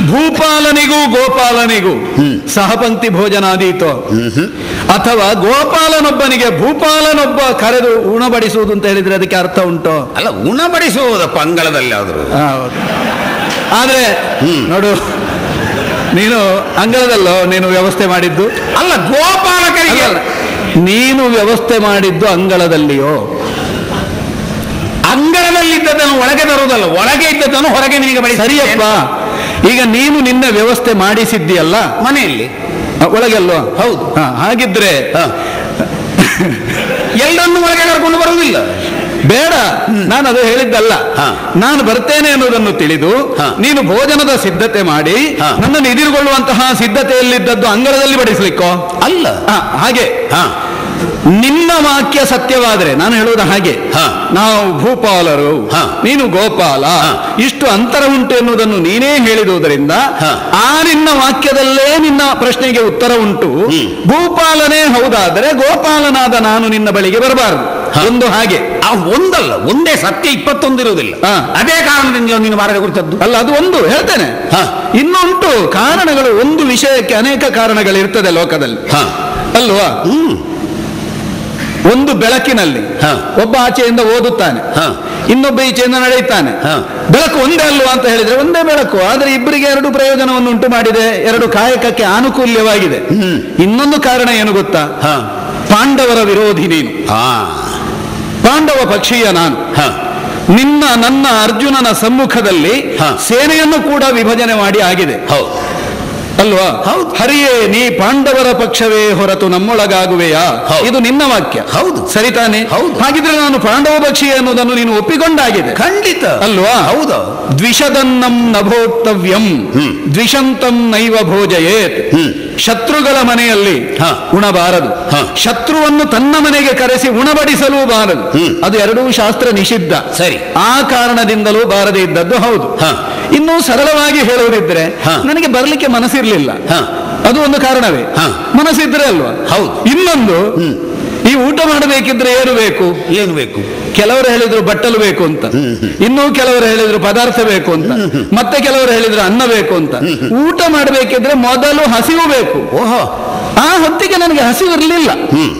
ಭೂಪಾಲನಿಗೂ ಗೋಪಾಲನಿಗೂ ಸಹಪಂಕ್ತಿ ಭೋಜನಾದೀತು ಅಥವಾ ಗೋಪಾಲನೊಬ್ಬನಿಗೆ ಭೂಪಾಲನೊಬ್ಬ ಕರೆದು ಉಣಬಡಿಸುವುದು ಅಂತ ಹೇಳಿದ್ರೆ ಅದಕ್ಕೆ ಅರ್ಥ ಉಂಟು ಅಲ್ಲ ಉಣಬಡಿಸುವುದಪ್ಪ ಅಂಗಳದಲ್ಲಿ ಆದ್ರು ಹೌದು ಆದ್ರೆ ನೋಡು ನೀನು ಅಂಗಳದಲ್ಲೋ ನೀನು ವ್ಯವಸ್ಥೆ ಮಾಡಿದ್ದು ಅಲ್ಲ ಗೋಪಾಲಕರಿಗೆ ಅಲ್ಲ, ನೀನು ವ್ಯವಸ್ಥೆ ಮಾಡಿದ್ದು ಅಂಗಳದಲ್ಲಿಯೋ ಅಂಗಳದಲ್ಲಿದ್ದದನ್ನು ಒಳಗೆ ತರುವುದಲ್ಲ ಒಳಗೆ ಇದ್ದದನ್ನು ಹೊರಗೆ ನಿನಗೆ ಬಡಿ ಸರಿಯಪ್ಪ ಈಗ ನೀನು ನಿನ್ನ ವ್ಯವಸ್ಥೆ ಮಾಡಿಸಿದ್ದೀಯಲ್ಲ ಮನೆಯಲ್ಲಿ ಆ, ಒಳಗೆ ಅಲ್ವಾ ಹೌದು. ಹಾ, ಹಾಗಿದ್ರೆ ಹ. ಎಲ್ಲರನ್ನು ಒಳಗೆ ಕರ್ಕೊಂಡು ಬರುವುದಿಲ್ಲ ಬೇಡ ನಾನು ಅದು ಹೇಳಿದ್ದಲ್ಲ ಹಾ. ನಾನು ಬರ್ತೇನೆ ಅನ್ನೋದನ್ನು ತಿಳಿದು ಹಾ. ನೀನು ಭೋಜನದ ಸಿದ್ಧತೆ ಮಾಡಿ ಹಾ. ನನ್ನನ್ನು ಎದುರುಗೊಳ್ಳುವಂತಹ ಸಿದ್ಧತೆಯಲ್ಲಿದ್ದದ್ದು ಅಂಗಳದಲ್ಲಿ ಬಡಿಸ್ಲಿಕ್ಕೋ ಅಲ್ಲ ಆ, ಹಾಗೆ ಹಾ ನಿನ್ನ ವಾಕ್ಯ ಸತ್ಯವಾದ್ರೆ ನಾನು ಹೇಳುವುದು ಹಾಗೆ ಹಾ. ನಾವು ಭೂಪಾಲರು ಹಾ. ನೀನು ಗೋಪಾಲ ಹಾ. ಇಷ್ಟು ಅಂತರ ಉಂಟು ಎನ್ನುವುದನ್ನು ನೀನೇ ಹೇಳಿದುದರಿಂದ ಹಾ. ಆ ನಿನ್ನ ವಾಕ್ಯದಲ್ಲೇ ನಿನ್ನ ಪ್ರಶ್ನೆಗೆ ಉತ್ತರ ಉಂಟು ಹ್ಮ್. ಭೂಪಾಲನೇ ಹೌದಾದರೆ ಗೋಪಾಲನಾದ ನಾನು ನಿನ್ನ ಬಳಿಗೆ ಬರಬಾರದು ಹಾ. ಒಂದು ಹಾಗೆ ಆ ಒಂದಲ್ಲ ಒಂದೇ ಸತ್ಯ ಇಪ್ಪತ್ತೊಂದು ಇರುವುದಿಲ್ಲ ಹಾ. ಅದೇ ಕಾರಣದಿಂದ ನೀನು ಮಾರದ ಕುರಿತದ್ದು ಅಲ್ಲ ಅದು ಒಂದು ಹೇಳ್ತೇನೆ ಹಾ. ಇನ್ನುಂಟು ಕಾರಣಗಳು ಒಂದು ವಿಷಯಕ್ಕೆ ಅನೇಕ ಕಾರಣಗಳಿರ್ತದೆ ಲೋಕದಲ್ಲಿ ಹಾ ಅಲ್ವಾ ಹ್ಮ್ ಒಂದು ಬೆಳಕಿನಲ್ಲಿ ಹಾ. ಒಬ್ಬ ಆಚೆಯಿಂದ ಓದುತ್ತಾನೆ ಹಾ. ಇನ್ನೊಬ್ಬ ಈಚೆಯಿಂದ ನಡೆಯುತ್ತಾನೆ ಹಾ. ಬೆಳಕು ಒಂದೇ ಅಲ್ವಾ ಅಂತ ಹೇಳಿದ್ರೆ ಒಂದೇ ಬೆಳಕು ಆದ್ರೆ ಇಬ್ಬರಿಗೆ ಎರಡು ಪ್ರಯೋಜನವನ್ನು ಉಂಟು ಮಾಡಿದೆ ಎರಡು ಕಾಯಕಕ್ಕೆ ಅನುಕೂಲ್ಯವಾಗಿದೆ ಹ್ಮ್. ಇನ್ನೊಂದು ಕಾರಣ ಏನು ಗೊತ್ತಾ ಹಾ ಪಾಂಡವರ ವಿರೋಧಿ ನೀನು ಹಾ ಪಾಂಡವ ಪಕ್ಷೀಯ ನಾನು ಹಾ ನಿನ್ನ ನನ್ನ ಅರ್ಜುನನ ಸಮ್ಮುಖದಲ್ಲಿ ಹಾ. ಸೇನೆಯನ್ನು ಕೂಡ ವಿಭಜನೆ ಮಾಡಿ ಆಗಿದೆ ಹೌದು ಅಲ್ವಾ ಹೌದು. ಹರಿಯೇ ನೀ ಪಾಂಡವರ ಪಕ್ಷವೇ ಹೊರತು ನಮ್ಮೊಳಗಾಗುವೆಯಾ ಹೌದು. ಇದು ನಿನ್ನ ವಾಕ್ಯ ಹೌದು. ಸರಿತಾನೆ ಹೌದು. ಹಾಗಿದ್ರೆ ನಾನು ಪಾಂಡವ ಪಕ್ಷೀಯ ಅನ್ನೋದನ್ನು ನೀನು ಒಪ್ಪಿಕೊಂಡಾಗಿದೆ ಖಂಡಿತ ಅಲ್ವಾ ಹೌದು ದ್ವಿಷದನ್ನಂ ನಭೋಕ್ತವ್ಯಂ ಹ್ಮ್. ದ್ವಿಷಂತಂ ನೈವ ಭೋಜಯೇತ್ ಹ್ಮ್. ಶತ್ರುಗಳ ಮನೆಯಲ್ಲಿ ಹ. ಉಣಬಾರದು ಹ. ಶತ್ರುವನ್ನು ತನ್ನ ಮನೆಗೆ ಕರೆಸಿ ಉಣಬಡಿಸಲೂ ಬಾರದು ಹ್ಮ್. ಅದು ಎರಡೂ ಶಾಸ್ತ್ರ ನಿಷಿದ್ಧ ಸರಿ. ಆ ಕಾರಣದಿಂದಲೂ ಬಾರದೆ ಇದ್ದದ್ದು ಹೌದು ಹ. ಇನ್ನು ಸರಳವಾಗಿ ಹೇಳುವುದಿದ್ರೆ ಹ. ನನಗೆ ಬರಲಿಕ್ಕೆ ಮನಸ್ಸಿರ್ಲಿಲ್ಲ ಹ. ಅದು ಒಂದು ಕಾರಣವೇ ಹ. ಮನಸ್ಸಿದ್ರೆ ಅಲ್ವಾ ಹೌದು. ಇನ್ನೊಂದು ಹ್ಮ್. ಈ ಊಟ ಮಾಡಬೇಕಿದ್ರೆ ಏನು ಬೇಕು ಏನು ಬೇಕು ಕೆಲವರು ಹೇಳಿದ್ರು ಬಟ್ಟಲು ಬೇಕು ಅಂತ ಇನ್ನೂ ಕೆಲವರು ಹೇಳಿದ್ರು ಪದಾರ್ಥ ಬೇಕು ಅಂತ ಮತ್ತೆ ಕೆಲವರು ಹೇಳಿದ್ರು ಅನ್ನ ಬೇಕು ಅಂತ ಊಟ ಮಾಡಬೇಕಿದ್ರೆ ಮೊದಲು ಹಸಿವು ಬೇಕು ಓಹೋ ಆ ಹೊತ್ತಿಗೆ ನನಗೆ ಹಸಿವು ಇರಲಿಲ್ಲ ಹ್ಮ್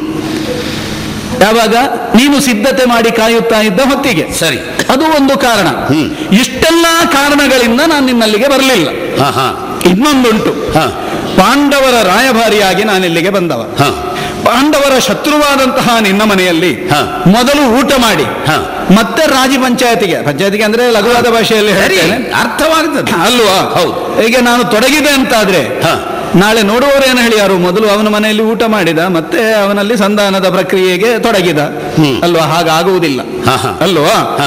ಯಾವಾಗ ನೀನು ಸಿದ್ಧತೆ ಮಾಡಿ ಕಾಯುತ್ತಾ ಇದ್ದ ಹೊತ್ತಿಗೆ ಸರಿ ಅದು ಒಂದು ಕಾರಣ ಹ್ಮ್. ಇಷ್ಟೆಲ್ಲ ಕಾರಣಗಳಿಂದ ನಾನು ನಿನ್ನಲ್ಲಿಗೆ ಬರಲಿಲ್ಲ ಹಾ ಹಾ ಇನ್ನೊಂದುಂಟು ಹಾ ಪಾಂಡವರ ರಾಯಭಾರಿಯಾಗಿ ನಾನು ಇಲ್ಲಿಗೆ ಬಂದವ ಹಾ ಪಾಂಡವರ ಶತ್ರುವಾದಂತಹ ನಿನ್ನ ಮನೆಯಲ್ಲಿ ಹ. ಮೊದಲು ಊಟ ಮಾಡಿ ಹ. ಮತ್ತೆ ರಾಜ ಪಂಚಾಯತಿಗೆ ಪಂಚಾಯತಿಗೆ ಅಂದ್ರೆ ಲಘುವಾದ ಭಾಷೆಯಲ್ಲಿ ಸರಿ ಹೇಳ್ತೇನೆ ಅರ್ಥವಾಗ್ತದೆ ಅಲ್ವಾ ಹೌದು. ಈಗ ನಾನು ತೊಡಗಿದೆ ಅಂತಾದ್ರೆ ಹ. ನಾಳೆ ನೋಡುವವರು ಏನು ಹೇಳಿ ಯಾರು ಮೊದಲು ಅವನ ಮನೆಯಲ್ಲಿ ಊಟ ಮಾಡಿದ ಮತ್ತೆ ಅವನಲ್ಲಿ ಸಂಧಾನದ ಪ್ರಕ್ರಿಯೆಗೆ ತೊಡಗಿದ ಹ್ಮ್. ಅಲ್ವಾ ಹಾಗಾಗುವುದಿಲ್ಲ ಹ, ಹ. ಅಲ್ವಾ ಹಾ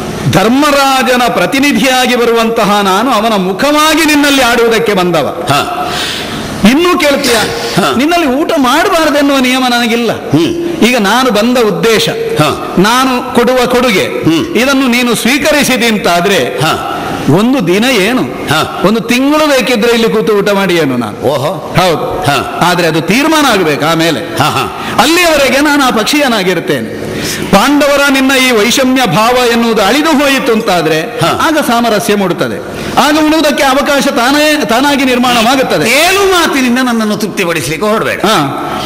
ಧರ್ಮರಾಜನ ಪ್ರತಿನಿಧಿಯಾಗಿ ಬರುವಂತಹ ನಾನು ಅವನ ಮುಖವಾಗಿ ನಿನ್ನಲ್ಲಿ ಆಡುವುದಕ್ಕೆ ಬಂದವ ಹಾ ಇನ್ನೂ ಕೇಳ್ತೀಯ ಹ. ನಿನ್ನಲ್ಲಿ ಊಟ ಮಾಡಬಾರದೆನ್ನುವ ನಿಯಮ ನನಗಿಲ್ಲ ಹ್ಮ್. ಈಗ ನಾನು ಬಂದ ಉದ್ದೇಶ ಹ. ನಾನು ಕೊಡುವ ಕೊಡುಗೆ ಹ್ಮ್. ಇದನ್ನು ನೀನು ಸ್ವೀಕರಿಸಿದಿ ಅಂತಾದ್ರೆ ಹಾ ಒಂದು ದಿನ ಏನು ಹ. ಒಂದು ತಿಂಗಳು ಬೇಕಿದ್ರೆ ಇಲ್ಲಿ ಕೂತು ಊಟ ಮಾಡಿ ಏನು ನಾನು ಓಹೋ ಹೌದು ಹ. ಆದ್ರೆ ಅದು ತೀರ್ಮಾನ ಆಗಬೇಕು ಆಮೇಲೆ ಹಾ ಹಾ ಅಲ್ಲಿಯವರೆಗೆ ನಾನು ಆ ಪಕ್ಷೀಯನಾಗಿರ್ತೇನೆ ಪಾಂಡವರ ನಿನ್ನ ಈ ವೈಷಮ್ಯ ಭಾವ ಎನ್ನುವುದು ಅಳಿದು ಹೋಯಿತು ಅಂತಾದ್ರೆ ಹ. ಆಗ ಸಾಮರಸ್ಯ ಮೂಡುತ್ತದೆ ಆಗ ಉಣುವುದಕ್ಕೆ ಅವಕಾಶ ತಾನೇ ತಾನಾಗಿ ನಿರ್ಮಾಣವಾಗುತ್ತದೆ ಏಳು ಮಾತಿನಿಂದ ನನ್ನನ್ನು ತೃಪ್ತಿಪಡಿಸಲಿಕ್ಕೆ ಹೊರಡಬೇಡ ಹಾ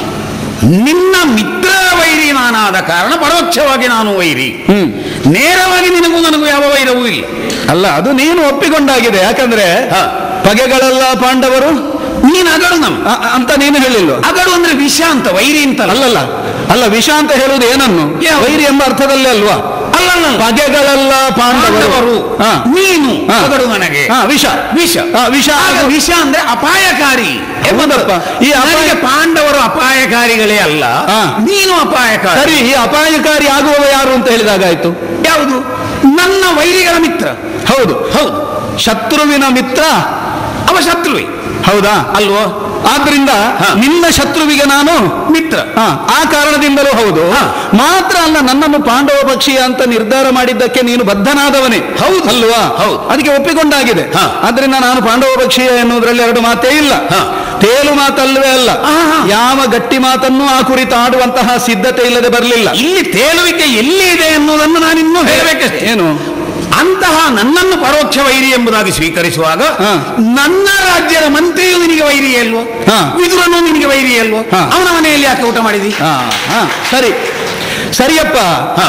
ನಿನ್ನ ಮಿತ್ರ ವೈರಿ ನಾನಾದ ಕಾರಣ ಪರೋಕ್ಷವಾಗಿ ನಾನು ವೈರಿ ಹ್ಮ್ ನೇರವಾಗಿ ನಿನಗೂ ನನಗೂ ಯಾವ ವೈರವೂ ಇಲ್ಲ ಅಲ್ಲ ಅದು ನೀನು ಒಪ್ಪಿಕೊಂಡಾಗಿದೆ ಯಾಕಂದ್ರೆ ಹ. ಪಗೆಗಳೆಲ್ಲ ಪಾಂಡವರು ನೀನು ಅಗಡು ನಮ್ಮ ಅ- ಅ- ಅಂತ ನೀನು ಹೇಳಿಲ್ವ ಅಗಡು ಅಂದ್ರೆ ವಿಷ ಅಂತ ವೈರಿ ಅಂತ ಅಲ್ಲಲ್ಲ ಅಲ್ಲ ವಿಷ ಅಂತ ಹೇಳುವುದು ಏನನ್ನು ಯಾವುದು? ವೈರಿ ಎಂಬ ಅರ್ಥದಲ್ಲೇ ಅಲ್ವಾ ಅಲ್ಲ ಪಗೆಗಳೆಲ್ಲ ಪಾಂಡವರು ಪಾಂಡವರು ಹಾ. ನೀನು ಹಾ. ಅಗಡು ನನಗೆ ಹಾ, ವಿಷ ವಿಷ ಹಾ, ವಿಷ ಆಗ ಅದು- ವಿಷ ಅಂದ್ರೆ ಅಪಾಯಕಾರಿ ಎಂಬುದಪ್ಪ ಈ ಅಪಾಯ- ನನಗೆ ಪಾಂಡವರು ಅಪಾಯಕಾರಿಗಳೇ ಅಲ್ಲ ಹಾ. ನೀನು ಅಪಾಯಕಾರಿ ಸರಿ ಈ ಅಪಾಯಕಾರಿ ಆಗುವವ ಯಾರು ಅಂತ ಹೇಳಿದಾಗಾಯ್ತು ಯಾವುದು ನನ್ನ ವೈರಿಗಳ ಮಿತ್ರ ಹೌದು ಹೌದು ಶತ್ರುವಿನ ಮಿತ್ರ ಅವ ಶತ್ರುವೆ ಹೌದಾ ಅಲ್ವೋ ಆದ್ರಿಂದ ಹಾ. ನಿನ್ನ ಶತ್ರುವಿಗೆ ನಾನು ಮಿತ್ರ ಹಾ, ಆ ಕಾರಣದಿಂದಲೂ ಹೌದು ಹಾ. ಮಾತ್ರ ಅಲ್ಲ ನನ್ನನ್ನು ಪಾಂಡವ ಪಕ್ಷೀಯ ಅಂತ ನಿರ್ಧಾರ ಮಾಡಿದ್ದಕ್ಕೆ ನೀನು ಬದ್ಧನಾದವನೇ ಹೌದು. ಅಲ್ವಾ ಹೌದು. ಅದಕ್ಕೆ ಒಪ್ಪಿಕೊಂಡಾಗಿದೆ ಹಾ. ಆದ್ರಿಂದ ನಾನು ಪಾಂಡವ ಪಕ್ಷೀಯ ಎನ್ನುವುದರಲ್ಲಿ ಎರಡು ಮಾತೇ ಇಲ್ಲ ಹಾ. ತೇಲು ಮಾತಲ್ವೇ ಅಲ್ಲ ಹಾ, ಹಾ. ಯಾವ ಗಟ್ಟಿ ಮಾತನ್ನು ಆ ಕುರಿತು ಆಡುವಂತಹ ಸಿದ್ಧತೆ ಇಲ್ಲದೆ ಬರಲಿಲ್ಲ ಇಲ್ಲಿ ತೇಲುವಿಕೆ ಎಲ್ಲಿ ಇದೆ ಎನ್ನುವುದನ್ನು ನಾನು ಇನ್ನೂ ಹೇಳಬೇಕಷ್ಟೇ ಏನು ಅಂತಹ ನನ್ನನ್ನು ಪರೋಕ್ಷ ವೈರಿ ಎಂಬುದಾಗಿ ಸ್ವೀಕರಿಸುವಾಗ ಹಾ. ನನ್ನ ರಾಜ್ಯದ ಮಂತ್ರಿಯು ನಿನಗೆ ವೈರಿ ಅಲ್ವೋ ಹಾ. ವಿದುರನು ನಿನಗೆ ವೈರಿ ಅಲ್ವೋ ಹಾ. ಅವನ ಮನೆಯಲ್ಲಿ ಯಾಕೆ ಊಟ ಮಾಡಿದಿ ಹಾ ಹಾ ಸರಿ ಸರಿಯಪ್ಪ ಹಾ.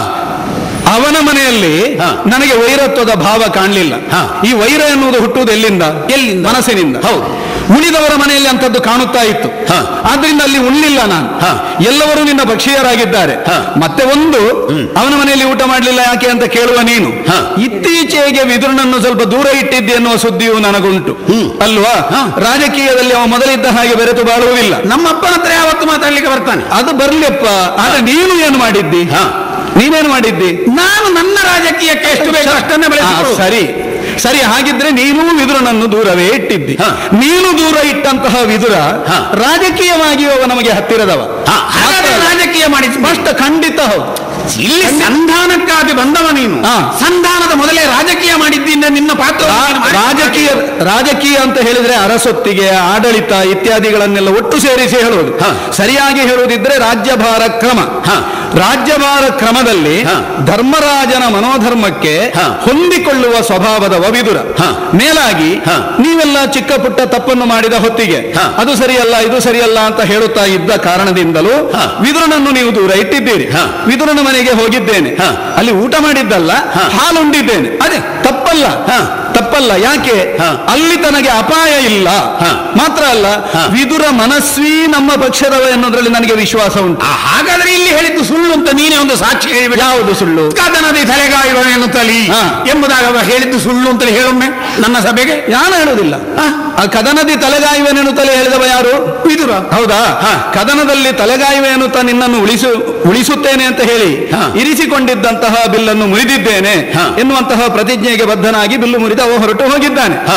ಅವನ ಮನೆಯಲ್ಲಿ ಹಾ. ನನಗೆ ವೈರತ್ವದ ಭಾವ ಕಾಣಲಿಲ್ಲ ಹಾ. ಈ ವೈರ ಎನ್ನುವುದು ಹುಟ್ಟುವುದು ಎಲ್ಲಿಂದ ಎಲ್ಲಿಂದ? ಮನಸ್ಸಿನಿಂದ ಹೌದು. ಉಳಿದವರ ಮನೆಯಲ್ಲಿ ಅಂತದ್ದು ಕಾಣುತ್ತಾ ಇತ್ತು ಹಾ. ಆದ್ರಿಂದ ಅಲ್ಲಿ ಉಣ್ಲಿಲ್ಲ ನಾನು ಹಾ. ಎಲ್ಲರೂ ನಿನ್ನ ಭಕ್ಷೀಯರಾಗಿದ್ದಾರೆ ಹಾ. ಮತ್ತೆ ಒಂದು ಅವನ ಮನೆಯಲ್ಲಿ ಊಟ ಮಾಡಲಿಲ್ಲ ಯಾಕೆ ಅಂತ ಕೇಳುವ ನೀನು ಹಾ. ಇತ್ತೀಚೆಗೆ ವಿದುರನನ್ನು ಸ್ವಲ್ಪ ದೂರ ಇಟ್ಟಿದ್ದೆ ಎನ್ನುವ ಸುದ್ದಿಯು ನನಗುಂಟು ಹ್ಮ್. ಅಲ್ವಾ ಹಾ. ರಾಜಕೀಯದಲ್ಲಿ ಅವ ಮೊದಲಿದ್ದ ಹಾಗೆ ಬೆರೆತು ಬಾಳುವುದಿಲ್ಲ ನಮ್ಮ ಅಪ್ಪನ ಹತ್ರ ಯಾವತ್ತು ಮಾತಾಡ್ಲಿಕ್ಕೆ ಬರ್ತಾನೆ ಅದು ಬರ್ಲಿಯಪ್ಪ ಆದ್ರೆ ನೀನು ಏನು ಮಾಡಿದ್ದಿ ಹಾ. ನೀನೇನು ಮಾಡಿದ್ದಿ ನಾನು ನನ್ನ ರಾಜಕೀಯಕ್ಕೆ ಎಷ್ಟು ಬೇಕು ಅಷ್ಟನ್ನೇ ಆ, ಬೆಳೆಸಿಕೊಳ್ಳುವುದು. ಸರಿ ಸರಿ ಹಾಗಿದ್ರೆ ನೀನು ವಿದುರನನ್ನು ದೂರವೇ ಇಟ್ಟಿದ್ದಿ ಹಾ. ನೀನು ದೂರ ಇಟ್ಟಂತಹ ವಿದುರ ಹಾ. ರಾಜಕೀಯವಾಗಿಯೂ ಅವ ನಮಗೆ ಹತ್ತಿರದವ ಹಾ, ಹಾಗಾದ್ರೆ ರಾಜಕೀಯ ಮಾಡಿ ಸ್ಪಷ್ಟ ಖಂಡಿತ ಹೌದು ಇಲ್ಲಿ ಸಂಧಾನಕ್ಕಾಗಿ ಬಂದವ ನೀನು ಹಾ. ಸಂಧಾನದ ಮೊದಲೇ ರಾಜಕೀಯ ಮಾಡಿದ್ದಿಂದ ನಿನ್ನ ಪಾತ್ರ ರಾ- ರಾಜಕೀಯ ರಾಜಕೀಯ ಅಂತ ಹೇಳಿದ್ರೆ ಅರಸೊತ್ತಿಗೆ ಆಡಳಿತ ಇತ್ಯಾದಿಗಳನ್ನೆಲ್ಲ ಒಟ್ಟು ಸೇರಿಸಿ ಹೇಳುವುದು ಹಾ. ಸರಿಯಾಗಿ ಹೇಳುವುದಿದ್ರೆ ರಾಜ್ಯಭಾರ ಕ್ರಮ ಹಾ. ರಾಜ್ಯಭಾರ ಕ್ರಮದಲ್ಲಿ ಹಾ. ಧರ್ಮರಾಜನ ಮನೋಧರ್ಮಕ್ಕೆ ಹಾ. ಹೊಂದಿಕೊಳ್ಳುವ ಸ್ವಭಾವದ ವಿದುರ ಹಾ. ಮೇಲಾಗಿ ಹಾ. ನೀವೆಲ್ಲ ಚಿಕ್ಕ ಪುಟ್ಟ ತಪ್ಪನ್ನು ಮಾಡಿದ ಹೊತ್ತಿಗೆ ಹಾ. ಅದು ಸರಿಯಲ್ಲ ಇದು ಸರಿಯಲ್ಲ ಅಂತ ಹೇಳುತ್ತಾ ಇದ್ದ ಕಾರಣದಿಂದಲೂ ಹಾ. ವಿದುರನನ್ನು ನೀವು ದೂರ ಇಟ್ಟಿದ್ದೀರಿ ಹಾ. ವಿದುರನ ಮನೆಗೆ ಹೋಗಿದ್ದೇನೆ ಹಾ. ಅಲ್ಲಿ ಊಟ ಮಾಡಿದ್ದಲ್ಲ ಹಾ. ಹಾಲುಂಡಿದ್ದೇನೆ ಅದೇ. ತಪ್ಪಲ್ಲ ಹಾ. ತಪ್ಪಲ್ಲ ಯಾಕೆ ಹಾ. ಅಲ್ಲಿ ತನಗೆ ಅಪಾಯ ಇಲ್ಲ ಹಾ. ಮಾತ್ರ ಅಲ್ಲ ಹಾ. ವಿದುರ ಮನಸ್ವಿ ನಮ್ಮ ಪಕ್ಷದವ ಎನ್ನುವುದರಲ್ಲಿ ನನಗೆ ವಿಶ್ವಾಸ ಉಂಟು ಆ, ಹಾಗಾದ್ರೆ ಇಲ್ಲಿ ಹೇಳಿದ್ದು ಸುಳ್ಳು ಅಂತ ನೀನೇ ಒಂದು ಸಾಕ್ಷಿ ಹೇಳಿಬಿಡ ಯಾವುದು ಸುಳ್ಳು ಕದನದಿ ತಲೆಗಾಯುವನೇನು ತಲಿ ಹಾ. ಎಂಬುದಾಗಿ ಅವ ಹೇಳಿದ್ದು ಸುಳ್ಳು ಅಂತಲೇ ಹೇಳೊಮ್ಮೆ ನನ್ನ ಸಭೆಗೆ ಯಾರು ಹೇಳುವುದಿಲ್ಲ ಹಾ. ಆ ಕದನದಿ ತಲೆಗಾಯುವೆನೆನು ತಲೆ ಹೇಳಿದವ ಯಾರು ವಿದುರ ಹೌದಾ ಹಾ. ಕದನದಲ್ಲಿ ತಲೆಗಾಯುವೆ ಎನ್ನುತ್ತಾ ನಿನ್ನನ್ನು ಉಳಿಸು ಉಳಿಸುತ್ತೇನೆ ಅಂತ ಹೇಳಿ ಹಾ. ಇರಿಸಿಕೊಂಡಿದ್ದಂತಹ ಬಿಲ್ಲನ್ನು ಮುರಿದಿದ್ದೇನೆ ಹಾ. ಎನ್ನುವಂತಹ ಪ್ರತಿಜ್ಞೆಗೆ ಬದ್ಧನಾಗಿ ಬಿಲ್ಲು ಮುರಿದು ಅವ ಹೊರಟು ಹೋಗಿದ್ದಾನೆ ಹಾ.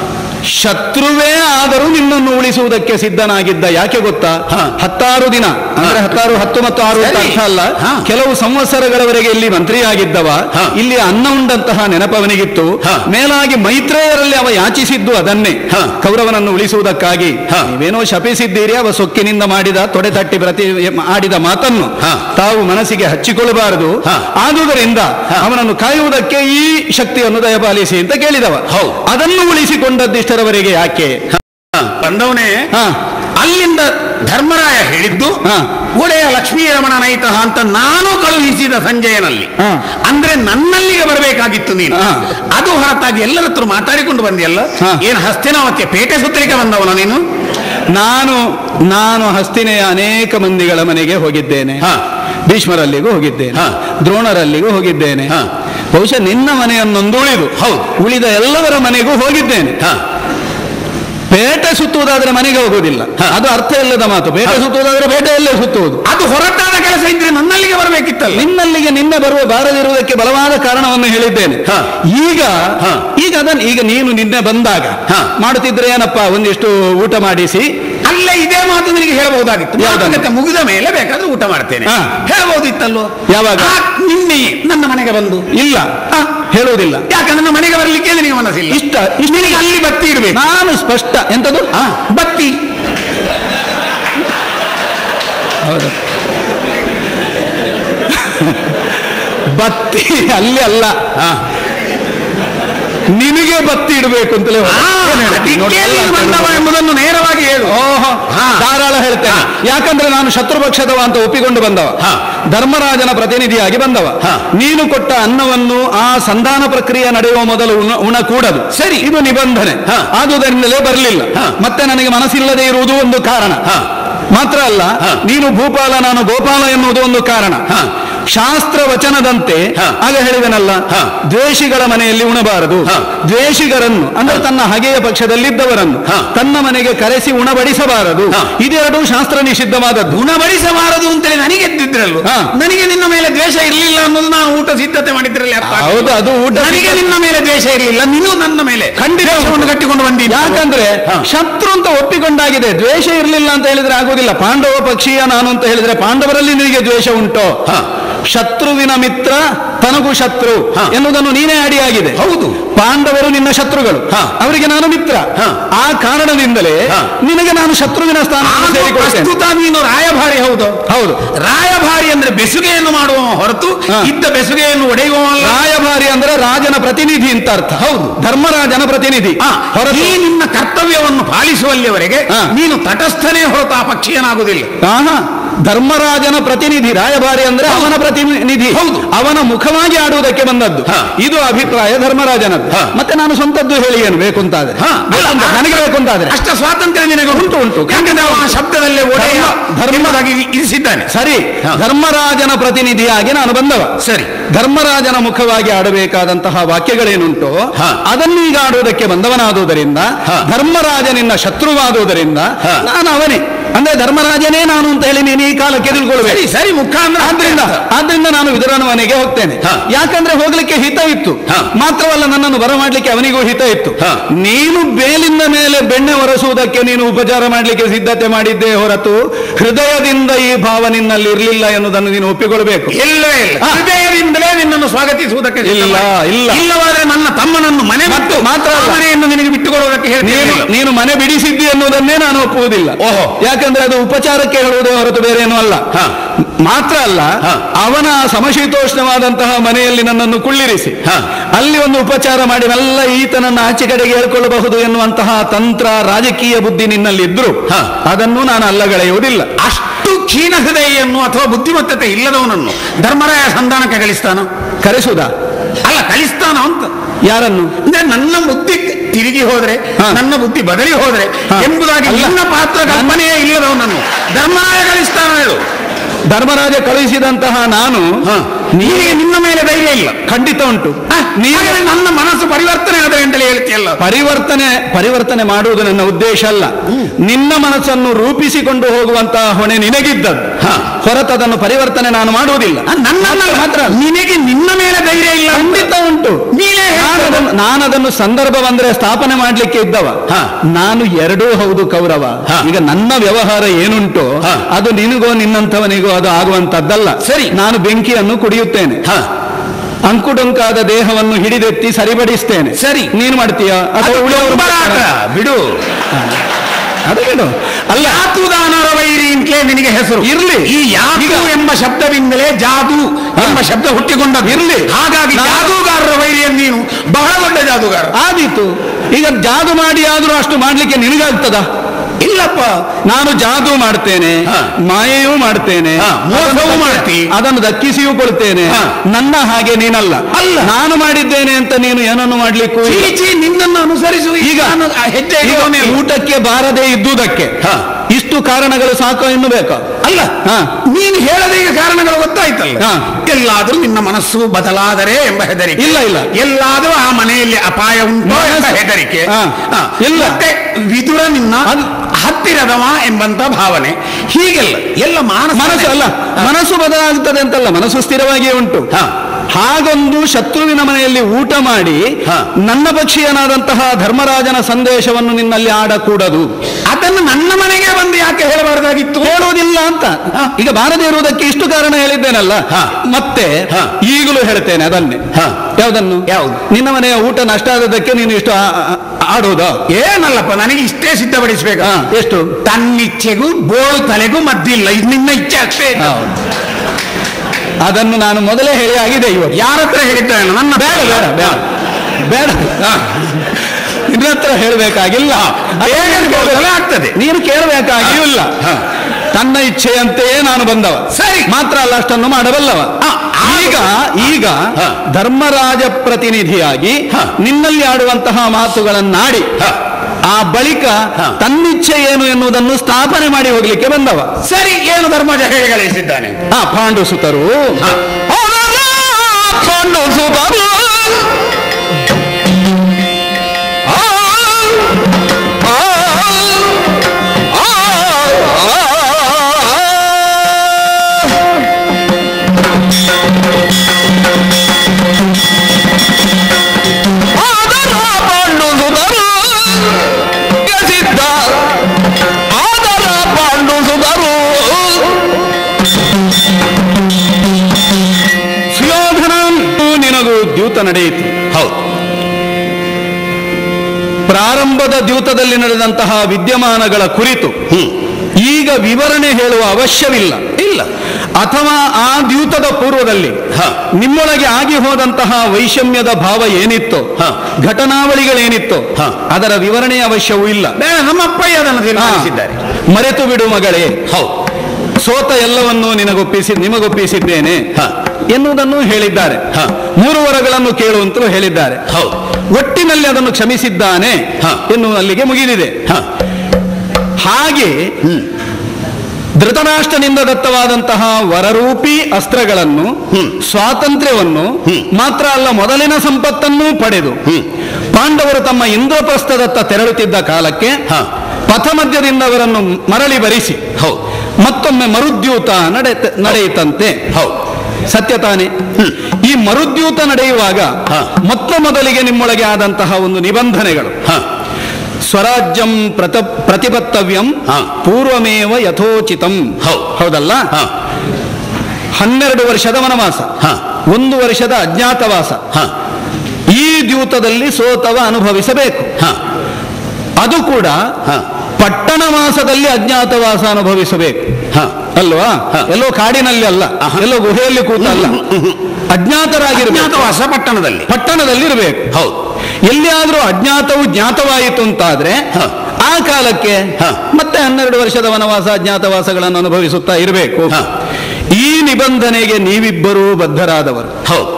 ಶತ್ರುವೇ ಆದರೂ ನಿನ್ನನ್ನು ಉಳಿಸುವುದಕ್ಕೆ ಸಿದ್ಧನಾಗಿದ್ದ ಯಾಕೆ ಗೊತ್ತಾ ಹಾ. ಹತ್ತಾರು ದಿನ ಅಂದ್ರೆ ಹತ್ತಾರು ಹತ್ತು ಮತ್ತು ಆರು ಅಂತ ಸರಿ. ಅರ್ಥ ಅಲ್ಲ ಹಾ. ಕೆಲವು ಸಂವತ್ಸರಗಳವರೆಗೆ ಇಲ್ಲಿ ಮಂತ್ರಿಯಾಗಿದ್ದವ ಹಾ. ಇಲ್ಲಿ ಅನ್ನ ಉಂಡಂತಹ ನೆನಪವನಿಗಿತ್ತು ಹಾ. ಮೇಲಾಗಿ ಮೈತ್ರೇಯರಲ್ಲಿ ಅವ ಯಾಚಿಸಿದ್ದು ಅದನ್ನೇ ಹಾ. ಕೌರವನನ್ನು ಉಳಿಸುವುದಕ್ಕಾಗಿ ಹಾ. ನೀವೇನೋ ಶಪಿಸಿದ್ದೀರಿ ಅವ ಸೊಕ್ಕಿನಿಂದ ಮಾಡಿದ ತೊಡೆ ತಟ್ಟಿ ಪ್ರತಿ ಆಡಿದ ಮಾತನ್ನು ಹಾ. ತಾವು ಮನಸ್ಸಿಗೆ ಹಚ್ಚಿಕೊಳ್ಳಬಾರದು ಹಾ. ಆದುದರಿಂದ ಹಾ. ಅವನನ್ನು ಕಾಯುವುದಕ್ಕೆ ಈ ಶಕ್ತಿಯನ್ನು ದಯಪಾಲಿಸಿ ಅಂತ ಕೇಳಿದವ ಹೌದು. ಅದನ್ನು ಉಳಿಸಿಕೊಂಡದ್ದಿಷ್ಟರವರೆಗೆ ಯಾಕೆ ಹಾ. ಬಂದವನೇ ಹಾ. ಅಲ್ಲಿಂದ ಧರ್ಮರಾಯ ಹೇಳಿದ್ದು ಹಾ. ಒಡೆಯ ಲಕ್ಷ್ಮೀರಮಣ ನೈತಃ ಅಂತ ನಾನು ಕಳುಹಿಸಿದ ಸಂಜಯನಲ್ಲಿ ಹಾ. ಅಂದ್ರೆ ನನ್ನಲ್ಲಿಗೆ ಬರಬೇಕಾಗಿತ್ತು ನೀನು ಹಾ. ಅದು ಹೊರತಾಗಿ ಎಲ್ಲರ ಹತ್ರ ಮಾತಾಡಿಕೊಂಡು ಬಂದಿಯಲ್ಲ ಹಾ. ಏನು ಹಸ್ತಿನಾವಕ್ಕೆ ಪೇಟೆ ಸುತ್ತಲಿಕ್ಕೆ ಬಂದವನ ನೀನು ನಾನು ನಾನು ಹಸ್ತಿನೆಯ ಅನೇಕ ಮಂದಿಗಳ ಮನೆಗೆ ಹೋಗಿದ್ದೇನೆ ಹಾ. ಭೀಷ್ಮರಲ್ಲಿಗೂ ಹೋಗಿದ್ದೇನೆ ಹಾ. ದ್ರೋಣರಲ್ಲಿಗೂ ಹೋಗಿದ್ದೇನೆ ಹಾ. ಬಹುಶಃ ನಿನ್ನ ಮನೆಯನ್ನೊಂದು ಉಳಿದು ಹೌದು. ಉಳಿದ ಎಲ್ಲವರ ಮನೆಗೂ ಹೋಗಿದ್ದೇನೆ ಹಾ. ಪೇಟೆ ಸುತ್ತುವುದಾದ್ರೆ ಮನೆಗೆ ಹೋಗುವುದಿಲ್ಲ ಹಾ. ಅದು ಅರ್ಥ ಇಲ್ಲದ ಮಾತು ಪೇಟೆ ಹಾ. ಸುತ್ತುವುದಾದ್ರೆ ಪೇಟೆಯಲ್ಲೇ ಸುತ್ತುವುದು ಅದು ಹೊರತಾದ ಕೆಲಸ ಇದ್ರೆ ನನ್ನಲ್ಲಿಗೆ ಬರಬೇಕಿತ್ತಲ್ಲ ನಿನ್ನಲ್ಲಿಗೆ ನಿನ್ನೆ ಬರುವ ಬಾರದಿರುವುದಕ್ಕೆ ಬಲವಾದ ಕಾರಣವನ್ನು ಹೇಳಿದ್ದೇನೆ ಹಾ. ಈಗ ಹಾ. ಈಗ ಅದನ್ನು ಈಗ ನೀನು ನಿನ್ನೆ ಬಂದಾಗ ಹಾ. ಮಾಡುತ್ತಿದ್ರೆ ಏನಪ್ಪ ಒಂದಿಷ್ಟು ಊಟ ಮಾಡಿಸಿ ಅಲ್ಲೇ ಇದೇ ಮಾತು ನಿನಗೆ ಹೇಳಬಹುದಾಗಿತ್ತು ಯಾವ್ದನ್ನು? ಮಾತುಕತೆ ಮುಗಿದ ಮೇಲೆ ಬೇಕಾದ್ರೆ ಊಟ ಮಾಡ್ತೇನೆ ಹಾ. ಹೇಳಬಹುದಿತ್ತಲ್ವ ಯಾವಾಗ? ಆ, ನಿನ್ನೆ ನನ್ನ ಮನೆಗೆ ಬಂದು ಇಲ್ಲ ಹಾ. ಹೇಳುವುದಿಲ್ಲ ಯಾಕೆ ನನ್ನ ಮನೆಗೆ ಬರಲಿಕ್ಕೆ ನಿನಗೆ ಮನಸ್ಸಿಲ್ಲ ಇಷ್ಟ ಇಷ್ಟ ನಿನಗೆ ಅಲ್ಲಿ ಬತ್ತಿ ಇಡಬೇಕು ನಾನು ಸ್ಪಷ್ಟ ಎಂತದು ಆ, ಬತ್ತಿ ಹೌದು ಬತ್ತಿ ಅಲ್ಲಿ ಅಲ್ಲ ಆ, ನಿನಗೆ ಬತ್ತಿ ಇಡಬೇಕು ಅಂತಲೇ ಆ, ಅದಕ್ಕೆ ನೀನು ಬಂದವ ಎಂಬುದನ್ನು ನೇರವಾಗಿ ಹೇಳು ಓಹೋ ಹಾ. ಧಾರಾಳ ಹೇಳ್ತೇನೆ ಹಾ. ಯಾಕಂದ್ರೆ ನಾನು ಶತ್ರುಪಕ್ಷದವ ಅಂತ ಒಪ್ಪಿಕೊಂಡು ಬಂದವ ಹಾ. ಧರ್ಮರಾಜನ ಪ್ರತಿನಿಧಿಯಾಗಿ ಬಂದವ ಹಾ. ನೀನು ಕೊಟ್ಟ ಅನ್ನವನ್ನು ಆ ಸಂಧಾನ ಪ್ರಕ್ರಿಯೆ ನಡೆಯುವ ಮೊದಲು ಉಣ ಉಣಕೂಡದು ಸರಿ. ಇದು ನಿಬಂಧನೆ ಹಾ. ಆದುದರಿಂದಲೇ ಬರಲಿಲ್ಲ ಹಾ. ಮತ್ತೆ ನನಗೆ ಮನಸ್ಸಿಲ್ಲದೆ ಇರುವುದು ಒಂದು ಕಾರಣ ಹಾ. ಮಾತ್ರ ಅಲ್ಲ ಹಾ. ನೀನು ಭೂಪಾಲ ನಾನು ಗೋಪಾಲ ಎನ್ನುವುದು ಒಂದು ಕಾರಣ ಹಾ. ಶಾಸ್ತ್ರ ವಚನದಂತೆ ಹಾ. ಆಗ ಹೇಳಿದನಲ್ಲ ಹಾ. ದ್ವೇಷಿಗಳ ಮನೆಯಲ್ಲಿ ಉಣಬಾರದು ಹಾ. ದ್ವೇಷಿಗರನ್ನು ಅಂದ್ರೆ ತನ್ನ ಹಗೆಯ ಪಕ್ಷದಲ್ಲಿದ್ದವರನ್ನು ಹಾ. ತನ್ನ ಮನೆಗೆ ಕರೆಸಿ ಉಣಬಡಿಸಬಾರದು ಹಾ. ಇದೆರಡು ಶಾಸ್ತ್ರ ನಿಷಿದ್ಧವಾದದ್ದು ಗುಣಬಡಿಸಬಾರದು ಅಂತೇಳಿ ನನಗೆ ಎದ್ದಿದ್ರಲ್ವ ಹಾ. ನನಗೆ ನಿನ್ನ ಮೇಲೆ ದ್ವೇಷ ಇರಲಿಲ್ಲ ಅನ್ನೋದು ನಾನು ಊಟ ಸಿದ್ಧತೆ ಮಾಡಿದ್ರಲ್ಲಿ ಅರ್ಥ ಆಗ್ತದೆ. ಹೌದು ಅದು ಊಟ ನನಗೆ ನಿನ್ನ ಮೇಲೆ ದ್ವೇಷ ಇರಲಿಲ್ಲ ನೀನು ನನ್ನ ಮೇಲೆ ಖಂಡಿತ ದ್ವೇಷವನ್ನು ಕಟ್ಟಿಕೊಂಡು ಬಂದಿದ್ದ ಯಾಕಂದ್ರೆ ಹಾ. ಶತ್ರು ಅಂತ ಒಪ್ಪಿಕೊಂಡಾಗಿದೆ ದ್ವೇಷ ಇರಲಿಲ್ಲ ಅಂತ ಹೇಳಿದ್ರೆ ಆಗುದಿಲ್ಲ ಪಾಂಡವ ಪಕ್ಷೀಯ ನಾನು ಅಂತ ಹೇಳಿದ್ರೆ ಪಾಂಡವರಲ್ಲಿ ನಿನಗೆ ದ್ವೇಷ ಉಂಟೋ ಹಾ. ಶತ್ರುವಿನ ಮಿತ್ರ ತನಗೂ ಶತ್ರು ಹಾ. ಎನ್ನುವುದನ್ನು ನೀನೇ ಅಡಿಯಾಗಿದೆ ಹೌದು. ಪಾಂಡವರು ನಿನ್ನ ಶತ್ರುಗಳು ಹಾ. ಅವರಿಗೆ ನಾನು ಮಿತ್ರ ಹಾ. ಆ ಕಾರಣದಿಂದಲೇ ಹಾ. ನಿನಗೆ ನಾನು ಶತ್ರುವಿನ ಸ್ಥಾನ ಆಗ ಸೇರಿಕೊಳ್ತೇನೆ ಪ್ರಸ್ತುತ ನೀನು ರಾಯಭಾರಿ ಹೌದು ಹೌದು ರಾಯಭಾರಿ ಅಂದ್ರೆ ಬೆಸುಗೆಯನ್ನು ಮಾಡುವ ಹೊರತು ಹಾ. ಇದ್ದ ಬೆಸುಗೆಯನ್ನು ಒಡೆಯುವವಲ್ಲ ರಾಯಭಾರಿ ಅಂದ್ರೆ ರಾಜನ ಪ್ರತಿನಿಧಿ ಅಂತ ಅರ್ಥ ಹೌದು. ಧರ್ಮರಾಜನ ಪ್ರತಿನಿಧಿ ಆ, ಹೊರತು ಈ ನಿನ್ನ ಕರ್ತವ್ಯವನ್ನು ಪಾಲಿಸುವಲ್ಲಿವರೆಗೆ ಹಾ. ನೀನು ತಟಸ್ಥನೇ ಹೊರತು ಆ ಪಕ್ಷೀಯನಾಗುವುದಿಲ್ಲ ಆಹಾ ಧರ್ಮರಾಜನ ಪ್ರತಿನಿಧಿ ರಾಯಭಾರಿ ಅಂದ್ರೆ ಅವನ ಪ್ರತಿನಿಧಿ ಹೌದು. ಅವನ ಮುಖವಾಗಿ ಆಡುವುದಕ್ಕೆ ಬಂದದ್ದು ಹಾ. ಇದು ಅಭಿಪ್ರಾಯ ಧರ್ಮರಾಜನದ್ದು ಹಾ. ಮತ್ತೆ ನಾನು ಸ್ವಂತದ್ದು ಹೇಳಿ ಏನು ಬೇಕು ಅಂತಾದ್ರೆ ಹಾ, ಬೇಕು ಅಂತ, ಅಲ್ಲ, ನನಗೆ ಬೇಕು ಅಂತಾದ್ರೆ ಅಷ್ಟ ಸ್ವಾತಂತ್ರ್ಯ ನಿನಗೆ ಉಂಟು, ಉಂಟು. ಯಾಕಂದ್ರೆ ಅವನ ಶಬ್ದದಲ್ಲೇ ಒಡೆಯ ಧರ್ಮ- ಧರ್ಮ- ಧರ್ಮದಾಗಿ ಇರಿಸಿದ್ದಾನೆ ಸರಿ ಹಾ. ಧರ್ಮರಾಜನ ಪ್ರತಿನಿಧಿಯಾಗಿ ನಾನು ಬಂದವ ಸರಿ. ಧರ್ಮರಾಜನ ಮುಖವಾಗಿ ಆಡಬೇಕಾದಂತಹ ವಾಕ್ಯಗಳೇನುಂಟು ಹಾ. ಅದನ್ನೀಗ ಆಡುವುದಕ್ಕೆ ಬಂದವನಾದುದರಿಂದ ಹಾ. ಧರ್ಮರಾಜನಿನ್ನ ಶತ್ರುವಾದುದರಿಂದ ಹಾ. ನಾನು ಅವನೇ ಅಂದ್ರೆ ಧರ್ಮರಾಜನೇ ನಾನು ಅಂತ ಹೇಳಿ ನೀನು ಈ ಕಾಲಕ್ಕೆ ತಿಳ್ಕೊಳ್ಬೇಕು ಸರಿ ಸರಿ ಮುಖ ಅಂದ್ರೆ ಆದ್ರಿಂದ ಆದ್ರಿಂದ ನಾನು ವಿದುರನ ಮನೆಗೆ ಹೋಗ್ತೇನೆ ಹಾ. ಯಾಕಂದ್ರೆ ಹೋಗ್ಲಿಕ್ಕೆ ಹಿತ ಇತ್ತು ಹಾ. ಮಾತ್ರವಲ್ಲ ನನ್ನನ್ನು ಬರಮಾಡ್ಲಿಕ್ಕೆ ಅವನಿಗೂ ಹಿತ ಇತ್ತು ಹಾ. ನೀನು ಬೇಲಿನ ಮೇಲೆ ಬೆಣ್ಣೆ ಒರೆಸುವುದಕ್ಕೆ ನೀನು ಉಪಚಾರ ಮಾಡ್ಲಿಕ್ಕೆ ಸಿದ್ಧತೆ ಮಾಡಿದ್ದೇ ಹೊರತು ಹೃದಯದಿಂದ ಈ ಭಾವ ನಿನ್ನಲ್ಲಿ ಇರಲಿಲ್ಲ ಎನ್ನುವುದನ್ನು ನೀನು ಒಪ್ಪಿಕೊಳ್ಬೇಕು ಇಲ್ಲವೇ ಇಲ್ಲ ಹಾ. ಹೃದಯದಿಂದಲೇ ನಿನ್ನನ್ನು ಸ್ವಾಗತಿಸುವುದಕ್ಕೆ ಇಲ್ಲ, ಸಿದ್ಧವಾಗಿ. ಇಲ್ಲ. ಇಲ್ಲವಾದ್ರೆ ನನ್ನ ತಮ್ಮನನ್ನು ಮನೆ ಮತ್ತು ಮತ್ತು ಮಾತ್ರ ಅಲ್ಲ. ಆ ಮನೆಯನ್ನು ನಿನಗೆ ಬಿಟ್ಟುಕೊಡುವುದಕ್ಕೆ ನೀನು ಹೇಳ್ತೀನಿ ನೀನು ಮನೆ ಬಿಡಿಸಿದ್ದಿ ಎನ್ನುವುದನ್ನೇ ನಾನು ಒಪ್ಪುವುದಿಲ್ಲ ಓಹೋ. ಯಾಕಂದ್ರೆ ಅದು ಉಪಚಾರಕ್ಕೆ ಹೇಳುವುದೇ ಹೊರತು ಬೇರೆ ಏನೂ ಅಲ್ಲ ಹಾ. ಮಾತ್ರ ಅಲ್ಲ ಹಾ. ಅವನ ಸಮಶೀತೋಷ್ಣವಾದಂತಹ ಮನೆಯಲ್ಲಿ ನನ್ನನ್ನು ಕುಳ್ಳಿರಿಸಿ ಹಾ. ಅಲ್ಲಿ ಒಂದು ಉಪಚಾರ ಮಾಡಿ ಎಲ್ಲ ಈತನನ್ನು ಆಚೆ ಕಡೆಗೆ ಹೇಳ್ಕೊಳ್ಳಬಹುದು ಎನ್ನುವಂತಹ ತಂತ್ರ ರಾಜಕೀಯ ಬುದ್ಧಿ ನಿನ್ನಲ್ಲಿ ಇದ್ರು ಹಾ. ಅದನ್ನು ನಾನು ಅಲ್ಲಗಳೆಯುವುದಿಲ್ಲ ಅಷ್ಟು ಕ್ಷೀಣ ಹೃದಯನ್ನು ಅಥವಾ ಬುದ್ಧಿಮತ್ತತೆ ಇಲ್ಲದವನನ್ನು ಧರ್ಮರಾಯ ಸಂಧಾನಕ್ಕೆ ಕಳಿಸ್ತಾನ ಕರೆಸುವುದಾ ಅಲ್ಲ ಕಳಿಸ್ತಾನ ಅಂತ ಯಾರನ್ನು ಅಂದ್ರೆ ನನ್ನ ಬುದ್ಧಿ ತಿರುಗಿ ಹೋದ್ರೆ ಹಾ. ನನ್ನ ಬುದ್ಧಿ ಬದಲಿ ಹೋದ್ರೆ ಹಾ. ಎಂಬುದಾಗಿ ಅಲ್ಲ. ನಿನ್ನ ಪಾತ್ರ ಕಲ್ಪನೆಯೇ ಇಲ್ಲದವನನ್ನು ಧರ್ಮರಾಯ ಕಳಿಸ್ತಾನ ಹೇಳು ಧರ್ಮರಾಜ ಕಳುಹಿಸಿದಂತಹ ನಾನು ಹಾ. ನಿನಗೆ ನಿನ್ನ ಮೇಲೆ ಧೈರ್ಯ ಇಲ್ಲ ಖಂಡಿತ ಉಂಟು ನೀ ನನ್ನ ಮನಸ್ಸು ಪರಿವರ್ತನೆ ಆದ್ರೆ ಅಂತಲೇ ಹೇಳ್ತೀಯಲ್ಲ ಪರಿವರ್ತನೆ ಪರಿವರ್ತನೆ ಮಾಡುವುದು ನನ್ನ ಉದ್ದೇಶ ಅಲ್ಲ ನಿನ್ನ ಮನಸ್ಸನ್ನು ರೂಪಿಸಿಕೊಂಡು ಹೋಗುವಂತಹ ಹೊಣೆ ನಿನಗಿದ್ದದ್ದು ಹಾ. ಹೊರತದನ್ನು ಪರಿವರ್ತನೆ ನಾನು ಮಾಡುವುದಿಲ್ಲ ನನ್ನ ಮಾತ್ರ ನಿನಗೆ ನಿನ್ನ ಮೇಲೆ ಧೈರ್ಯ ಇಲ್ಲ ಅಂತ. ಖಂಡಿತ ಉಂಟು ನೀನೇ ಹೇಳ್ತಾ ನಾನದನ್ನು- ನಾನದನ್ನು ಸಂದರ್ಭ ಬಂದ್ರೆ ಸ್ಥಾಪನೆ ಮಾಡ್ಲಿಕ್ಕೆ ಇದ್ದವ ಹಾ. ನಾನು ಎರಡೂ ಹೌದು ಕೌರವ ಹಾ. ಈಗ ನನ್ನ ವ್ಯವಹಾರ ಏನುಂಟು ಹಾ. ಅದು ನಿನಗೋ ನಿನ್ನಂಥವನಿಗೋ ಅದು ಆಗುವಂತದ್ದಲ್ಲ ಸರಿ. ನಾನು ಬೆಂಕಿಯನ್ನು ಕುಡಿಯುತ್ತೇನೆ ಹಾ. ಅಂಕುಡೊಂಕಾದ ದೇಹವನ್ನು ಹಿಡಿದೆತ್ತಿ ಸರಿಪಡಿಸ್ತೇನೆ ಸರಿ. ನೀನು ಮಾಡ್ತೀಯ ಅದು ಅಥವಾ ಉಳಿದವರು ಉಳಿದವರ ಮಾಡ್ತಾರಾ? ಬಿಡು ಅದು ಬಿಡು ಅಲ್ಲ ಯಾತುದಾನರ ವೈರಿ ಅಂತಲೇ ನಿನಗೆ ಹೆಸರು ಇರ್ಲಿ. ಈ ಯಾತು ಈಗ- ಎಂಬ ಶಬ್ದದಿಂದಲೇ ಜಾದು ಎಂಬ ಶಬ್ದ ಹುಟ್ಟಿಕೊಂಡದ್ದು ಇರ್ಲಿ. ಹಾಗಾಗಿ ನಾನು- ಜಾದೂಗಾರರ ವೈರಿ ನೀನು ಬಹಳ ದೊಡ್ಡ ಜಾದೂಗಾರ ಆದೀತು ಈಗ ಜಾದು ಮಾಡಿ ಆದ್ರೂ ಅಷ್ಟು ಮಾಡ್ಲಿಕ್ಕೆ ನಿನಗಾಗ್ತದ ಇಲ್ಲಪ್ಪ ನಾನು ಜಾದು ಮಾಡ್ತೇನೆ ಹಾ. ಮಾಯೆಯೂ ಮಾಡ್ತೇನೆ ಹಾ, ಮೋಸವೂ ಅದನ್ನು ಮಾಡ್ತಿ. ಅದನ್ನು ದಕ್ಕಿಸಿಯೂ ಕೊಡ್ತೇನೆ ಹಾ. ನನ್ನ ಹಾಗೆ ನೀನಲ್ಲ ಅಲ್ಲ. ನಾನು ಮಾಡಿದ್ದೇನೆ ಅಂತ ನೀನು ಏನನ್ನು ಮಾಡ್ಲಿಕ್ಕೂ ಇಲ್ಲ. ಚೀಚಿ ನಿನ್ನನ್ನು ಅನುಸರಿಸು ಈಗ ನಾನು ಆ ಹೆಜ್ಜೆ ಈಗ ಇಡುವವನೇ ಅಲ್ಲ. ಊಟಕ್ಕೆ ಬಾರದೆ ಇದ್ದುದಕ್ಕೆ ಹಾ. ಇಷ್ಟು ಕಾರಣಗಳು ಸಾಕು ಇನ್ನು ಬೇಕಾ ಅಲ್ಲ ಹಾ. ನೀನು ಹೇಳದೆ ಈಗ ಕಾರಣಗಳು ಗೊತ್ತಾಯ್ತಲ್ಲ ಹಾ. ಎಲ್ಲಾದ್ರೂ ನಿನ್ನ ಮನಸ್ಸು ಬದಲಾದರೆ ಎಂಬ ಹೆದರಿಕೆ ಇಲ್ಲ, ಇಲ್ಲ. ಎಲ್ಲಾದ್ರೂ ಆ ಮನೆಯಲ್ಲಿ ಅಪಾಯ ಉಂಟು ಎಂಬ ಮನಸ್ಸು- ಹೆದರಿಕೆ ಹಾ. ಹಾ. ಇಲ್ಲ. ಮತ್ತೆ ವಿದುರ ನಿನ್ನ ಅದು- ಹತ್ತಿರದವ ಎಂಬಂತ ಭಾವನೆ ಹೀಗೆಲ್ಲ ಎಲ್ಲ ಮಾನಸ ಮನಸ್ಸು ಅಲ್ಲ ಮನಸ್ಸು ಬದಲಾಗುತ್ತದೆ ಅಂತಲ್ಲ ಮನಸ್ಸು ಸ್ಥಿರವಾಗಿಯೇ ಉಂಟು ಹಾ. ಹಾಗೊಂದು ಶತ್ರುವಿನ ಮನೆಯಲ್ಲಿ ಊಟ ಮಾಡಿ ಹಾ. ನನ್ನ ಪಕ್ಷೀಯನಾದಂತಹ ಧರ್ಮರಾಜನ ಸಂದೇಶವನ್ನು ನಿನ್ನಲ್ಲಿ ಆಡಕೂಡದು ಅದನ್ನು ನನ್ನ ಮನೆಗೆ ಬಂದು ಯಾಕೆ ಹೇಳಬಾರ್ದಾಗಿತ್ತು ಹೇಳುವುದಿಲ್ಲ ಅಂತ ಹಾ. ಈಗ ಬಾರದೇ ಇರುವುದಕ್ಕೆ ಇಷ್ಟು ಕಾರಣ ಹೇಳಿದ್ದೇನಲ್ಲ ಹಾ. ಮತ್ತೆ ಹಾ. ಈಗಲೂ ಹೇಳ್ತೇನೆ ಅದನ್ನೇ ಹಾ. ಯಾವುದನ್ನು ಯಾವುದು? ನಿನ್ನ ಮನೆಯ ಊಟ ನಷ್ಟ ಆದದಕ್ಕೆ ನೀನು ಇಷ್ಟು ಆ- ಆ- ಆಡೋದಾ ಏನಲ್ಲಪ್ಪ ನನಗೆ ಇಷ್ಟೇ ಸಿದ್ಧಪಡಿಸ್ಬೇಕು ಹಾ, ಎಷ್ಟು ತನ್ನಿಚ್ಛೆಗೂ ಬೋಳು ತಲೆಗೂ ಮದ್ದಿಲ್ಲ ಇದು ನಿನ್ನ ಇಚ್ಛೆ ಅಷ್ಟೇ ಅದನ್ನು ನಾನು ಮೊದಲೇ ಹೇಳಿ ಆಗಿದೆ ಇವತ್ತು ಯಾರ ಹತ್ರ ಹೇಳಿದ್ದಾನೆ ನನ್ನ ಬೇಡ ಬೇಡ ಬೇಡ ಬೇಡ ಹಾ. ನಿನ್ನ ಹತ್ರ ಹೇಳಬೇಕಾಗಿಲ್ಲ ಬೇಗ ಕೇಳಿದ್ರೆ ಆಗ್ತದೆ ನೀನು ಕೇಳಬೇಕಾಗಿಯೂ ಇಲ್ಲ ಹಾ. ತನ್ನ ಇಚ್ಛೆಯಂತೆಯೇ ನಾನು ಬಂದವ ಸರಿ. ಮಾತ್ರ ಅಲ್ಲ ಅಷ್ಟನ್ನು ಮಾಡಬಲ್ಲವ ಹಾ, ಈಗ ಈಗ ಹಾ. ಧರ್ಮರಾಜ ಪ್ರತಿನಿಧಿಯಾಗಿ ಹಾ. ನಿನ್ನಲ್ಲಿ ಆಡುವಂತಹ ಮಾತುಗಳನ್ನಾಡಿ ಹಾ. ಆ ಬಳಿಕ ಹಾ. ತನ್ನಿಚ್ಛೆ ಏನು ಎನ್ನುವುದನ್ನು ಸ್ಥಾಪನೆ ಮಾಡಿ ಹೋಗ್ಲಿಕ್ಕೆ ಬಂದವ ಸರಿ ಏನು ಧರ್ಮಜ ಹೇಳಿ ಕಳಿಸಿದ್ದಾನೆ ಆ ಪಾಂಡು ಸುತರು ಹಾ. ಪಾಂಡು ಸುತರು ಆ, ಆ, ಆ, ಆದರ ಪಾಂಡು ಸುತರು ಗಸಿದ್ದ ಆದರ ಪಾಂಡು ಸುತರು ನಡೆಯಿತು ಹೌದು ಪ್ರಾರಂಭದ ದ್ಯೂತದಲ್ಲಿ ನಡೆದಂತಹ ವಿದ್ಯಮಾನಗಳ ಕುರಿತು ಹ್ಮ್ ಈಗ ವಿವರಣೆ ಹೇಳುವ ಅವಶ್ಯವಿಲ್ಲ ಇಲ್ಲ ಅಥವಾ ಆ ದ್ಯೂತದ ಪೂರ್ವದಲ್ಲಿ ಹ. ನಿಮ್ಮೊಳಗೆ ಆಗಿ ಹೋದಂತಹ ವೈಷಮ್ಯದ ಭಾವ ಏನಿತ್ತೋ ಹ. ಘಟನಾವಳಿಗಳೇನಿತ್ತೋ ಹ. ಅದರ ವಿವರಣೆಯ ಅವಶ್ಯವೂ ಇಲ್ಲ ಬೇಡ ನಮ್ಮ ಅಪ್ಪಯ್ಯ ಅದನ್ನು ತೀರ್ಮಾನಿಸಿದ್ದಾರೆ ಮರೆತು ಬಿಡು ಮಗಳೇ ಹೌದು ಸೋತ ಎಲ್ಲವನ್ನೂ ನಿನಗೊಪ್ಪಿಸಿ ನಿಮಗೊಪ್ಪಿಸಿದ್ದೇನೆ ಹ. ಎನ್ನುವುದನ್ನು ಹೇಳಿದ್ದಾರೆ ಹ. ಮೂರು ವರಗಳನ್ನು ಕೇಳುವಂತಲೂ ಹೇಳಿದ್ದಾರೆ ಹೌದು ಒಟ್ಟಿನಲ್ಲಿ ಅದನ್ನು ಕ್ಷಮಿಸಿದ್ದಾನೆ ಹ. ಎನ್ನುವಲ್ಲಿಗೆ ಮುಗಿದಿದೆ ಹ ಹಾಗೆ ಧೃತರಾಷ್ಟ್ರನಿಂದ ದತ್ತವಾದಂತಹ ವರರೂಪಿ ಅಸ್ತ್ರಗಳನ್ನು ಹ್ಮ್. ಸ್ವಾತಂತ್ರ್ಯವನ್ನು ಹ್ಮ್. ಮಾತ್ರ ಅಲ್ಲ ಮೊದಲಿನ ಸಂಪತ್ತನ್ನೂ ಪಡೆದು ಹ್ಮ್. ಪಾಂಡವರು ತಮ್ಮ ಇಂದ್ರಪ್ರಸ್ಥದತ್ತ ತೆರಳುತ್ತಿದ್ದ ಕಾಲಕ್ಕೆ ಹ. ಪಥಮಧ್ಯದಿಂದ ಅವರನ್ನು ಮರಳಿ ಬರಿಸಿ ಹೌದು ಮತ್ತೊಮ್ಮೆ ಮರುದ್ಯೂತ ನಡೆ ನಡೆಯಿತಂತೆ ಹೌದು ಸತ್ಯ ತಾನೆ ಈ ಮರುದ್ಯೂತ ನಡೆಯುವಾಗ ಹ. ಮೊತ್ತ ಮೊದಲಿಗೆ ನಿಮ್ಮೊಳಗೆ ಆದಂತಹ ಒಂದು ನಿಬಂಧನೆಗಳು ಹ ಸ್ವರಾಜ್ಯಂ ಪ್ರತ ಪ್ರತಿಪತ್ತವ್ಯಂ ಹ. ಪೂರ್ವಮೇವ ಯಥೋಚಿತಂ ಹೌದು. ಹೌದಲ್ಲ ಹ ಹನ್ನೆರಡು ವರ್ಷದ ವನವಾಸ ಹ. ಒಂದು ವರ್ಷದ ಅಜ್ಞಾತವಾಸ ಹ ಈ ದ್ಯೂತದಲ್ಲಿ ಸೋತವ ಅನುಭವಿಸಬೇಕು ಹ ಅದು ಕೂಡ ಹ. ಪಟ್ಟಣವಾಸದಲ್ಲಿ ಅಜ್ಞಾತವಾಸ ಅನುಭವಿಸಬೇಕು ಹ ಅಲ್ವಾ ಹ. ಎಲ್ಲೋ ಕಾಡಿನಲ್ಲಿ ಅಲ್ಲ ಆಹಾ. ಎಲ್ಲೋ ಗುಹೆಯಲ್ಲಿ ಕೂತಲ್ಲ ಅಜ್ಞಾತರಾಗಿರ್ಬೇಕು ಅಜ್ಞಾತವಾಸ ಪಟ್ಟಣದಲ್ಲಿ ಪಟ್ಟಣದಲ್ಲಿ ಇರಬೇಕು ಹೌದು ಎಲ್ಲಿಯಾದ್ರೂ ಅಜ್ಞಾತವು ಜ್ಞಾತವಾಯಿತು ಅಂತಾದ್ರೆ ಹ. ಆ ಕಾಲಕ್ಕೆ ಹ. ಮತ್ತೆ ಹನ್ನೆರಡು ವರ್ಷದ ವನವಾಸ ಅಜ್ಞಾತವಾಸಗಳನ್ನು ಅನುಭವಿಸುತ್ತಾ ಇರಬೇಕು ಹ. ಈ ನಿಬಂಧನೆಗೆ ನೀವಿಬ್ಬರೂ ಬದ್ಧರಾದವರು ಹೌದು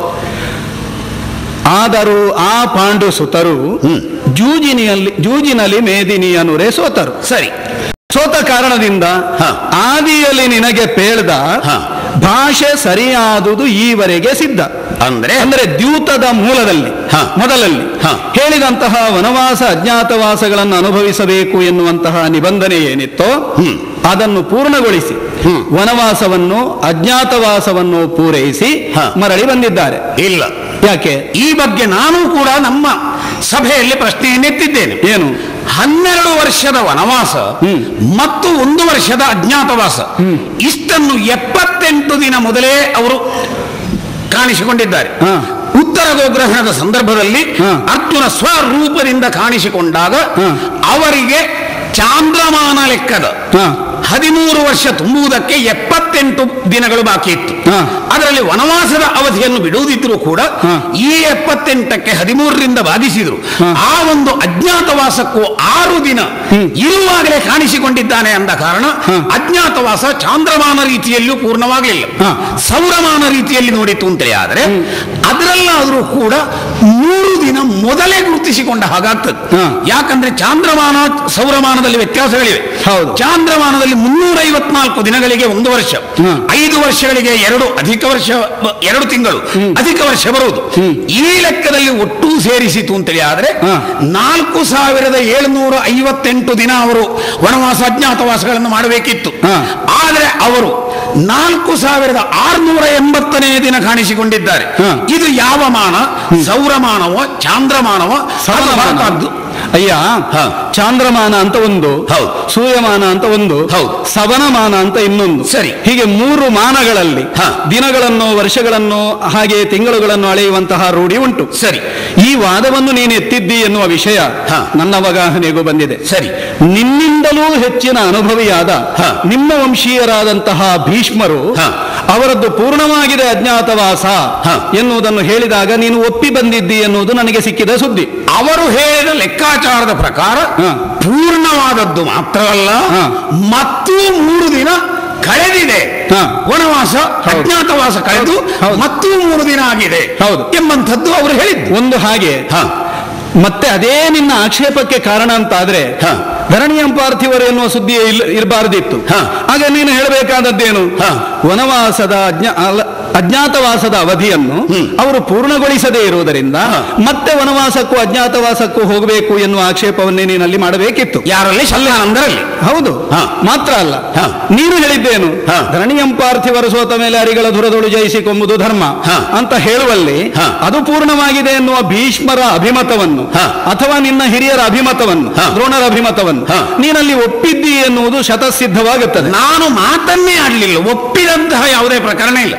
ಆದರೂ ಆ ಪಾಂಡು ಸುತರು ಹ್ಮ್. ಜೂಜಿನಿಯಲ್ಲಿ ಜೂಜಿನಲ್ಲಿ ಮೇದಿನಿಯನುರೇ ಸೋತರು ಸರಿ ಸೋತ ಕಾರಣದಿಂದ ಹ. ಆದಿಯಲ್ಲಿ ನಿನಗೆ ಪೇಳ್ದ ಹ. ಭಾಷೆ ಸರಿಯಾದುದು ಈವರೆಗೆ ಸಿದ್ಧ ಅಂದ್ರೆ ಅಂದ್ರೆ ದ್ಯೂತದ ಮೂಲದಲ್ಲಿ ಹ. ಮೊದಲಲ್ಲಿ ಹ. ಹೇಳಿದಂತಹ ವನವಾಸ ಅಜ್ಞಾತವಾಸಗಳನ್ನು ಅನುಭವಿಸಬೇಕು ಎನ್ನುವಂತಹ ನಿಬಂಧನೆ ಏನಿತ್ತೋ ಹ್ಮ್. ಅದನ್ನು ಪೂರ್ಣಗೊಳಿಸಿ ಹ್ಮ್. ವನವಾಸವನ್ನು ಅಜ್ಞಾತವಾಸವನ್ನು ಪೂರೈಸಿ ಹ. ಮರಳಿ ಬಂದಿದ್ದಾರೆ ಇಲ್ಲ ಯಾಕೆ ಈ ಬಗ್ಗೆ ನಾನು ಕೂಡ ನಮ್ಮ ಸಭೆಯಲ್ಲಿ ಪ್ರಶ್ನೆಯನ್ನೆತ್ತಿದ್ದೇನೆ ಏನು ಹನ್ನೆರಡು ವರ್ಷದ ವನವಾಸ ಹ್ಮ್. ಮತ್ತು ಒಂದು ವರ್ಷದ ಅಜ್ಞಾತವಾಸ ಇಷ್ಟನ್ನು ಎಪ್ಪತ್ತೆಂಟು ದಿನ ಮೊದಲೇ ಅವರು ಕಾಣಿಸಿಕೊಂಡಿದ್ದಾರೆ ಹಾ. ಉತ್ತರ ಗೋಗ್ರಹಣದ ಸಂದರ್ಭದಲ್ಲಿ ಹಾ. ಅರ್ಜುನ ಸ್ವರೂಪದಿಂದ ಕಾಣಿಸಿಕೊಂಡಾಗ ಹಾ. ಅವರಿಗೆ ಚಾಂದ್ರಮಾನ ಲೆಕ್ಕದ ಹಾ. ಹದಿಮೂರು ವರ್ಷ ತುಂಬುವುದಕ್ಕೆ ಎಪ್ಪತ್ತೆಂಟು ದಿನಗಳು ಬಾಕಿ ಇತ್ತು ಹಾ. ಅದರಲ್ಲಿ ವನವಾಸದ ಅವಧಿಯನ್ನು ಬಿಡುವುದಿದ್ರೂ ಕೂಡ ಹಾ. ಈ ಎಪ್ಪತ್ತೆಂಟಕ್ಕೆ ಹದಿಮೂರರಿಂದ ಬಾಧಿಸಿದ್ರು ಹಾ. ಆ ಒಂದು ಅಜ್ಞಾತವಾಸಕ್ಕೂ ಆರು ದಿನ ಇರುವಾಗಲೇ ಕಾಣಿಸಿಕೊಂಡಿದ್ದಾನೆ ಅಂದ ಕಾರಣ ಹಾ. ಅಜ್ಞಾತವಾಸ ಚಾಂದ್ರಮಾನ ರೀತಿಯಲ್ಲೂ ಪೂರ್ಣವಾಗಲಿಲ್ಲ ಹಾ. ಸೌರಮಾನ ರೀತಿಯಲ್ಲಿ ನೋಡಿತು ಅಂತೇಳಿ ಆದರೆ ಅದರಲ್ಲಾದರೂ ಕೂಡ ಮೂರು ದಿನ ಮೊದಲೇ ಗುರುತಿಸಿಕೊಂಡ ಹಾಗಾಗ್ತದೆ ಹಾ. ಯಾಕಂದ್ರೆ ಚಾಂದ್ರಮಾನ ಸೌರಮಾನದಲ್ಲಿ ವ್ಯತ್ಯಾಸಗಳಿವೆ ಹೌದು. ಚಾಂದ್ರಮಾನದಲ್ಲಿ ಮುನ್ನೂರ ಐವತ್ನಾಲ್ಕು ದಿನಗಳಿಗೆ ಒಂದು ವರ್ಷ ಹ್ಮ್. ಐದು ವರ್ಷಗಳಿಗೆ ಎರಡು ಅಧಿಕ ವರ್ಷ ಬ- ಎರಡು ತಿಂಗಳು ಅಧಿಕ ವರ್ಷ ಬರುವುದು ಈ ಲೆಕ್ಕದಲ್ಲಿ ಒಟ್ಟು ಸೇರಿಸಿತು ಅಂತೇಳಿ ಆದ್ರೆ ಹಾ. ನಾಲ್ಕು ಸಾವಿರದ ಏಳುನೂರ ಐವತ್ತೆಂಟು ದಿನ ಅವರು ವನವಾಸ ಅಜ್ಞಾತವಾಸಗಳನ್ನು ಮಾಡಬೇಕಿತ್ತು ಹಾ. ಆದರೆ ಅವರು ನಾಲ್ಕು ಸಾವಿರದ ಆರುನೂರ ಎಂಬತ್ತನೇ ದಿನ ಕಾಣಿಸಿಕೊಂಡಿದ್ದಾರೆ ಹಾ. ಇದು ಯಾವ ಮಾನ ಸೌರಮಾನವೋ ಚಾಂದ್ರಮಾನವೋ ಸವನಮಾನ. ಅದು ಅಯ್ಯ ಹಾ. ಚಾಂದ್ರಮಾನ ಅಂತ ಒಂದು ಹೌದು. ಸೂರ್ಯಮಾನ ಅಂತ ಒಂದು ಹೌದು. ಸವನಮಾನ ಅಂತ ಇನ್ನೊಂದು ಸರಿ. ಹೀಗೆ ಮೂರು ಮಾನಗಳಲ್ಲಿ ಹಾ. ದಿನಗಳನ್ನು ವರ್ಷಗಳನ್ನು ಹಾಗೆ ತಿಂಗಳುಗಳನ್ನು ಅಳೆಯುವಂತಹ ರೂಢಿ ಉಂಟು ಸರಿ ಈ ವಾದವನ್ನು ನೀನು ಎತ್ತಿದ್ದಿ ಎನ್ನುವ ವಿಷಯ ಹಾ. ನನ್ನ ಅವಗಾಹನೆಗೂ ಬಂದಿದೆ ಸರಿ ನಿನ್ನಿಂದಲೂ ಹೆಚ್ಚಿನ ಅನುಭವಿಯಾದ ಹಾ. ನಿಮ್ಮ ವಂಶೀಯರಾದಂತಹ ಭೀಷ್ಮರು ಹಾ. ಅವರದ್ದು ಪೂರ್ಣವಾಗಿದೆ ಅಜ್ಞಾತವಾಸ ಹಾ. ಎನ್ನುವುದನ್ನು ಹೇಳಿದಾಗ ನೀನು ಒಪ್ಪಿ ಬಂದಿದ್ದಿ ಎನ್ನುವುದು ನನಗೆ ಸಿಕ್ಕಿದ ಸುದ್ದಿ ಅವರು ಹೇಳಿದ ಲೆಕ್ಕಾಚಾರದ ಪ್ರಕಾರ ಹಾ. ಪೂರ್ಣವಾದದ್ದು ಮಾತ್ರವಲ್ಲ ಹಾ. ಮತ್ತು ಮೂರು ದಿನ ಕಳೆದಿದೆ ಹಾ. ವನವಾಸ ಹೌದು. ಅಜ್ಞಾತವಾಸ ಕಳೆದು ಹೌದು. ಮತ್ತು ಮೂರು ದಿನ ಆಗಿದೆ ಹೌದು. ಎಂಬಂಥದ್ದು ಅವರು ಹೇಳಿದ್ದು ಒಂದು ಹಾಗೆ ಹಾ. ಮತ್ತೆ ಅದೇ ನಿನ್ನ ಆಕ್ಷೇಪಕ್ಕೆ ಕಾರಣ ಅಂತಾದ್ರೆ ಹಾ. ಧರಣಿಯಂ ಪಾರ್ಥಿವರು ಎನ್ನುವ ಸುದ್ದಿ ಇರಬಾರ್ದಿತ್ತು ಹಾ. ಆಗ ನೀನು ಹೇಳಬೇಕಾದದ್ದೇನು ಹಾ. ವನವಾಸದ ಅಜ್ಞಾ ಅಲ್ಲ, ಅಜ್ಞಾತವಾಸದ ಅವಧಿಯನ್ನು ಹ್ಮ್. ಅವರು ಪೂರ್ಣಗೊಳಿಸದೇ ಇರುವುದರಿಂದ ಹಾ. ಮತ್ತೆ ವನವಾಸಕ್ಕೂ ಅಜ್ಞಾತವಾಸಕ್ಕೂ ಹೋಗಬೇಕು ಎನ್ನುವ ಆಕ್ಷೇಪವನ್ನೇ ನೀನಲ್ಲಿ ಮಾಡಬೇಕಿತ್ತು ಯಾರಲ್ಲಿ ಶಲ್ಯಾನಂದರಲ್ಲಿ ಹೌದು ಹಾ. ಮಾತ್ರ ಅಲ್ಲ ಹಾ. ನೀನು ಹೇಳಿದ್ದೇನು ಹಾ. ಧರಣಿಯಂ ಪಾರ್ಥಿವರು ಸೋತ ಮೇಲೆ ಅರಿಗಳ ಧುರದೊಳು ಜಯಿಸಿಕೊಂಬುದು ಧರ್ಮ ಹಾ. ಅಂತ ಹೇಳುವಲ್ಲಿ ಹಾ. ಅದು ಪೂರ್ಣವಾಗಿದೆ ಎನ್ನುವ ಭೀಷ್ಮರ ಅಭಿಮತವನ್ನು ಹಾ. ಅಥವಾ ನಿನ್ನ ಹಿರಿಯರ ಅಭಿಮತವನ್ನು ಹಾ. ದ್ರೋಣರ ಅಭಿಮತವನ್ನು ಹಾ. ನೀನಲ್ಲಿ ಒಪ್ಪಿದ್ದಿ ಎನ್ನುವುದು ಶತಸಿದ್ಧವಾಗುತ್ತದೆ ನಾನು ಮಾತನ್ನೇ ಆಡಲಿಲ್ಲ ಒಪ್ಪಿದಂತಹ ಯಾವುದೇ ಪ್ರಕರಣ ಇಲ್ಲ ಹಾ.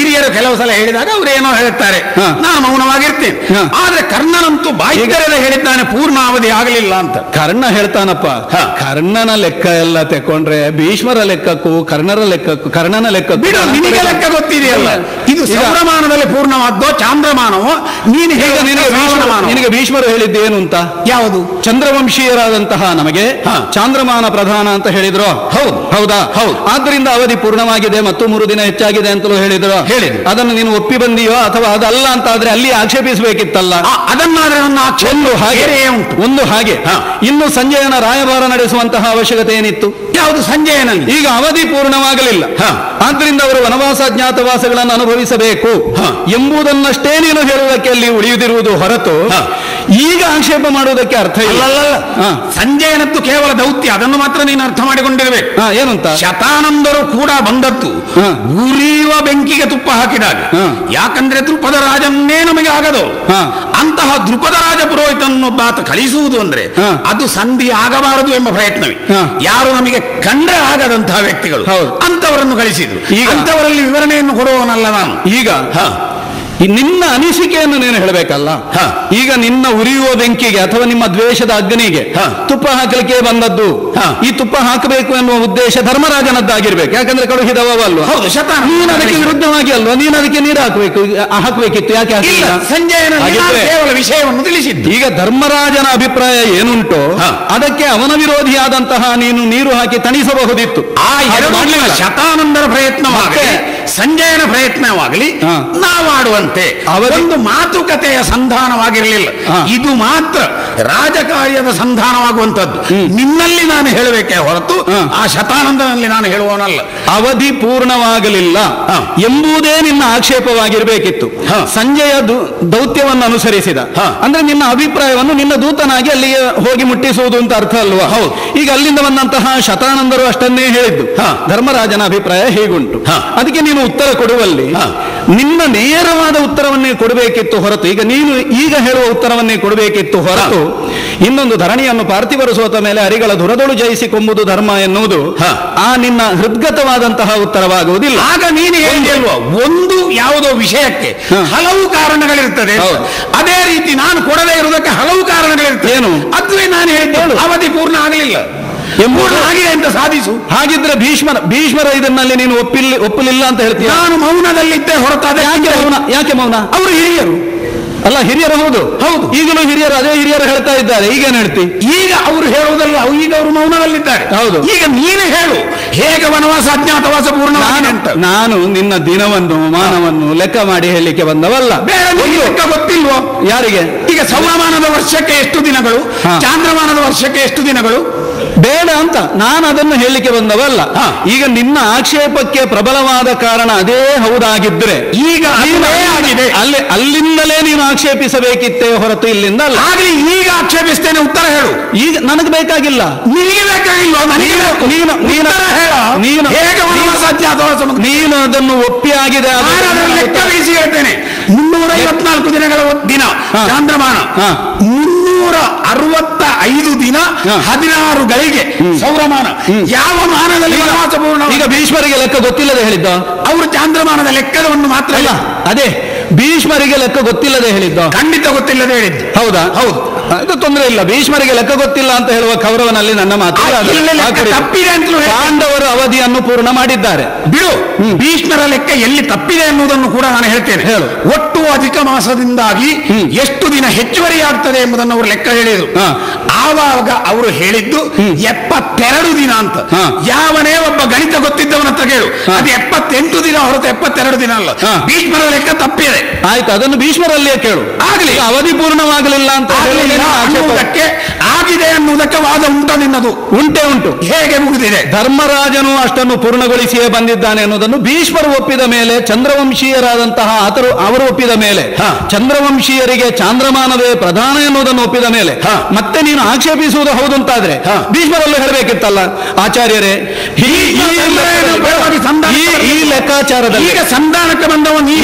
ಹಿರಿಯರು ಕೆಲವು ಸಲ ಹೇಳಿದಾಗ ಅವ್ರು ಏನೋ ಹೇಳ್ತಾರೆ ಹಾ. ನಾನು ಮೌನವಾಗಿರ್ತೇನೆ ಹಾ. ಆದ್ರೆ ಕರ್ಣನಂತೂ ಬಾಯಿ ತೆರೆದ ಹೇಳಿದ್ದಾನೆ ಪೂರ್ಣಾವಧಿ ಆಗಲಿಲ್ಲ ಅಂತ ಕರ್ಣ ಹೇಳ್ತಾನಪ್ಪ ಹಾ. ಕರ್ಣನ ಲೆಕ್ಕ ಎಲ್ಲ ತೆಕೊಂಡ್ರೆ ಭೀಷ್ಮರ ಲೆಕ್ಕಕ್ಕೂ ಕರ್ಣರ ಲೆಕ್ಕಕ್ಕೂ ಕರ್ಣನ ಲೆಕ್ಕಕ್ಕೂ ಬಿಡು ನಿನಗೆ ಲೆಕ್ಕ ಗೊತ್ತಿದೆಯಲ್ಲ ಇದು ಈಗ- ಸೌರಮಾನದಲ್ಲಿ ಪೂರ್ಣವಾದ್ದೋ ಚಾಂದ್ರಮಾನವೋ ನೀನು ಈಗ ಹೇಗೆ ನಿನಗೆ ಭೀಷ್ಮರ ನಿನಗೆ ಭೀಷ್ಮರು ಹೇಳಿದ್ದು ಏನು ಅಂತ ಯಾವುದು ಚಂದ್ರವಂಶೀಯರಾದಂತಹ ನಮಗೆ ಹಾ. ಚಾಂದ್ರಮಾನ ಪ್ರಧಾನ ಅಂತ ಹೇಳಿದ್ರು ಹೌದು. ಹೌದಾ ಹೌದು. ಆದ್ರಿಂದ ಅವಧಿ ಪೂರ್ಣವಾಗಿದೆ ಮತ್ತು ಮೂರು ದಿನ ಹೆಚ್ಚಾಗಿದೆ ಅಂತಲೂ ಹೇಳಿದ್ರು ಹೇಳಿದ್ರು. ಅದನ್ನು ನೀನು ಒಪ್ಪಿ ಬಂದಿಯೋ ಅಥವಾ ಅದಲ್ಲ ಅಂತ ಆದ್ರೆ ಅಲ್ಲಿ ಆಕ್ಷೇಪಿಸಬೇಕಿತ್ತಲ್ಲ ಆ, ಅದನ್ನಾದ್ರೆ ನನ್ನ ಆಕ್ಷೇಪ ಒಂದು ಹಾಗೆ ಬೇರೆಯೇ ಉಂಟು ಒಂದು ಹಾಗೆ ಹಾ. ಇನ್ನು ಸಂಜಯನ ರಾಯಭಾರ ನಡೆಸುವಂತಹ ಅವಶ್ಯಕತೆ ಏನಿತ್ತು ಯಾವುದು ಸಂಜಯನಲ್ಲಿ ಈಗ ಅವಧಿ ಪೂರ್ಣವಾಗಲಿಲ್ಲ ಹಾ. ಆದ್ದರಿಂದ ಅವರು ವನವಾಸ ಜ್ಞಾತವಾಸಗಳನ್ನು ಅನುಭವಿಸಬೇಕು ಹಾ. ಎಂಬುದನ್ನಷ್ಟೇ ನೀನು ಹೇಳುವುದಕ್ಕೆ ಅಲ್ಲಿ ಉಳಿಯುತ್ತಿರುವುದು ಹೊರತು ಹಾ. ಈಗ ಆಕ್ಷೇಪ ಮಾಡುವುದಕ್ಕೆ ಅರ್ಥ ಇಲ್ಲ ಅಲ್ಲಲ್ಲ ಹಾ. ಸಂಜಯನದ್ದು ಕೇವಲ ದೌತ್ಯ ಅದನ್ನು ಮಾತ್ರ ನೀನು ಅರ್ಥ ಮಾಡಿಕೊಂಡಿರಬೇಕು ಹಾ, ಏನಂತ ಶತಾನಂದರು ಕೂಡ ಬಂದದ್ದು ಹಾ. ಉರಿಯುವ ಬೆಂಕಿಗೆ ತುಪ್ಪ ಹಾಕಿದಾಗ ಹಾ. ಯಾಕಂದ್ರೆ ದೃಪದ ರಾಜನ್ನೇ ನಮಗೆ ಆಗದು ಹಾ. ಅಂತಹ ದೃಪದ ರಾಜ ಪುರೋಹಿತನೊಬ್ಬ ಆತ ಕಳಿಸುವುದು ಅಂದ್ರೆ ಹಾ. ಅದು ಸಂಧಿ ಆಗಬಾರದು ಎಂಬ ಪ್ರಯತ್ನವೇ ಹಾ. ಯಾರು ನಮಗೆ ಕಂಡ್ರೆ ಆಗದಂತಹ ವ್ಯಕ್ತಿಗಳು ಹೌದು. ಅಂತವರನ್ನು ಕಳಿಸಿದ್ರು ಈಗ- ಅಂತವರಲ್ಲಿ ವಿವರಣೆಯನ್ನು ಕೊಡುವವನಲ್ಲ ನಾನು ಈಗ ಹಾ. ಈ ನಿನ್ನ ಅನಿಸಿಕೆಯನ್ನು ನೀನು ಹೇಳಬೇಕಲ್ಲ ಹಾ. ಈಗ ನಿನ್ನ ಉರಿಯುವ ಬೆಂಕಿಗೆ ಅಥವಾ ನಿಮ್ಮ ದ್ವೇಷದ ಅಗ್ನಿಗೆ ಹಾ. ತುಪ್ಪ ಹಾಕಲಿಕ್ಕೆ ಬಂದದ್ದು ಹಾ. ಈ ತುಪ್ಪ ಹಾಕಬೇಕು ಎನ್ನುವ ಉದ್ದೇಶ ಧರ್ಮರಾಜನದ್ದಾಗಿರ್ಬೇಕು ಯಾಕಂದ್ರೆ ಕಳುಹಿದವಲ್ವ ಹೌದು ಶತಾನ ನೀನು ಅದಕ್ಕೆ ವಿರುದ್ಧವಾಗಿ ಅಲ್ವಾ ನೀನು ಅದಕ್ಕೆ ನೀರು ಹಾಕಬೇಕು ಹಾಕಬೇಕಿತ್ತು ಯಾಕೆ ಇಲ್ಲ ಹಾಕಲಿಲ್ಲ ಸಂಜಯನಲ್ಲಿ ನಾನು ಹಾಗಿದ್ರೆ- ಕೇವಲ ವಿಷಯವನ್ನು ತಿಳಿಸಿದ್ದು ಈಗ ಧರ್ಮರಾಜನ ಅಭಿಪ್ರಾಯ ಏನುಂಟು ಹಾ. ಅದಕ್ಕೆ ಅವನ ವಿರೋಧಿಯಾದಂತಹ ನೀನು ನೀರು ಹಾಕಿ ತಣಿಸಬಹುದಿತ್ತು ಆ ಹಾಗೆ ಎರಡು ಮಾಡ್ಲಿಲ್ಲ. ಶತಾನಂದರ ಪ್ರಯತ್ನವಾಗಲಿ ಮತ್ತೆ? ಸಂಜಯನ ಪ್ರಯತ್ನವಾಗಲಿ ಹಾ. ನಾವಾಡುವಂತೆ ಅವಧಿ- ಒಂದು ಮಾತುಕತೆಯ ಸಂಧಾನವಾಗಿರಲಿಲ್ಲ ಹಾ. ಇದು ಮಾತ್ರ ರಾಜಕಾರ್ಯದ ಸಂಧಾನವಾಗುವಂತದ್ದು ನಿನ್ನಲ್ಲಿ ನಾನು ಹೇಳಬೇಕೇ ಹೊರತು ಹಾ. ಆ ಶತಾನಂದನಲ್ಲಿ ನಾನು ಹೇಳುವವನಲ್ಲ ಅವಧಿ ಪೂರ್ಣವಾಗಲಿಲ್ಲ ಹಾ. ಎಂಬುದೇ ನಿನ್ನ ಆಕ್ಷೇಪವಾಗಿರಬೇಕಿತ್ತು ಹಾ. ಸಂಜಯ ದು- ದೌತ್ಯವನ್ನು ಅನುಸರಿಸಿದ ಹಾ. ಅಂದ್ರೆ ನಿನ್ನ ಅಭಿಪ್ರಾಯವನ್ನು ನಿನ್ನ ದೂತನಾಗಿ ಅಲ್ಲಿಗೆ ಹೋಗಿ ಮುಟ್ಟಿಸುವುದು ಅಂತ ಅರ್ಥ ಅಲ್ವಾ ಹೌದು. ಈಗ ಅಲ್ಲಿಂದ ಬಂದಂತಹ ಶತಾನಂದರು ಅಷ್ಟನ್ನೇ ಹೇಳಿದ್ದು ಹಾ. ಧರ್ಮರಾಜನ ಅಭಿಪ್ರಾಯ ಹೀಗುಂಟು ಹಾ. ಅದಕ್ಕೆ ನೀನು ಉತ್ತರ ಕೊಡುವಲ್ಲಿ ಹಾ. ನಿನ್ನ ನೇರವಾದ ಉತ್ತರವನ್ನೇ ಕೊಡಬೇಕಿತ್ತು ಹೊರತು ಈಗ ನೀನು ಈಗ ಹೇಳುವ ಉತ್ತರವನ್ನೇ ಕೊಡಬೇಕಿತ್ತು ಹೊರತು ಇನ್ನೊಂದು ಧರಣಿಯನ್ನು ಪಾರ್ಥಿವರು ಸೋತ ಮೇಲೆ ಅರಿಗಳ ದುರದೊಳು ಜಯಿಸಿಕೊಂಬುದು ಧರ್ಮ ಎನ್ನುವುದು ಹಾ. ಆ ನಿನ್ನ ಹೃದ್ಗತವಾದಂತಹ ಉತ್ತರವಾಗುವುದಿಲ್ಲ ಆಗ ನೀನು ಹೇಳಿಲ್ವಾ ಒಂದು ಯಾವುದೋ ವಿಷಯಕ್ಕೆ ಹಾ. ಹಲವು ಕಾರಣಗಳಿರ್ತದೆ ಹೌದು. ಅದೇ ರೀತಿ ನಾನು ಕೊಡದೇ ಇರುವುದಕ್ಕೆ ಹಲವು ಕಾರಣಗಳಿರ್ತದೆ ಏನು? ಅದುವೇ ನಾನು ಹೇಳಿದ್ದು ಹೇಳು. ಅವಧಿ ಪೂರ್ಣ ಆಗಲಿಲ್ಲ ಎಂಬುದು- ಪೂರ್ಣ ಆಗಿದೆ ಅಂತ ಸಾಧಿಸು ಹಾಗಿದ್ರೆ ಭೀಷ್ಮರ ಭೀಷ್ಮರ ಇದನ್ನಲ್ಲಿ ನೀನು ಒಪ್ಪಿಲ್ಲ ಒಪ್ಪಲಿಲ್ಲ ಅಂತ ಹೇಳ್ತೀಯ ನಾನು ಮೌನದಲ್ಲಿದ್ದೆ ಹೊರತಾದ ಯಾಕೆ ಮೌನ ಯಾಕೆ ಮೌನ ಅವರು ಹಿರಿಯರು ಅಲ್ಲ ಹಿರಿಯರು ಹೌದು ಹೌದು. ಈಗಲೂ ಹಿರಿಯರು ಅದೇ ಹಿರಿಯರು ಹೇಳ್ತಾ ಇದ್ದಾರೆ ಈಗೇನ್ ಹೇಳ್ತಿ ಈಗ ಅವರು ಹೇಳುವುದಲ್ಲ ಅವು ಈಗ ಅವರು ಮೌನದಲ್ಲಿದ್ದಾರೆ ಹೌದು. ಈಗ ನೀನು ಹೇಳು ಹೇಗೆ ವನವಾಸ ಅಜ್ಞಾತವಾಸ ಪೂರ್ಣವಾಗಿದೆ ಅಂತ ನಾನು ನಿನ್ನ ದಿನವನ್ನು ಮಾನವನ್ನು ಲೆಕ್ಕ ಮಾಡಿ ಹೇಳಲಿಕ್ಕೆ ಬಂದವಲ್ಲ ಬೇರೆ ನಿನಗೆ ಲೆಕ್ಕ ಗೊತ್ತಿಲ್ವೋ ಯಾರಿಗೆ ಈಗ ಸೌರಮಾನದ ವರ್ಷಕ್ಕೆ ಎಷ್ಟು ದಿನಗಳು ಹಾ. ಚಾಂದ್ರಮಾನದ ವರ್ಷಕ್ಕೆ ಎಷ್ಟು ದಿನಗಳು ಬೇಡ ಅಂತ ನಾನು ಅದನ್ನು ಹೇಳಲಿಕ್ಕೆ ಬಂದವಲ್ಲ ಹಾ. ಈಗ ನಿನ್ನ ಆಕ್ಷೇಪಕ್ಕೆ ಪ್ರಬಲವಾದ ಕಾರಣ ಅದೇ ಹೌದಾಗಿದ್ರೆ ಈಗ ನೀನು ಅದುವೇ ಆಗಿದೆ ಅಲ್ಲಿ ಅಲ್ಲಿಂದಲೇ ನೀನು ಆಕ್ಷೇಪಿಸಬೇಕಿತ್ತೇ ಹೊರತು ಇಲ್ಲಿಂದ ಅಲ್ಲ ಆಗ್ಲಿ ಈಗ ಆಕ್ಷೇಪಿಸ್ತೇನೆ ಉತ್ತರ ಹೇಳು ಈಗ ನನಗೆ ಬೇಕಾಗಿಲ್ಲ ನಿನಗೆ ಬೇಕಾಗಿಲ್ವ ನನಗೆ ನೀನು- ಬೇಕು. ನೀನು- ನೀನು- ಉತ್ತರ ಹೇಳ ನೀನು- ಹೇಗೆ ವನವಾಸ ಅಜ್ಞಾತವಾಸ ಮುಕ್ತ? ನೀನು ಅದನ್ನು ಒಪ್ಪಿ ಆಗಿದೆ ಅದು- ನಾನು ಅದರ ಲೆಕ್ಕ ಬೀಸಿ ಹೇಳ್ತೇನೆ ಮುನ್ನೂರ ಐವತ್ನಾಲ್ಕು ದಿನಗಳ ದಿನ ಹಾ. ಚಾಂದ್ರಮಾನ ಹಾ. ಮುನ್ನೂರ ಅರವತ್ತ ಐದು ದಿನ ಹಾ. ಹದಿನಾರು ಗಳಿಗೆ ಸೌರಮಾನ ಯಾವ ಮಾನದಲ್ಲಿ ಈಗ- ವನವಾಸ ಪೂರ್ಣ ಈಗ ಭೀಷ್ಮರಿಗೆ ಲೆಕ್ಕ ಗೊತ್ತಿಲ್ಲದೆ ಹೇಳಿದ್ದ ಅವರು ಚಾಂದ್ರಮಾನದ ಲೆಕ್ಕವನ್ನು ಮಾತ್ರ ಅಲ್ಲ ಅದೇ ಭೀಷ್ಮರಿಗೆ ಲೆಕ್ಕ ಗೊತ್ತಿಲ್ಲದೆ ಹೇಳಿದ್ದ ಖಂಡಿತ ಗೊತ್ತಿಲ್ಲದೆ ಹೇಳಿದ್ದು ಹೌದಾ ಹೌದು. ಅದು ತೊಂದರೆ ಇಲ್ಲ ಭೀಷ್ಮರಿಗೆ ಲೆಕ್ಕ ಗೊತ್ತಿಲ್ಲ ಅಂತ ಹೇಳುವ ಕೌರವನಲ್ಲಿ ನನ್ನ ಮಾತು ಇಲ್ಲ. ಆ, ಇಲ್ಲ ಲೆಕ್ಕ ಆ ಕುರಿತು. ತಪ್ಪಿದೆ ಅಂತಲೂ ಹೇಳ್ತೇನೆ. ಪಾಂಡವರು ಅವಧಿಯನ್ನು ಪೂರ್ಣ ಮಾಡಿದ್ದಾರೆ ಬಿಡು ಭೀಷ್ಮರ ಲೆಕ್ಕ ಎಲ್ಲಿ ತಪ್ಪಿದೆ ಎನ್ನುವುದನ್ನು ಕೂಡ ನಾನು ಹೇಳ್ತೇನೆ ಹೇಳು. ಒಟ್ಟು ಅಧಿಕ ಮಾಸದಿಂದಾಗಿ ಹ್ಮ್. ಎಷ್ಟು ದಿನ ಹೆಚ್ಚುವರಿ ಆಗ್ತದೆ ಎಂಬುದನ್ನು ಅವರು ಲೆಕ್ಕ ಹೇಳಿದರು ಹಾ. ಆವಾಗ ಅವರು ಹೇಳಿದ್ದು ಎಪ್ಪತ್ತೆರಡು ದಿನ ಅಂತ ಹಾ. ಯಾವನೇ ಒಬ್ಬ ಗಣಿತ ಗೊತ್ತಿದ್ದವನ ಹತ್ರ ಕೇಳು ಹಾ. ಅದು ಎಪ್ಪತ್ತೆಂಟು ದಿನ ಹೊರತು ಎಪ್ಪತ್ತೆರಡು ದಿನ ಅಲ್ಲ ಹಾ. ಭೀಷ್ಮರ ಲೆಕ್ಕ ತಪ್ಪಿದೆ ಆಯ್ತು ಅದನ್ನು ಭೀಷ್ಮರಲ್ಲಿಯೇ ಕೇಳು ಆಗ್ಲಿ. ಈಗ ಅವಧಿ ಪೂರ್ಣವಾಗಲಿಲ್ಲ ಅಂತ ಹೇಳಿ ಆಗಲಿಲ್ಲ ನೀನು ಆಕ್ಷೇಪ- ಅನ್ನುವುದಕ್ಕೆ ಆಗಿದೆ ಅನ್ನುವುದಕ್ಕೆ ವಾದ ಉಂಟ ನಿನ್ನದು ಉಂಟೆ ಉಂಟು ಹೇಗೆ ಮುಗಿದಿದೆ ಧರ್ಮರಾಜನು ಅಷ್ಟನ್ನು ಪೂರ್ಣಗೊಳಿಸಿಯೇ ಬಂದಿದ್ದಾನೆ ಅನ್ನೋದನ್ನು ಭೀಷ್ಮರು ಒಪ್ಪಿದ ಮೇಲೆ ಚಂದ್ರವಂಶೀಯರಾದಂತಹ ಆತರು ಅವರು ಒಪ್ಪಿದ ಮೇಲೆ ಹಾ. ಚಂದ್ರವಂಶೀಯರಿಗೆ ಚಾಂದ್ರಮಾನವೇ ಪ್ರಧಾನ ಎನ್ನುವುದನ್ನು ಒಪ್ಪಿದ ಮೇಲೆ ಹಾ. ಮತ್ತೆ ನೀನು ಆಕ್ಷೇಪಿಸುವುದು ಹೌದು ಅಂತಾದ್ರೆ ಹಾ. ಭೀಷ್ಮರಲ್ಲೂ ಹೇಳಬೇಕಿತ್ತಲ್ಲ ಆಚಾರ್ಯರೇ ಈ- ಈ ಭೀಷ್ಮರಲ್ಲೇ ಬೇಡವಾಗಿ ಸಂಧಾನ ಈ- ಈ ಲೆಕ್ಕಾಚಾರದಲ್ಲಿ ಈಗ ಸಂಧಾನಕ್ಕೆ ಬಂದವ ನೀ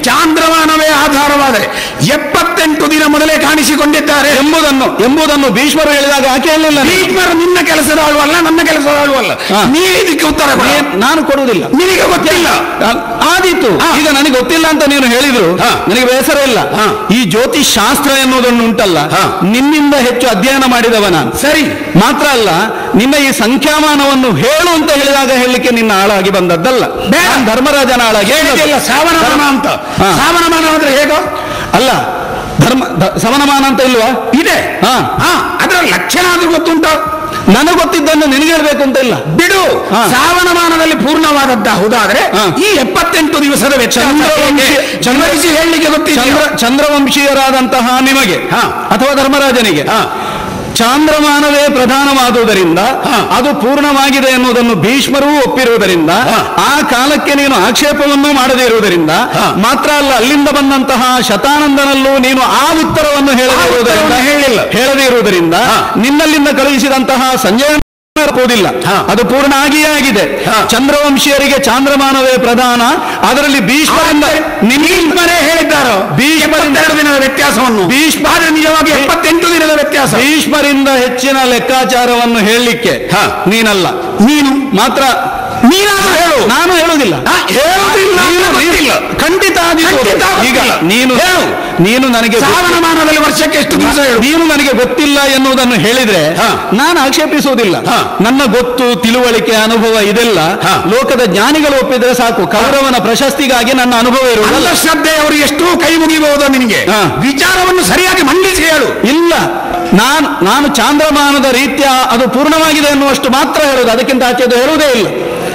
ಚಾಂದ್ರಮಾನವೇ ಆಧಾರವಾದರೆ ಎಪ್ಪತ್ತೆಂಟು ದಿನ ಮೊದಲೇ ಕಾಣಿಸಿಕೊಂಡಿದ್ದಾರೆ ಎಂಬುದನ್ನು ಎಂಬುದನ್ನು ಭೀಷ್ಮರು ಹೇಳಿದಾಗ ಆಕೆ ಹೇಳಿಲ್ಲ ನೀನು. ಭೀಷ್ಮರು ನಿನ್ನ ಕೆಲಸದ ಆಳು ಅಲ್ಲ ನನ್ನ ಕೆಲಸದ ಆಳು ಅಲ್ಲ ಹಾ. ನೀನು ಇದಕ್ಕೆ ಉತ್ತರ ಕೊಡು. ನೀನ್- ನಾನು ಕೊಡುವುದಿಲ್ಲ ನಿನಗೆ ಗೊತ್ತಿಲ್ಲ ಆ- ಆದೀತು ಹಾ. ಈಗ ನನಗೆ ಗೊತ್ತಿಲ್ಲ ಅಂತ ನೀನು ಹೇಳಿದ್ರು ಹಾ. ನನಗೆ ಬೇಸರ ಇಲ್ಲ ಹಾ. ಈ ಜ್ಯೋತಿಷ್ ಶಾಸ್ತ್ರ ಎನ್ನುವುದನ್ನು ಉಂಟಲ್ಲ ಹಾ. ನಿನ್ನಿಂದ ಹೆಚ್ಚು ಅಧ್ಯಯನ ಮಾಡಿದವ ನಾನು ಸರಿ ಮಾತ್ರ ಅಲ್ಲ ನಿನ್ನ ಈ ಸಂಖ್ಯಾಮಾನವನ್ನು ಹೇಳು ಅಂತ ಹೇಳಿದಾಗ ಹೇಳಲಿಕ್ಕೆ ನಿನ್ನ ಆಳಾಗಿ ಬಂದದ್ದಲ್ಲ ಬೇಡ. ನಾನ್ ಧರ್ಮರಾಜನ ಆಳಾಗಿ ಹೇಳಿದೆಲ್ಲ ಸಾವನಮಾನ ಅಂತ ಹಾ. ಸಾವನಮಾನ ಅಂದ್ರೆ ಹೇಗೋ ಅಲ್ಲ ಧರ್ಮ ಧ- ಸವನಮಾನ ಅಂತ ಇಲ್ವಾ ಇದೆ ಹಾ. ಹಾ ಅದರ ಲಕ್ಷಣ ಆದ್ರೂ ಗೊತ್ತುಂಟ ನನಗೆ ಗೊತ್ತಿದ್ದನ್ನು ನಿನಗೆ ಹೇಳ್ಬೇಕು ಅಂತ ಇಲ್ಲ ಬಿಡು ಹಾ. ಸಾವನಮಾನದಲ್ಲಿ ಪೂರ್ಣವಾದದ್ದ ಹೌದಾದ್ರೆ ಹಾ. ಈ ಎಪ್ಪತ್ತೆಂಟು ದಿವಸದ ವ್ಯತ್ಯಾಸ ಚಂದ್ರವಂಶಿ- ಹೇಗೆ? ಚಂದ್ರವಂಶಿ ಹೇಳಲಿಕ್ಕೆ ಚಂದ್ರ ಗೊತ್ತಿಲ್ಲ ಚಂದ್ರವಂಶೀಯರಾದಂತಹ ನಿಮಗೆ ಹಾ. ಅಥವಾ ಧರ್ಮರಾಜನಿಗೆ ಹಾ. ಚಾಂದ್ರಮಾನವೇ ಪ್ರಧಾನವಾದುದರಿಂದ ಹಾ. ಅದು ಪೂರ್ಣವಾಗಿದೆ ಎನ್ನುವುದನ್ನು ಭೀಷ್ಮರೂ ಒಪ್ಪಿರುವುದರಿಂದ ಹಾ. ಆ ಕಾಲಕ್ಕೆ ನೀನು ಆಕ್ಷೇಪವನ್ನು ಮಾಡದೇ ಇರುವುದರಿಂದ ಹಾ. ಮಾತ್ರ ಅಲ್ಲ ಅಲ್ಲಿಂದ ಬಂದಂತಹ ಶತಾನಂದನಲ್ಲೂ ನೀನು ಆ ಉತ್ತರವನ್ನು ಹೇಳದೇ ಆ ಇರುವುದರಿಂದ ಉತ್ತರವನ್ನು ಹೇಳಿಲ್ಲ. ಹೇಳದೇ ಇರುವುದರಿಂದ ಹಾ. ನಿನ್ನಲ್ಲಿಂದ ಕಳುಹಿಸಿದಂತಹ ಸಂಜಯ ಹೋಗುವುದಿಲ್ಲ ಹಾ. ಅದು ಪೂರ್ಣ ಆಗಿಯೇ ಆಗಿದೆ ಹಾ. ಚಂದ್ರವಂಶೀಯರಿಗೆ ಚಾಂದ್ರಮಾನವೇ ಪ್ರಧಾನ ಅದರಲ್ಲಿ ಭೀಷ್ಮರಿಂದ ನಿನ್ನಿಂದ ಭೀಷ್ಮರೇ ಹೇಳಿದ್ದಾರೋ ಭೀಷ್ಮರಿಂದ- ಎಪ್ಪತ್ತೆರಡು ದಿನದ ವ್ಯತ್ಯಾಸವನ್ನು ಭೀಷ್ಮ ಆದ್ರೆ ನಿಜವಾಗಿ ಎಪ್ಪತ್ತೆಂಟು ದಿನದ ವ್ಯತ್ಯಾಸ ಭೀಷ್ಮರಿಂದ ಹೆಚ್ಚಿನ ಲೆಕ್ಕಾಚಾರವನ್ನು ಹೇಳಲಿಕ್ಕೆ ಹಾ. ನೀನಲ್ಲ ನೀನು ಮಾತ್ರ ನೀನಾದ್ರೂ ಹೇಳು ನಾನು ಹೇಳುವುದಿಲ್ಲ ಹಾ, ಹೇಳುವುದಿಲ್ಲ ನೀನು- ಅಂತ ಗೊತ್ತಿಲ್ಲ. ಖಂಡಿತ ಆದೀತು. ಖಂಡಿತ ಈಗ ಗೊತ್ತಿಲ್ಲ. ನೀನು ಹೇಳು. ನೀನು ನನಗೆ ಗೊತ್ತಿ- ಸಾವನಮಾನದಲ್ಲಿ ವರ್ಷಕ್ಕೆ ಎಷ್ಟು ದಿವಸ ಹೇಳು ನೀನು ನನಗೆ ಗೊತ್ತಿಲ್ಲ ಎನ್ನುವುದನ್ನು ಹೇಳಿದ್ರೆ ಹಾ. ನಾನು ಆಕ್ಷೇಪಿಸುವುದಿಲ್ಲ ಹಾ. ನನ್ನ ಗೊತ್ತು ತಿಳುವಳಿಕೆ ಅನುಭವ ಇದೆಲ್ಲ ಹಾ. ಲೋಕದ ಜ್ಞಾನಿಗಳು ಒಪ್ಪಿದ್ರೆ ಸಾಕು ಕೌರವನ ಪ್ರಶಸ್ತಿಗಾಗಿ ನನ್ನ ಅನುಭವ ಇರುವುದಲ್ಲ ಶ್ರದ್ಧೆ ಅವರು ಎಷ್ಟೋ ಕೈ ಮುಗಿಬಹುದು ನಿನಗೆ ಹಾ. ವಿಚಾರವನ್ನು ಸರಿಯಾಗಿ ಮಂಡಿಸಿ ಹೇಳು ಇಲ್ಲ ನಾನು ನಾನು ಚಾಂದ್ರಮಾನದ ರೀತ್ಯ ಅದು ಪೂರ್ಣವಾಗಿದೆ ಎನ್ನುವಷ್ಟು ಮಾತ್ರ ಹೇಳುವುದು ಅದಕ್ಕಿಂತ ಆಚೆ ಅದು ಹೇಳುವುದೇ ಇಲ್ಲ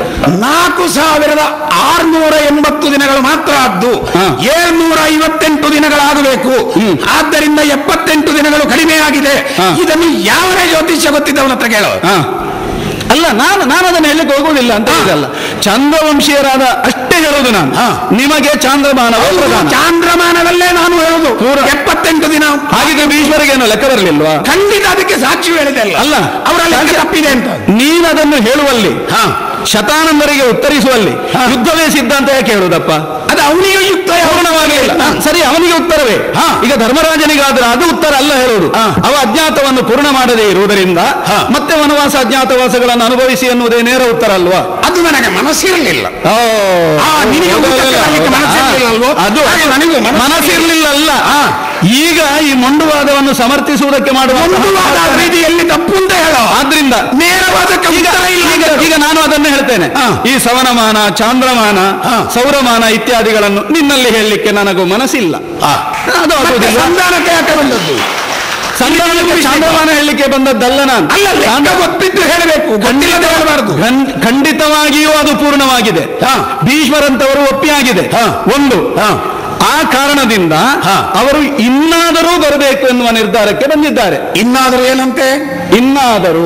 ನಾಲ್ಕು ಸಾವಿರದ ಆರ್ನೂರ ಎಂಬತ್ತು ದಿನಗಳು ಮಾತ್ರ ಆದ್ದು ಹಾ. ಏಳ್ನೂರ ಐವತ್ತೆಂಟು ದಿನಗಳಾಗಬೇಕು ಹ್ಮ್. ಆದ್ದರಿಂದ ಎಪ್ಪತ್ತೆಂಟು ದಿನಗಳು ಕಡಿಮೆ ಆಗಿದೆ ಹಾ. ಇದನ್ನು ಯಾವನೇ ಜ್ಯೋತಿಷ್ಯ ಗೊತ್ತಿದ್ದವನ ಹತ್ರ ಕೇಳು ಹಾ. ಅಲ್ಲ ನಾನು ನಾನು ಅದನ್ನು ಹೇಳಲಿಕ್ಕೆ ಹೋಗುವುದಿಲ್ಲ ಅಂತ ಹೇಳಿದಲ್ಲ ಚಂದ್ರವಂಶೀಯರಾದ ಅಷ್ಟೇ ಹೇಳುವುದು ನಾನು ಹಾ. ನಿಮಗೆ ಚಾಂದ್ರಮಾನವೇ ಹೌದು, ಪ್ರಧಾನ ಚಾಂದ್ರಮಾನದಲ್ಲೇ ನಾನು ಹೇಳುದು ಪೂರ- ಎಪ್ಪತ್ತೆಂಟು ದಿನ ಹಾಗಿದ್ರೆ ಭೀಷ್ಮರಿಗೇನು ಲೆಕ್ಕ ಬರಲಿಲ್ವಾ ಖಂಡಿತ ಅದಕ್ಕೆ ಸಾಕ್ಷಿ ಹೇಳಿದೆ ಅಲ್ಲ. ಅವರಲ್ಲಿ ಸಾಕ್ಷಿ- ತಪ್ಪಿದೆ ಅಂತ ನೀನದನ್ನು ಹೇಳುವಲ್ಲಿ ಹಾ ಶತಾನಂದರಿಗೆ ಉತ್ತರಿಸುವಲ್ಲಿ ಹಾ. ಯುದ್ಧವೇ ಸಿದ್ಧ ಅಂತ ಯಾಕೆ ಹೇಳುದಪ್ಪ ಅದು ಅವನಿಗೆ ಯುಕ್ತ ಪೂರ್ಣವಾಗಲಿಲ್ಲ ಹಾ, ಸರಿ ಅವನಿಗೆ ಉತ್ತರವೇ ಹಾ. ಈಗ ಧರ್ಮರಾಜನಿಗಾದ್ರೆ ಅದು ಉತ್ತರ ಅಲ್ಲ ಹೇಳುವುದು ಹಾ. ಅವ ಅಜ್ಞಾತವನ್ನು ಪೂರ್ಣ ಮಾಡದೇ ಇರುವುದರಿಂದ ಹಾ. ಮತ್ತೆ ವನವಾಸ ಅಜ್ಞಾತವಾಸಗಳನ್ನು ಅನುಭವಿಸಿ ಎನ್ನುವುದೇ ನೇರ ಉತ್ತರ ಅಲ್ವಾ ಅದು ನನಗೆ ಮನಸ್ಸಿರಲಿಲ್ಲ ಓ, ಆ, ನಿನಗೆ ಹೌದಲ್ಲ, ಊಟಕ್ಕೆ ಬರ್ಲಿಕ್ಕೆ ಹೌದಾ? ಮನಸ್ಸಿರ್ಲಿಲ್ಲಲ್ವೋ? ಅದು ಹಾಗೆ ನನಗೂ ಮನಸ್ಸಿರ್ಲಿಲ್ಲ. ಮನಸ್ಸಿರ್ಲಿಲ್ಲ ಅಲ್ಲ ಆ. ಈಗ ಈ ಮೊಂಡುವಾದವನ್ನು ಸಮರ್ಥಿಸುವುದಕ್ಕೆ ಮಾಡುವ ಮುಂದುವಾದ ರೀತಿಯಲ್ಲಿ ತಪ್ಪು ಅಂತ ಹೇಳೋ ಆದ್ರಿಂದ ನೇರವಾದಕ್ಕೆ ಈಗ ಉತ್ತರ ಇಲ್ಲ ಈಗ ಅಂತ. ಈಗ ನಾನು ಅದನ್ನು ಹೇಳ್ತೇನೆ ಹಾ. ಈ ಸವನಮಾನ ಚಾಂದ್ರಮಾನ ಹಾ. ಸೌರಮಾನ ಇತ್ಯಾದಿಗಳನ್ನು ನಿನ್ನಲ್ಲಿ ಹೇಳಲಿಕ್ಕೆ ನನಗೂ ಮನಸ್ಸಿಲ್ಲ ಆ. ಅದು ಮತ್ತೆ ಆಗುವುದಿಲ್ಲ ಸಂಧಾನಕ್ಕೆ ಯಾಕೆ ಬಂದದ್ದು ಸಂಧಾನಕ್ಕೆ ಚಾಂದ್ರಮಾನ ಹೇಳಲಿಕ್ಕೆ ಬಂದದ್ದಲ್ಲ ನಾನು ಅಲ್ಲ ಲೆಕ್ಕ ಚಾಂದ್ರ- ಗೊತ್ತಿದ್ದು ಹೇಳಬೇಕು ಗೊತ್ತಿಲ್ಲದೆ ಹೇಳಬಾರದು ಖಂಡ್- ಖಂಡಿತವಾಗಿಯೂ ಅದು ಪೂರ್ಣವಾಗಿದೆ ಹಾ. ಭೀಷ್ಮರಂತವರು ಒಪ್ಪಿಯಾಗಿದೆ ಹಾ. ಒಂದು ಹಾ. ಆ ಕಾರಣದಿಂದ ಹಾ. ಅವರು ಇನ್ನಾದರೂ ಬರಬೇಕು ಎನ್ನುವ ನಿರ್ಧಾರಕ್ಕೆ ಬಂದಿದ್ದಾರೆ ಇನ್ನಾದರೂ ಏನಂತೆ ಇನ್ನಾದರೂ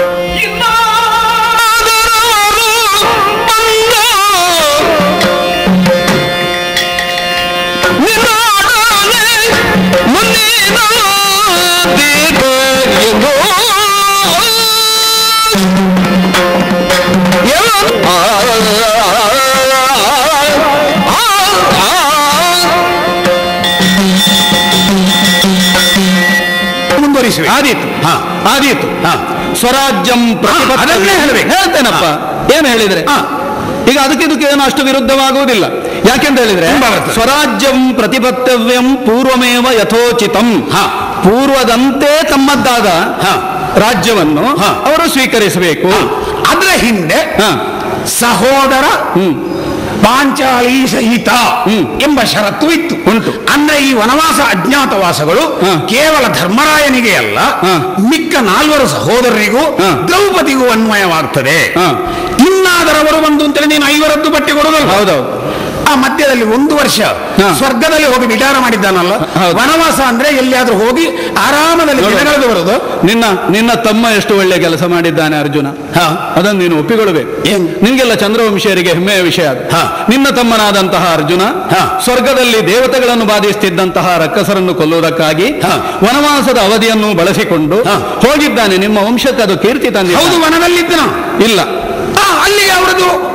ಮುಂದುವರಿಸುವೆ ಆದೀತು ಹಾ. ಆದೀತು ಹಾ. ಸ್ವರಾಜ್ಯಂ ಪ್ರತಿಪತ್ತವ್ಯಂ. ಅದನ್ನೇ ಹೇಳ್ಬೇಕು. ಹೇಳ್ತೇನಪ್ಪ ಏನು ಹೇಳಿದ್ರೆ ಹಾ. ಈಗ ಅದಕ್ಕೆ ಇದಕ್ಕೆ ಏನು ಅಷ್ಟು ವಿರುದ್ಧವಾಗುವುದಿಲ್ಲ ಯಾಕೆಂತ ಹೇಳಿದ್ರೆ ತುಂಬಾ ಬರ್ತದೆ. ಸ್ವರಾಜ್ಯಂ ಪ್ರತಿಪತ್ತವ್ಯಂ ಪೂರ್ವಮೇವ ಯಥೋಚಿತಂ ಹಾ. ಪೂರ್ವದಂತೆ ತಮ್ಮದ್ದಾದ ಹಾ. ರಾಜ್ಯವನ್ನು ಹಾ. ಅವರು ಸ್ವೀಕರಿಸಬೇಕು ಅದರ ಹಿಂದೆ ಹಾ. ಸಹೋದರ ಹ್ಮ್ ಪಾಂಚಾಲಿ ಸಹಿತ ಹ್ಮ್. ಎಂಬ ಷರತ್ತು ಇತ್ತು ಉಂಟು. ಅಂದ್ರೆ ಈ ವನವಾಸ ಅಜ್ಞಾತವಾಸಗಳು ಹ. ಕೇವಲ ಧರ್ಮರಾಯನಿಗೆ ಅಲ್ಲ ಹ. ಮಿಕ್ಕ ನಾಲ್ವರು ಸಹೋದರರಿಗೂ ಹ. ದ್ರೌಪದಿಗೂ ಅನ್ವಯವಾಗ್ತದೆ ಹ. ಇನ್ನಾದರವರು ಬಂದು ಅಂತೇಳಿ ನೀನು ಐವರದ್ದು ಬಟ್ಟೆ ಕೊಡೋದಲ್ಲ ಹೌದೌದು ಆ ಮಧ್ಯದಲ್ಲಿ ಒಂದು ವರ್ಷ ಹ. ಸ್ವರ್ಗದಲ್ಲಿ ಹೋಗಿ ವಿಚಾರ ಮಾಡಿದ್ದಾನಲ್ಲ ಹೌದು. ವನವಾಸ ಅಂದ್ರೆ ಎಲ್ಲಿಯಾದ್ರೂ ಹೋಗಿ ಆರಾಮದಲ್ಲಿ ನೋಡು. ದಿನಗಳದ್ದು ಬರೋದು ನಿನ್ನ ನಿನ್ನ ತಮ್ಮ ಎಷ್ಟು ಒಳ್ಳೆ ಕೆಲಸ ಮಾಡಿದ್ದಾನೆ ಅರ್ಜುನ ಹಾ. ಅದನ್ನು ನೀನು ಒಪ್ಪಿಕೊಳ್ಳಬೇಕು ಏನು? ನಿನ್ಗೆಲ್ಲ ಚಂದ್ರವಂಶೀಯರಿಗೆ ಹೆಮ್ಮೆಯ ವಿಷಯ ಅದು ಹಾ. ನಿನ್ನ ತಮ್ಮನಾದಂತಹ ಅರ್ಜುನ ಹಾ. ಸ್ವರ್ಗದಲ್ಲಿ ದೇವತೆಗಳನ್ನು ಬಾಧಿಸುತ್ತಿದ್ದಂತಹ ರಕ್ಕಸರನ್ನು ಕೊಲ್ಲುವುದಕ್ಕಾಗಿ ಹಾ. ವನವಾಸದ ಅವಧಿಯನ್ನು ಬಳಸಿಕೊಂಡು ಹಾ. ಹೋಗಿದ್ದಾನೆ ನಿಮ್ಮ ವಂಶಕ್ಕೆ ಅದು ಕೀರ್ತಿ ತಂದಿದೆ ಹೌದು ವನದಲ್ಲಿದ್ದನ ಇಲ್ಲ ಆ, ಅಲ್ಲಿಗೆ ಅವರದು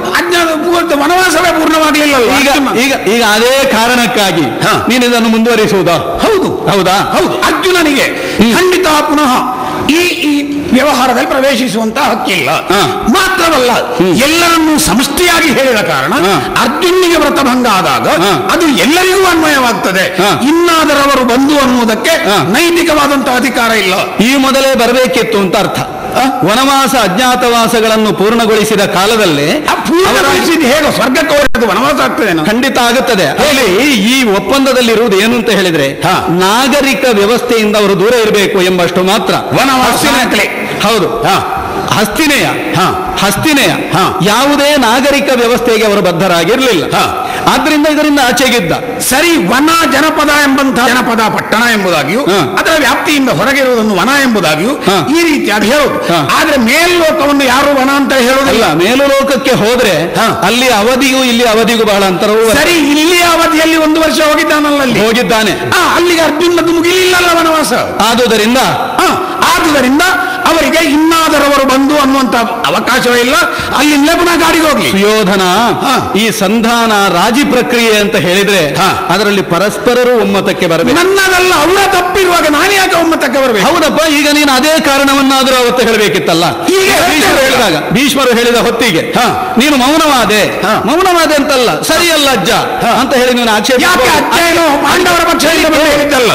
ಅಜ್ಞಾತ ಪೂರ್ತಿ ವನವಾಸವೇ ಪೂರ್ಣವಾಗ್ಲಿಲ್ಲ ಈಗ ಈಗ ಈಗ ಅದೇ ಕಾರಣಕ್ಕಾಗಿ ಹಾ. ನೀನು ಇದನ್ನು ಮುಂದುವರಿಸುವುದಾ ಹೌದು ಹೌದಾ ಹೌದು ಅರ್ಜುನನಿಗೆ ಖಂಡಿತ ಪುನಃ ಈ ಈ ವ್ಯವಹಾರದಲ್ಲಿ ಪ್ರವೇಶಿಸುವಂತ ಹಕ್ಕಿಲ್ಲ ಹಾ. ಮಾತ್ರವಲ್ಲ ಎಲ್ಲರನ್ನೂ ಸಮಷ್ಟಿಯಾಗಿ ಹೇಳಿದ ಕಾರಣ ಹಾ. ಅರ್ಜುನಿಗೆ ವ್ರತಭಂಗ ಆದಾಗ ಹಾ. ಅದು ಎಲ್ಲರಿಗೂ ಅನ್ವಯವಾಗ್ತದೆ ಹಾ. ಇನ್ನಾದರವರು ಬಂಧು ಅನ್ನುವುದಕ್ಕೆ ಹಾ. ನೈತಿಕವಾದಂತಹ ಅಧಿಕಾರ ಇಲ್ಲ ಈ ಮೊದಲೇ ಬರಬೇಕಿತ್ತು ಅಂತ ಅರ್ಥ ವನವಾಸ ಅಜ್ಞಾತವಾಸಗಳನ್ನು ಪೂರ್ಣಗೊಳಿಸಿದ ಕಾಲದಲ್ಲಿ ಆ ಪೂರ್ಣಗೊಳಿಸಿದ್ದು ಹೇಗೋ ಸ್ವರ್ಗಕ್ಕೆ ಹೋಗೋದು ವನವಾಸ ಆಗ್ತದೇನೋ ಖಂಡಿತ ಆಗುತ್ತದೆ ಅಲ್ಲಿ ಈ ಒಪ್ಪಂದದಲ್ಲಿ ಇರುವುದು ಏನು ಅಂತ ಹೇಳಿದ್ರೆ ಹಾ. ನಾಗರಿಕ ವ್ಯವಸ್ಥೆಯಿಂದ ಅವರು ದೂರ ಇರಬೇಕು ಎಂಬಷ್ಟು ಮಾತ್ರ ವನವಾಸ ಹಸ್ತಿನ- ಹೌದು ಹಾ. ಹಸ್ತಿನೆಯ ಹಾ. ಹಸ್ತಿನೆಯ ಹಾ. ಯಾವುದೇ ನಾಗರಿಕ ವ್ಯವಸ್ಥೆಗೆ ಅವರು ಬದ್ಧರಾಗಿರ್ಲಿಲ್ಲ ಹಾ. ಆದ್ರಿಂದ ಇದರಿಂದ ಆಚೆಗಿದ್ದ ಸರಿ ವನ ಜನಪದ ಎಂಬಂತಹ ಜನಪದ ಪಟ್ಟಣ ಎಂಬುದಾಗಿಯೂ ಹಾ. ಅದರ ವ್ಯಾಪ್ತಿಯಿಂದ ಹೊರಗಿರುವುದನ್ನು ವನ ಎಂಬುದಾಗಿಯೂ ಹಾ. ಈ ರೀತಿಯಾಗಿ ಹೇಳುದು ಹಾ. ಆದ್ರೆ ಮೇಲ್ಲೋಕವನ್ನು ಯಾರು ವನ ಅಂತ ಹೇಳುವುದಿಲ್ಲ ಅಲ್ಲ ಮೇಲು ಲೋಕಕ್ಕೆ ಹೋದ್ರೆ ಹಾ. ಅಲ್ಲಿ ಅವಧಿಗೂ ಇಲ್ಲಿ ಅವಧಿಗೂ ಬಹಳ ಅಂತರವು ಸರಿ ಇಲ್ಲಿಯ ಅವಧಿಯಲ್ಲಿ ಒಂದು ವರ್ಷ ಹೋಗಿದ್ದಾನಲ್ಲ ಅಲ್ಲಿ ಹೋಗಿದ್ದಾನೆ ಆ, ಅಲ್ಲಿಗೆ ಅರ್ಜುನದ್ದು ಮುಗಿಲಿಲ್ಲಲ್ಲ ವನವಾಸ ಆದುದರಿಂದ ಆ, ಆದುದರಿಂದ ಅವರಿಗೆ ಇನ್ನಾದರವರು ಬಂದು ಅನ್ನುವಂತ ಅವಕಾಶವೇ ಇಲ್ಲ ಅಲ್ಲಿಂದಲೇ ಪುನಃ ಗಾಡಿಗೆ ಹೋಗ್ಲಿ ಸುಯೋಧನ ಹಾ. ಈ ಸಂಧಾನ ರಾಜಿ ಪ್ರಕ್ರಿಯೆ ಅಂತ ಹೇಳಿದ್ರೆ ಹಾ. ಅದರಲ್ಲಿ ಪರಸ್ಪರರು ಒಮ್ಮತಕ್ಕೆ ಬರಬೇಕು ನನ್ನದಲ್ಲ ಅವರ ತಪ್ಪಿರುವಾಗ ನಾನು ಯಾಕೆ ಒಮ್ಮತಕ್ಕೆ ಬರಬೇಕು ಹೌದಪ್ಪ ಈಗ ನೀನು ಅದೇ ಕಾರಣವನ್ನಾದ್ರೂ ಅವತ್ತು ಹೇಳಬೇಕಿತ್ತಲ್ಲ ಈಗ ಭೀಷ್ಮರು ಹೇಳ್ತೇವೆ. ಹೇಳಿದಾಗ ಭೀಷ್ಮರು ಹೇಳಿದ ಹೊತ್ತಿಗೆ ಹಾ. ನೀನು ಮೌನವಾದೆ ಹಾ. ಮೌನವಾದೆ ಅಂತಲ್ಲ ಸರಿಯಲ್ಲ ಅಜ್ಜ ಅಂತ ಹೇಳಿ ನೀನು ಆಕ್ಷೇಪ ಯಾಕೆ ಅಜ್ಜೇನು ಪಾಂಡವರ ಪಕ್ಷದಿಂದ ಬಂದು ಹೇಳಿದ್ದಲ್ಲ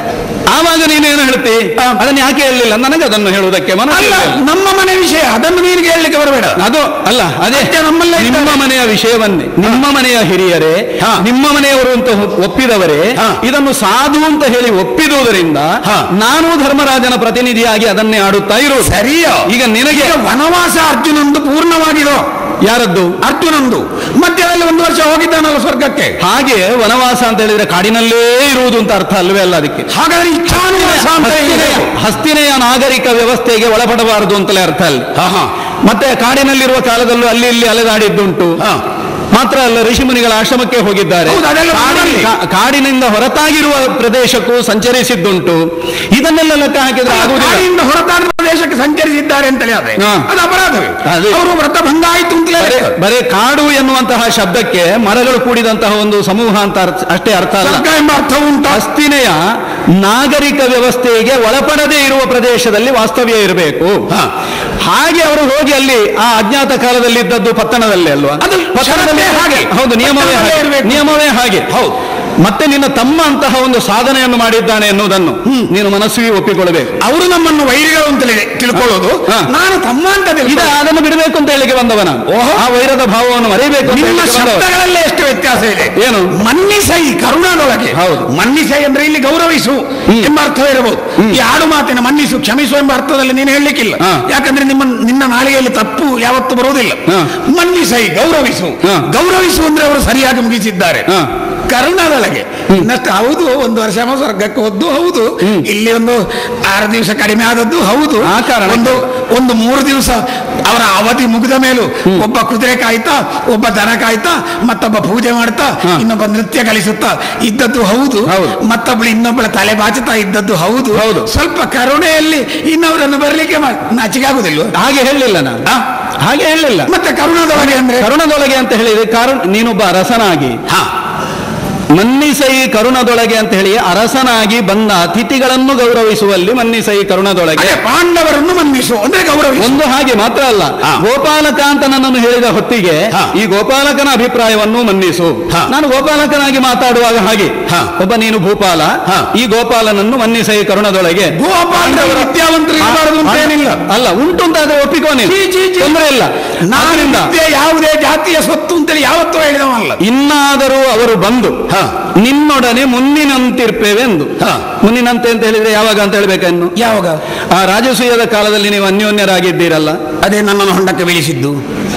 ಆವಾಗ ನೀನೇನು ಹೇಳ್ತಿ ಅದನ್ನ ಯಾಕೆ ಹೇಳಲಿಲ್ಲ ನನಗೆ ಅದನ್ನು ಹೇಳುವುದಕ್ಕೆ ಅಲ್ಲ ಮನಸ್ಸಿಲ್ಲ ನಮ್ಮ ಮನೆ ವಿಷಯ ಅದನ್ನು ನೀನು ಹೇಳಲಿಕ್ಕೆ ಬರಬೇಡ ಅದು ಅಲ್ಲ ಅದೇ ಅಜ್ಜ ನಮ್ಮಲ್ಲೇ ನಿಮ್ಮ ಇದ್ದಾರೆ. ಮನೆಯ ವಿಷಯವನ್ನೇ ನಿಮ್ಮ ಮನೆಯ ಹಿರಿಯರೇ ಹಾ. ನಿಮ್ಮ ಮನೆಯವರು ಅಂತ ಒಪ್- ಒಪ್ಪಿದವರೇ ಹಾ. ಇದನ್ನು ಸಾಧು ಅಂತ ಹೇಳಿ ಒಪ್ಪಿದುದರಿಂದ ಹಾ. ನಾನು ಧರ್ಮರಾಜನ ಪ್ರತಿನಿಧಿಯಾಗಿ ಅದನ್ನೇ ಆಡುತ್ತಾ ಇರುವುದು ಸರಿಯೋ ಈಗ ನಿನಗೆ ಈಗ ವನವಾಸ ಅರ್ಜುನಂದು ಪೂರ್ಣವಾಗಿರೋ ಯಾರದ್ದು ಅರ್ಜುನಂದು ಮಧ್ಯದಲ್ಲಿ ಒಂದು ವರ್ಷ ಹೋಗಿದ್ದಾನಲ್ಲ ಸ್ವರ್ಗಕ್ಕೆ ಹಾಗೆ ವನವಾಸ ಅಂತ ಹೇಳಿದ್ರೆ ಕಾಡಿನಲ್ಲೇ ಇರುವುದು ಅಂತ ಅರ್ಥ ಅಲ್ವೇ ಅಲ್ಲ ಅದಕ್ಕೆ ಹಾಗಾದ್ರೆ ಇಚ್ಛಾನುವಾಸ ಅಂತ ಹಸ್ತಿನೆಯ- ಇದೆ ಹಸ್ತಿನೆಯ ನಾಗರಿಕ ವ್ಯವಸ್ಥೆಗೆ ಒಳಪಡಬಾರದು ಅಂತಲೇ ಅರ್ಥ ಅಲ್ಲಿ ಹಾ, ಹಾ. ಮತ್ತೆ ಕಾಡಿನಲ್ಲಿರುವ ಕಾಲದಲ್ಲೂ ಅಲ್ಲಿ ಇಲ್ಲಿ ಅಲೆದಾಡಿದ್ದುಂಟು ಹಾ. ಮಾತ್ರ ಅಲ್ಲ ಋಷಿಮುನಿಗಳ ಆಶ್ರಮಕ್ಕೆ ಹೋಗಿದ್ದಾರೆ ಹೌದು, ಅದೆಲ್ಲ ಕಾಡಿನ- ಊರಲ್ಲಿ. ಕಾ- ಕಾಡಿನಿಂದ ಹೊರತಾಗಿರುವ ಪ್ರದೇಶಕ್ಕೂ ಸಂಚರಿಸಿದ್ದುಂಟು ಇದನ್ನೆಲ್ಲ ಲೆಕ್ಕ ಹಾಕಿದ್ರೆ ಆಗುವುದಿಲ್ಲ ಕಾಡಿನಿಂದ ಹೊರತಾದ ಪ್ರದೇಶಕ್ಕೆ ಸಂಚರಿಸಿದ್ದಾರೆ ಅಂತಲೇ ಆದ್ರೆ ಹಾ. ಅದು ಅಪರಾಧವೇ ಅದೇ. ಅವರು ವ್ರತ ಭಂಗ ಆಯ್ತು ಅಂತಲೇ ಬರೇ ಲೆಕ್ಕ. ಬರೇ ಕಾಡು ಎನ್ನುವಂತಹ ಶಬ್ದಕ್ಕೆ ಮರಗಳು ಕೂಡಿದಂತಹ ಒಂದು ಸಮೂಹ ಅಂತ ಅರ್ಥ- ಅಷ್ಟೇ ಅರ್ಥ ಅಲ್ಲ ಸ್ವರ್ಗ ಎಂಬ ಅರ್ಥ ಉಂಟು ಹಸ್ತಿನೆಯ ನಾಗರಿಕ ವ್ಯವಸ್ಥೆಗೆ ಒಳಪಡದೇ ಇರುವ ಪ್ರದೇಶದಲ್ಲಿ ವಾಸ್ತವ್ಯ ಇರಬೇಕು ಹಾ. ಹಾಗೆ ಅವರು ಹೋಗಿ ಅಲ್ಲಿ ಆ ಅಜ್ಞಾತ ಕಾಲದಲ್ಲಿ ಇದ್ದದ್ದು ಪತ್ತಣದಲ್ಲಿ ಅಲ್ವಾ ಅದು ಪತ್ತಣದಲ್ಲಿ ಷರತ್ತೇ ಹಾಗೆ. ಹೌದು ನಿಯಮವೇ ಪಟ್ಟಣದಲ್ಲೇ ಹಾಗೆ ಇರ್ಬೇಕು. ನಿಯಮವೇ ಹಾಗೆ ಹೌದು. ಮತ್ತೆ ನಿನ್ನ ತಮ್ಮ ಅಂತಹ ಒಂದು ಸಾಧನೆಯನ್ನು ಮಾಡಿದ್ದಾನೆ ಎನ್ನುವುದನ್ನು ನೀನು ಮನಸ್ಸಿಗೆ ಒಪ್ಪಿಕೊಳ್ಳಬೇಕು ಅವರು ನಮ್ಮನ್ನು ವೈರಿಗಳು ಅಂತ ತಿಳ್ಕೊಳ್ಳೋದು ಹಾ. ನಾನು ತಮ್ಮ ಅಂತ ಇದ ತಿಳ್ಕೊಳ್ಳೋದು. ಅದನ್ನು ಬಿಡಬೇಕು ಅಂತ ಹೇಳಿಕೆ ಬಂದವನ ಓಹೋ. ಆ ವೈರದ ಭಾವವನ್ನು ಮರೆಯಬೇಕು ಅಂತ ನಿಮ್ಮ ಹೇಳಿಕ್ಕೆ ಬಂದವ. ಶಬ್ದಗಳಲ್ಲೇ ಎಷ್ಟು ವ್ಯತ್ಯಾಸ ಇದೆ ಏನು? ಮನ್ನಿಸೈ ಕರುಣಾದೊಳಗೆ ಹೌದು. ಮನ್ನಿಸೈ ಅಂದ್ರೆ ಇಲ್ಲಿ ಗೌರವಿಸು ಎಂಬ ಅರ್ಥವೇ ಇರಬಹುದು ಈ ಆಡು ಮಾತಿನ ಮನ್ನಿಸು ಕ್ಷಮಿಸು ಎಂಬ ಅರ್ಥದಲ್ಲಿ ನೀನು ಹೇಳಲಿಕ್ಕಿಲ್ಲ ಹಾ. ಯಾಕಂದ್ರೆ ನಿಮ್ಮ ನಿನ್ನ ನಾಲಿಗೆಯಲ್ಲಿ ತಪ್ಪು ಯಾವತ್ತು ಬರುವುದಿಲ್ಲ ಹಾ. ಮನ್ನಿಸೈ ಗೌರವಿಸು ಹಾ. ಗೌರವಿಸು ಅಂದ್ರೆ ಅವರು ಸರಿಯಾಗಿ ಮುಗಿಸಿದ್ದಾರೆ ಹಾ. ಕರುಣಾದೊಳಗೆ ಇನ್ನಷ್ಟು ಹೌದು ಒಂದು ವರ್ಷ ಸ್ವರ್ಗಕ್ಕೆ ಹೋದ್ದು ಹೌದು ಇಲ್ಲಿ ಒಂದು ಆರು ದಿವಸ ಕಡಿಮೆ ಆದದ್ದು ಹೌದು ಆ ಕಾರಣಕ್ಕೆ. ಒಂದು ಒಂದು ಮೂರು ದಿವಸ ಅವರ ಅವಧಿ ಮುಗಿದ ಮೇಲೂ ಒಬ್ಬ ಕುದುರೆ ಕಾಯ್ತಾ ಒಬ್ಬ ದನ ಕಾಯ್ತಾ ಮತ್ತೊಬ್ಬ ಪೂಜೆ ಮಾಡ್ತಾ ಹಾ. ಇನ್ನೊಬ್ಬ ನೃತ್ಯ ಕಲಿಸುತ್ತಾ ಇದ್ದದ್ದು ಹೌದು ಹೌದು. ಮತ್ತೊಬ್ಬಳು ಇನ್ನೊಬ್ಬಳ ತಲೆ ಬಾಚುತ್ತಾ ಇದ್ದದ್ದು ಹೌದು ಹೌದು. ಸ್ವಲ್ಪ ಕರುಣೆಯಲ್ಲಿ ಇನ್ನವರನ್ನು ಬರಲಿಕ್ಕೆ ನಾಚಿಕೆ ಆಗುದಿಲ್ವ ಹಾಗೆ ಹೇಳಲಿಲ್ಲ ನಾನು ಆ? ಹಾಗೆ ಹೇಳಲಿಲ್ಲ ಮತ್ತೆ ಕರುಣಾದೊಳಗೆ ಅಂದ್ರೆ ಕರುಣದೊಳಗೆ ಅಂತ ಹೇಳಿದ್ರೆ ಕಾರಣ ನೀನೊಬ್ಬ ಅರಸನಾಗಿ ಹಾ ಮನ್ನಿಸೈ ಕರುಣದೊಳಗೆ ಅಂತ ಹೇಳಿ ಅರಸನಾಗಿ ಬಂದ ಅತಿಥಿಗಳನ್ನು ಗೌರವಿಸುವಲ್ಲಿ ಮನ್ನಿಸೈ ಕರುಣದೊಳಗೆ ಅದೇ ಪಾಂಡವರನ್ನು ಮನ್ನಿಸು ಅಂದ್ರೆ ಗೌರವಿಸು ಒಂದು ಹಾಗೆ ಮಾತ್ರ ಅಲ್ಲ ಹಾ. ಗೋಪಾಲಕ ಅಂತ ನನ್ನನ್ನು ಹೇಳಿದ ಹೊತ್ತಿಗೆ ಹಾ. ಈ ಗೋಪಾಲಕನ ಅಭಿಪ್ರಾಯವನ್ನು ಮನ್ನಿಸು ಹಾ. ನಾನು ಗೋಪಾಲಕನಾಗಿ ಮಾತಾಡುವಾಗ ಹಾಗೆ ಹಾ. ಒಬ್ಬ ನೀನು ಭೂಪಾಲ ಹಾ. ಈ ಗೋಪಾಲನನ್ನು ಮನ್ನಿಸೈ ಕರುಣದೊಳಗೆ ಗೋಪಾಲರು ವಿದ್ಯಾವಂತರು ಇರಬಾರದು ಅಂತ ಏನಿಲ್ಲ ಅಲ್ಲ ಉಂಟು ಅಂತ ಆದ್ರೆ ಒಪ್ಪಿಕೋ ನೀನು ಚೀ, ಚೀ, ಚೀ. ತೊಂದರೆ ಇಲ್ಲ ನಾನು ಆದ್ರಿಂದ ವಿದ್ಯೆ ಯಾವುದೇ ಜಾತಿಯ ಸ್ವತ್ತು ಅಂತೇಳಿ ಯಾವತ್ತೂ ಹೇಳಿದವಲ್ಲ ಇನ್ನಾದರೂ ಅವರು ಬಂದು ಹಾ. ನಿನ್ನೊಡನೆ ಮುನ್ನಿನಂತಿರ್ಪೇವೆ ಎಂದು ಹಾ. ಮುನ್ನಿನಂತೆ ಅಂತ ಹೇಳಿದ್ರೆ ಯಾವಾಗ ಅಂತ ಹೇಳ್ಬೇಕನ್ನು ಯಾವಾಗ ಆ ರಾಜಸೂಯದ ಕಾಲದಲ್ಲಿ ನೀವು ಅನ್ಯೋನ್ಯರಾಗಿದ್ದೀರಲ್ಲ ಅದೇ ನನ್ನನ್ನು ಹೊಂಡಕ್ಕೆ ಬೀಳಿಸಿದ್ದು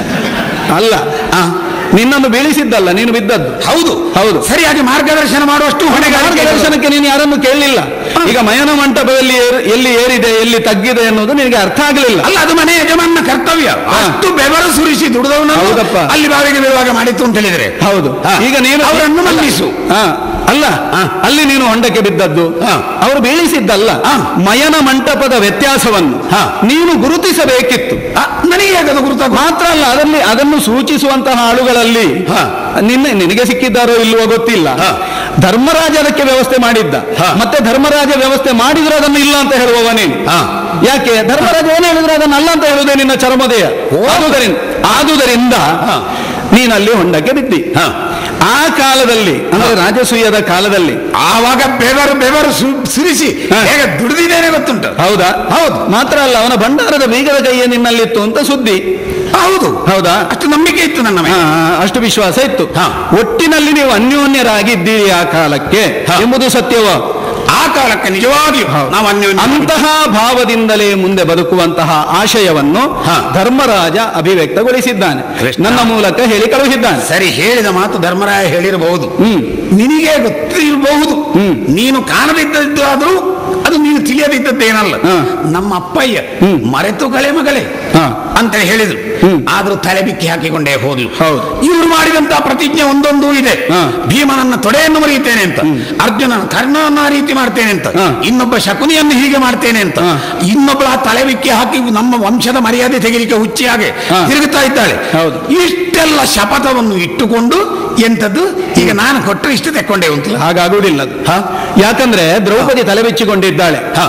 ಅಲ್ಲ ಆ, ನಿನ್ನನ್ನು ಬೀಳಿಸಿದ್ದಲ್ಲ ನೀನು ಬಿದ್ದದ್ದು ಹೌದು ಹೌದು. ಸರಿಯಾಗಿ ಮಾರ್ಗದರ್ಶನ ಮಾಡುವಷ್ಟು ಹೊಣೆಗಾರಿಕೆ ಇದೆ. ಮಾರ್ಗದರ್ಶನಕ್ಕೆ ನೀನು ಯಾರನ್ನು ಕೇಳಲಿಲ್ಲ ಈಗ ಮಯನ ಮಂಟಪದಲ್ಲಿ ಏರ್- ಎಲ್ಲಿ ಏರಿದೆ ಎಲ್ಲಿ ತಗ್ಗಿದೆ ಎನ್ನುವುದು ನಿನಗೆ ಅರ್ಥ ಆಗಲಿಲ್ಲ ಅಲ್ಲ ಅದು ಮನೆ ಯಜಮಾನ ಕರ್ತವ್ಯ ಅಷ್ಟು ಬೆವರು ಸುರಿಸಿ ದುಡಿದವನು ಹೌದಪ್ಪ. ಅಲ್ಲಿ ಬಾವಿಗೆ ಬೀಳುವಾಗ ಮಾಡಿತ್ತು ಅಂತ ಹೇಳಿದ್ರೆ ಹೌದು ಹಾ. ಈಗ ನೀನು ಅವರನ್ನು ಮನ್ನಿಸು ಹಾ ಅಲ್ಲ ಅಲ್ಲಿ ನೀನು ಹೊಂಡಕ್ಕೆ ಬಿದ್ದದ್ದು ಹಾ. ಅವರು ಬೀಳಿಸಿದ್ದಲ್ಲ ಹಾ. ಮಯನ ಮಂಟಪದ ವ್ಯತ್ಯಾಸವನ್ನು ಹಾ. ನೀನು ಗುರುತಿಸಬೇಕಿತ್ತು ಆ, ನನಗೆ ಹೇಗೆ ಅದು ಗುರುತಾಗ ಮಾತ್ರ ಅಲ್ಲ ಅದರಲ್ಲಿ ಅದನ್ನು ಸೂಚಿಸುವಂತಹ ಆಳುಗಳಲ್ಲಿ ಹಾ. ನಿನ್ನೆ ನಿನಗೆ ಸಿಕ್ಕಿದ್ದಾರೋ ಇಲ್ಲವೋ ಗೊತ್ತಿಲ್ಲ ಹಾ. ಧರ್ಮರಾಜ ಅದಕ್ಕೆ ವ್ಯವಸ್ಥೆ ಮಾಡಿದ್ದ ಹಾ. ಮತ್ತೆ ಧರ್ಮರಾಜ ವ್ಯವಸ್ಥೆ ಮಾಡಿದ್ರೆ ಅದನ್ನು ಇಲ್ಲ ಅಂತ ಹೇಳುವವ ನೀನು ಹಾ. ಯಾಕೆ ಧರ್ಮರಾಜ ಏನು ಹೇಳಿದ್ರೆ ಅದನ್ನ ಅಲ್ಲ ಅಂತ ಹೇಳುವುದೇ ನಿನ್ನ ಚರ್ಮದೆಯ ಆದುದರಿಂದ ಆದುದರಿಂದ ಹಾ. ನೀನಲ್ಲಿ ಹೊಂಡಕ್ಕೆ ಬಿದ್ದಿ ಹಾ. ಆ ಕಾಲದಲ್ಲಿ ಅಂದ್ರೆ ರಾಜಸೂಯದ ಕಾಲದಲ್ಲಿ ಆವಾಗ ಬೆವರು ಬೆವರು ಸು- ಸುರಿಸಿ ಹಾ. ಹೇಗೆ ದುಡಿದಿದ್ದೇನೆ ಗೊತ್ತುಂಟು ಹೌದಾ ಹೌದು. ಮಾತ್ರ ಅಲ್ಲ ಅವನ ಭಂಡಾರದ ಬೀಗದ ಕೈಯೇ ನಿನ್ನಲ್ಲಿತ್ತು ಅಂತ ಸುದ್ದಿ ಹೌದು ಹೌದಾ ಅಷ್ಟು ನಂಬಿಕೆ ಇತ್ತು ನನ್ನ ಹಾ, ಮೇಲೆ ಅಷ್ಟು ವಿಶ್ವಾಸ ಇತ್ತು ಹಾ. ಒಟ್ಟಿನಲ್ಲಿ ನೀವು ಅನ್ಯೋನ್ಯರಾಗಿದ್ದೀರಿ ಆ ಕಾಲಕ್ಕೆ ಹಾ. ಎಂಬುದು ಸತ್ಯವೋ ಆ ಕಾಲಕ್ಕೆ ನಿಜವಾಗಿಯೂ ನಾವು ಅನ್ಯೋನ್ಯ ಅಂತಹ ಭಾವದಿಂದಲೇ ಮುಂದೆ ಬದುಕುವಂತಹ ಆಶಯವನ್ನು ಹಾ. ಧರ್ಮರಾಜ ಅಭಿವ್ಯಕ್ತಗೊಳಿಸಿದ್ದಾನೆ ಕೃಷ್ಣ. ನನ್ನ ಮೂಲಕ ಹೇಳಿ ಕಳುಹಿದ್ದಾನೆ ಸರಿ ಹೇಳಿದ ಮಾತು ಧರ್ಮರಾಯ ಹೇಳಿರಬಹುದು ಹ್ಮ್. ನಿನಗೆ ಗೊತ್ತಿರಬಹುದು ಹ್ಮ್. ನೀನು ಕಾಣದಿದ್ದದ್ದು ಆದ್ರೂ ಅದು ನೀನು ತಿಳಿಯದಿದ್ದದ್ದೇನಲ್ಲ ಹಾ. ನಮ್ಮ ಅಪ್ಪಯ್ಯ ಹ್ಮ್. ಮರೆತು ಗಳೆ ಮಗಳೇ ಹಾ. ಅಂತ ಹೇಳಿದ್ರು ಹ್ಮ್. ಆದ್ರೂ ತಲೆ ಬಿಕ್ಕಿ ಹಾಕಿಕೊಂಡೇ ಹೋದ್ಲು ಹೌದು. ಇವರು ಮಾಡಿದಂತಹ ಪ್ರತಿಜ್ಞೆ ಒಂದೊಂದು ಇದೆ ಹಾ. ಭೀಮನನ್ನ ತೊಡೆಯನ್ನು ಮುರಿಯುತ್ತೇನೆ ಅಂತ ಅರ್ಜುನನ ಕರ್ಣವನ್ನ ಆ ರೀತಿ ಮಾಡ್ತೇನೆ ಅಂತ ಹಾ. ಇನ್ನೊಬ್ಬ ಶಕುನಿಯನ್ನು ಹೀಗೆ ಮಾಡ್ತೇನೆ ಅಂತ ಹಾ. ಇನ್ನೊಬ್ಬಳ ತಲೆ ಬಿಕ್ಕಿ ಹಾಕಿ ನಮ್ಮ ವಂಶದ ಮರ್ಯಾದೆ ತೆಗಿಲಿಕ್ಕೆ ಹುಚ್ಚಿಯಾಗೆ ಹಾ. ತಿರುಗುತ್ತಾ ಇದ್ದಾಳೆ ಹೌದು. ಇಷ್ಟೆಲ್ಲ ಶಪಥವನ್ನು ಇಟ್ಟುಕೊಂಡು ಎಂತದ್ದು ಈಗ ನಾನು ಕೊಟ್ಟರೆ ಇಷ್ಟು ತೆಕ್ಕೊಂಡೆ ಉಂಟು ಹಾಗಾಗುವುದಿಲ್ಲ ಅದು. ಹಾ. ಯಾಕಂದ್ರೆ ದ್ರೌಪದಿ ತಲೆ ಬಿಚ್ಚಿಕೊಂಡಿದ್ದಾಳೆ ಹಾ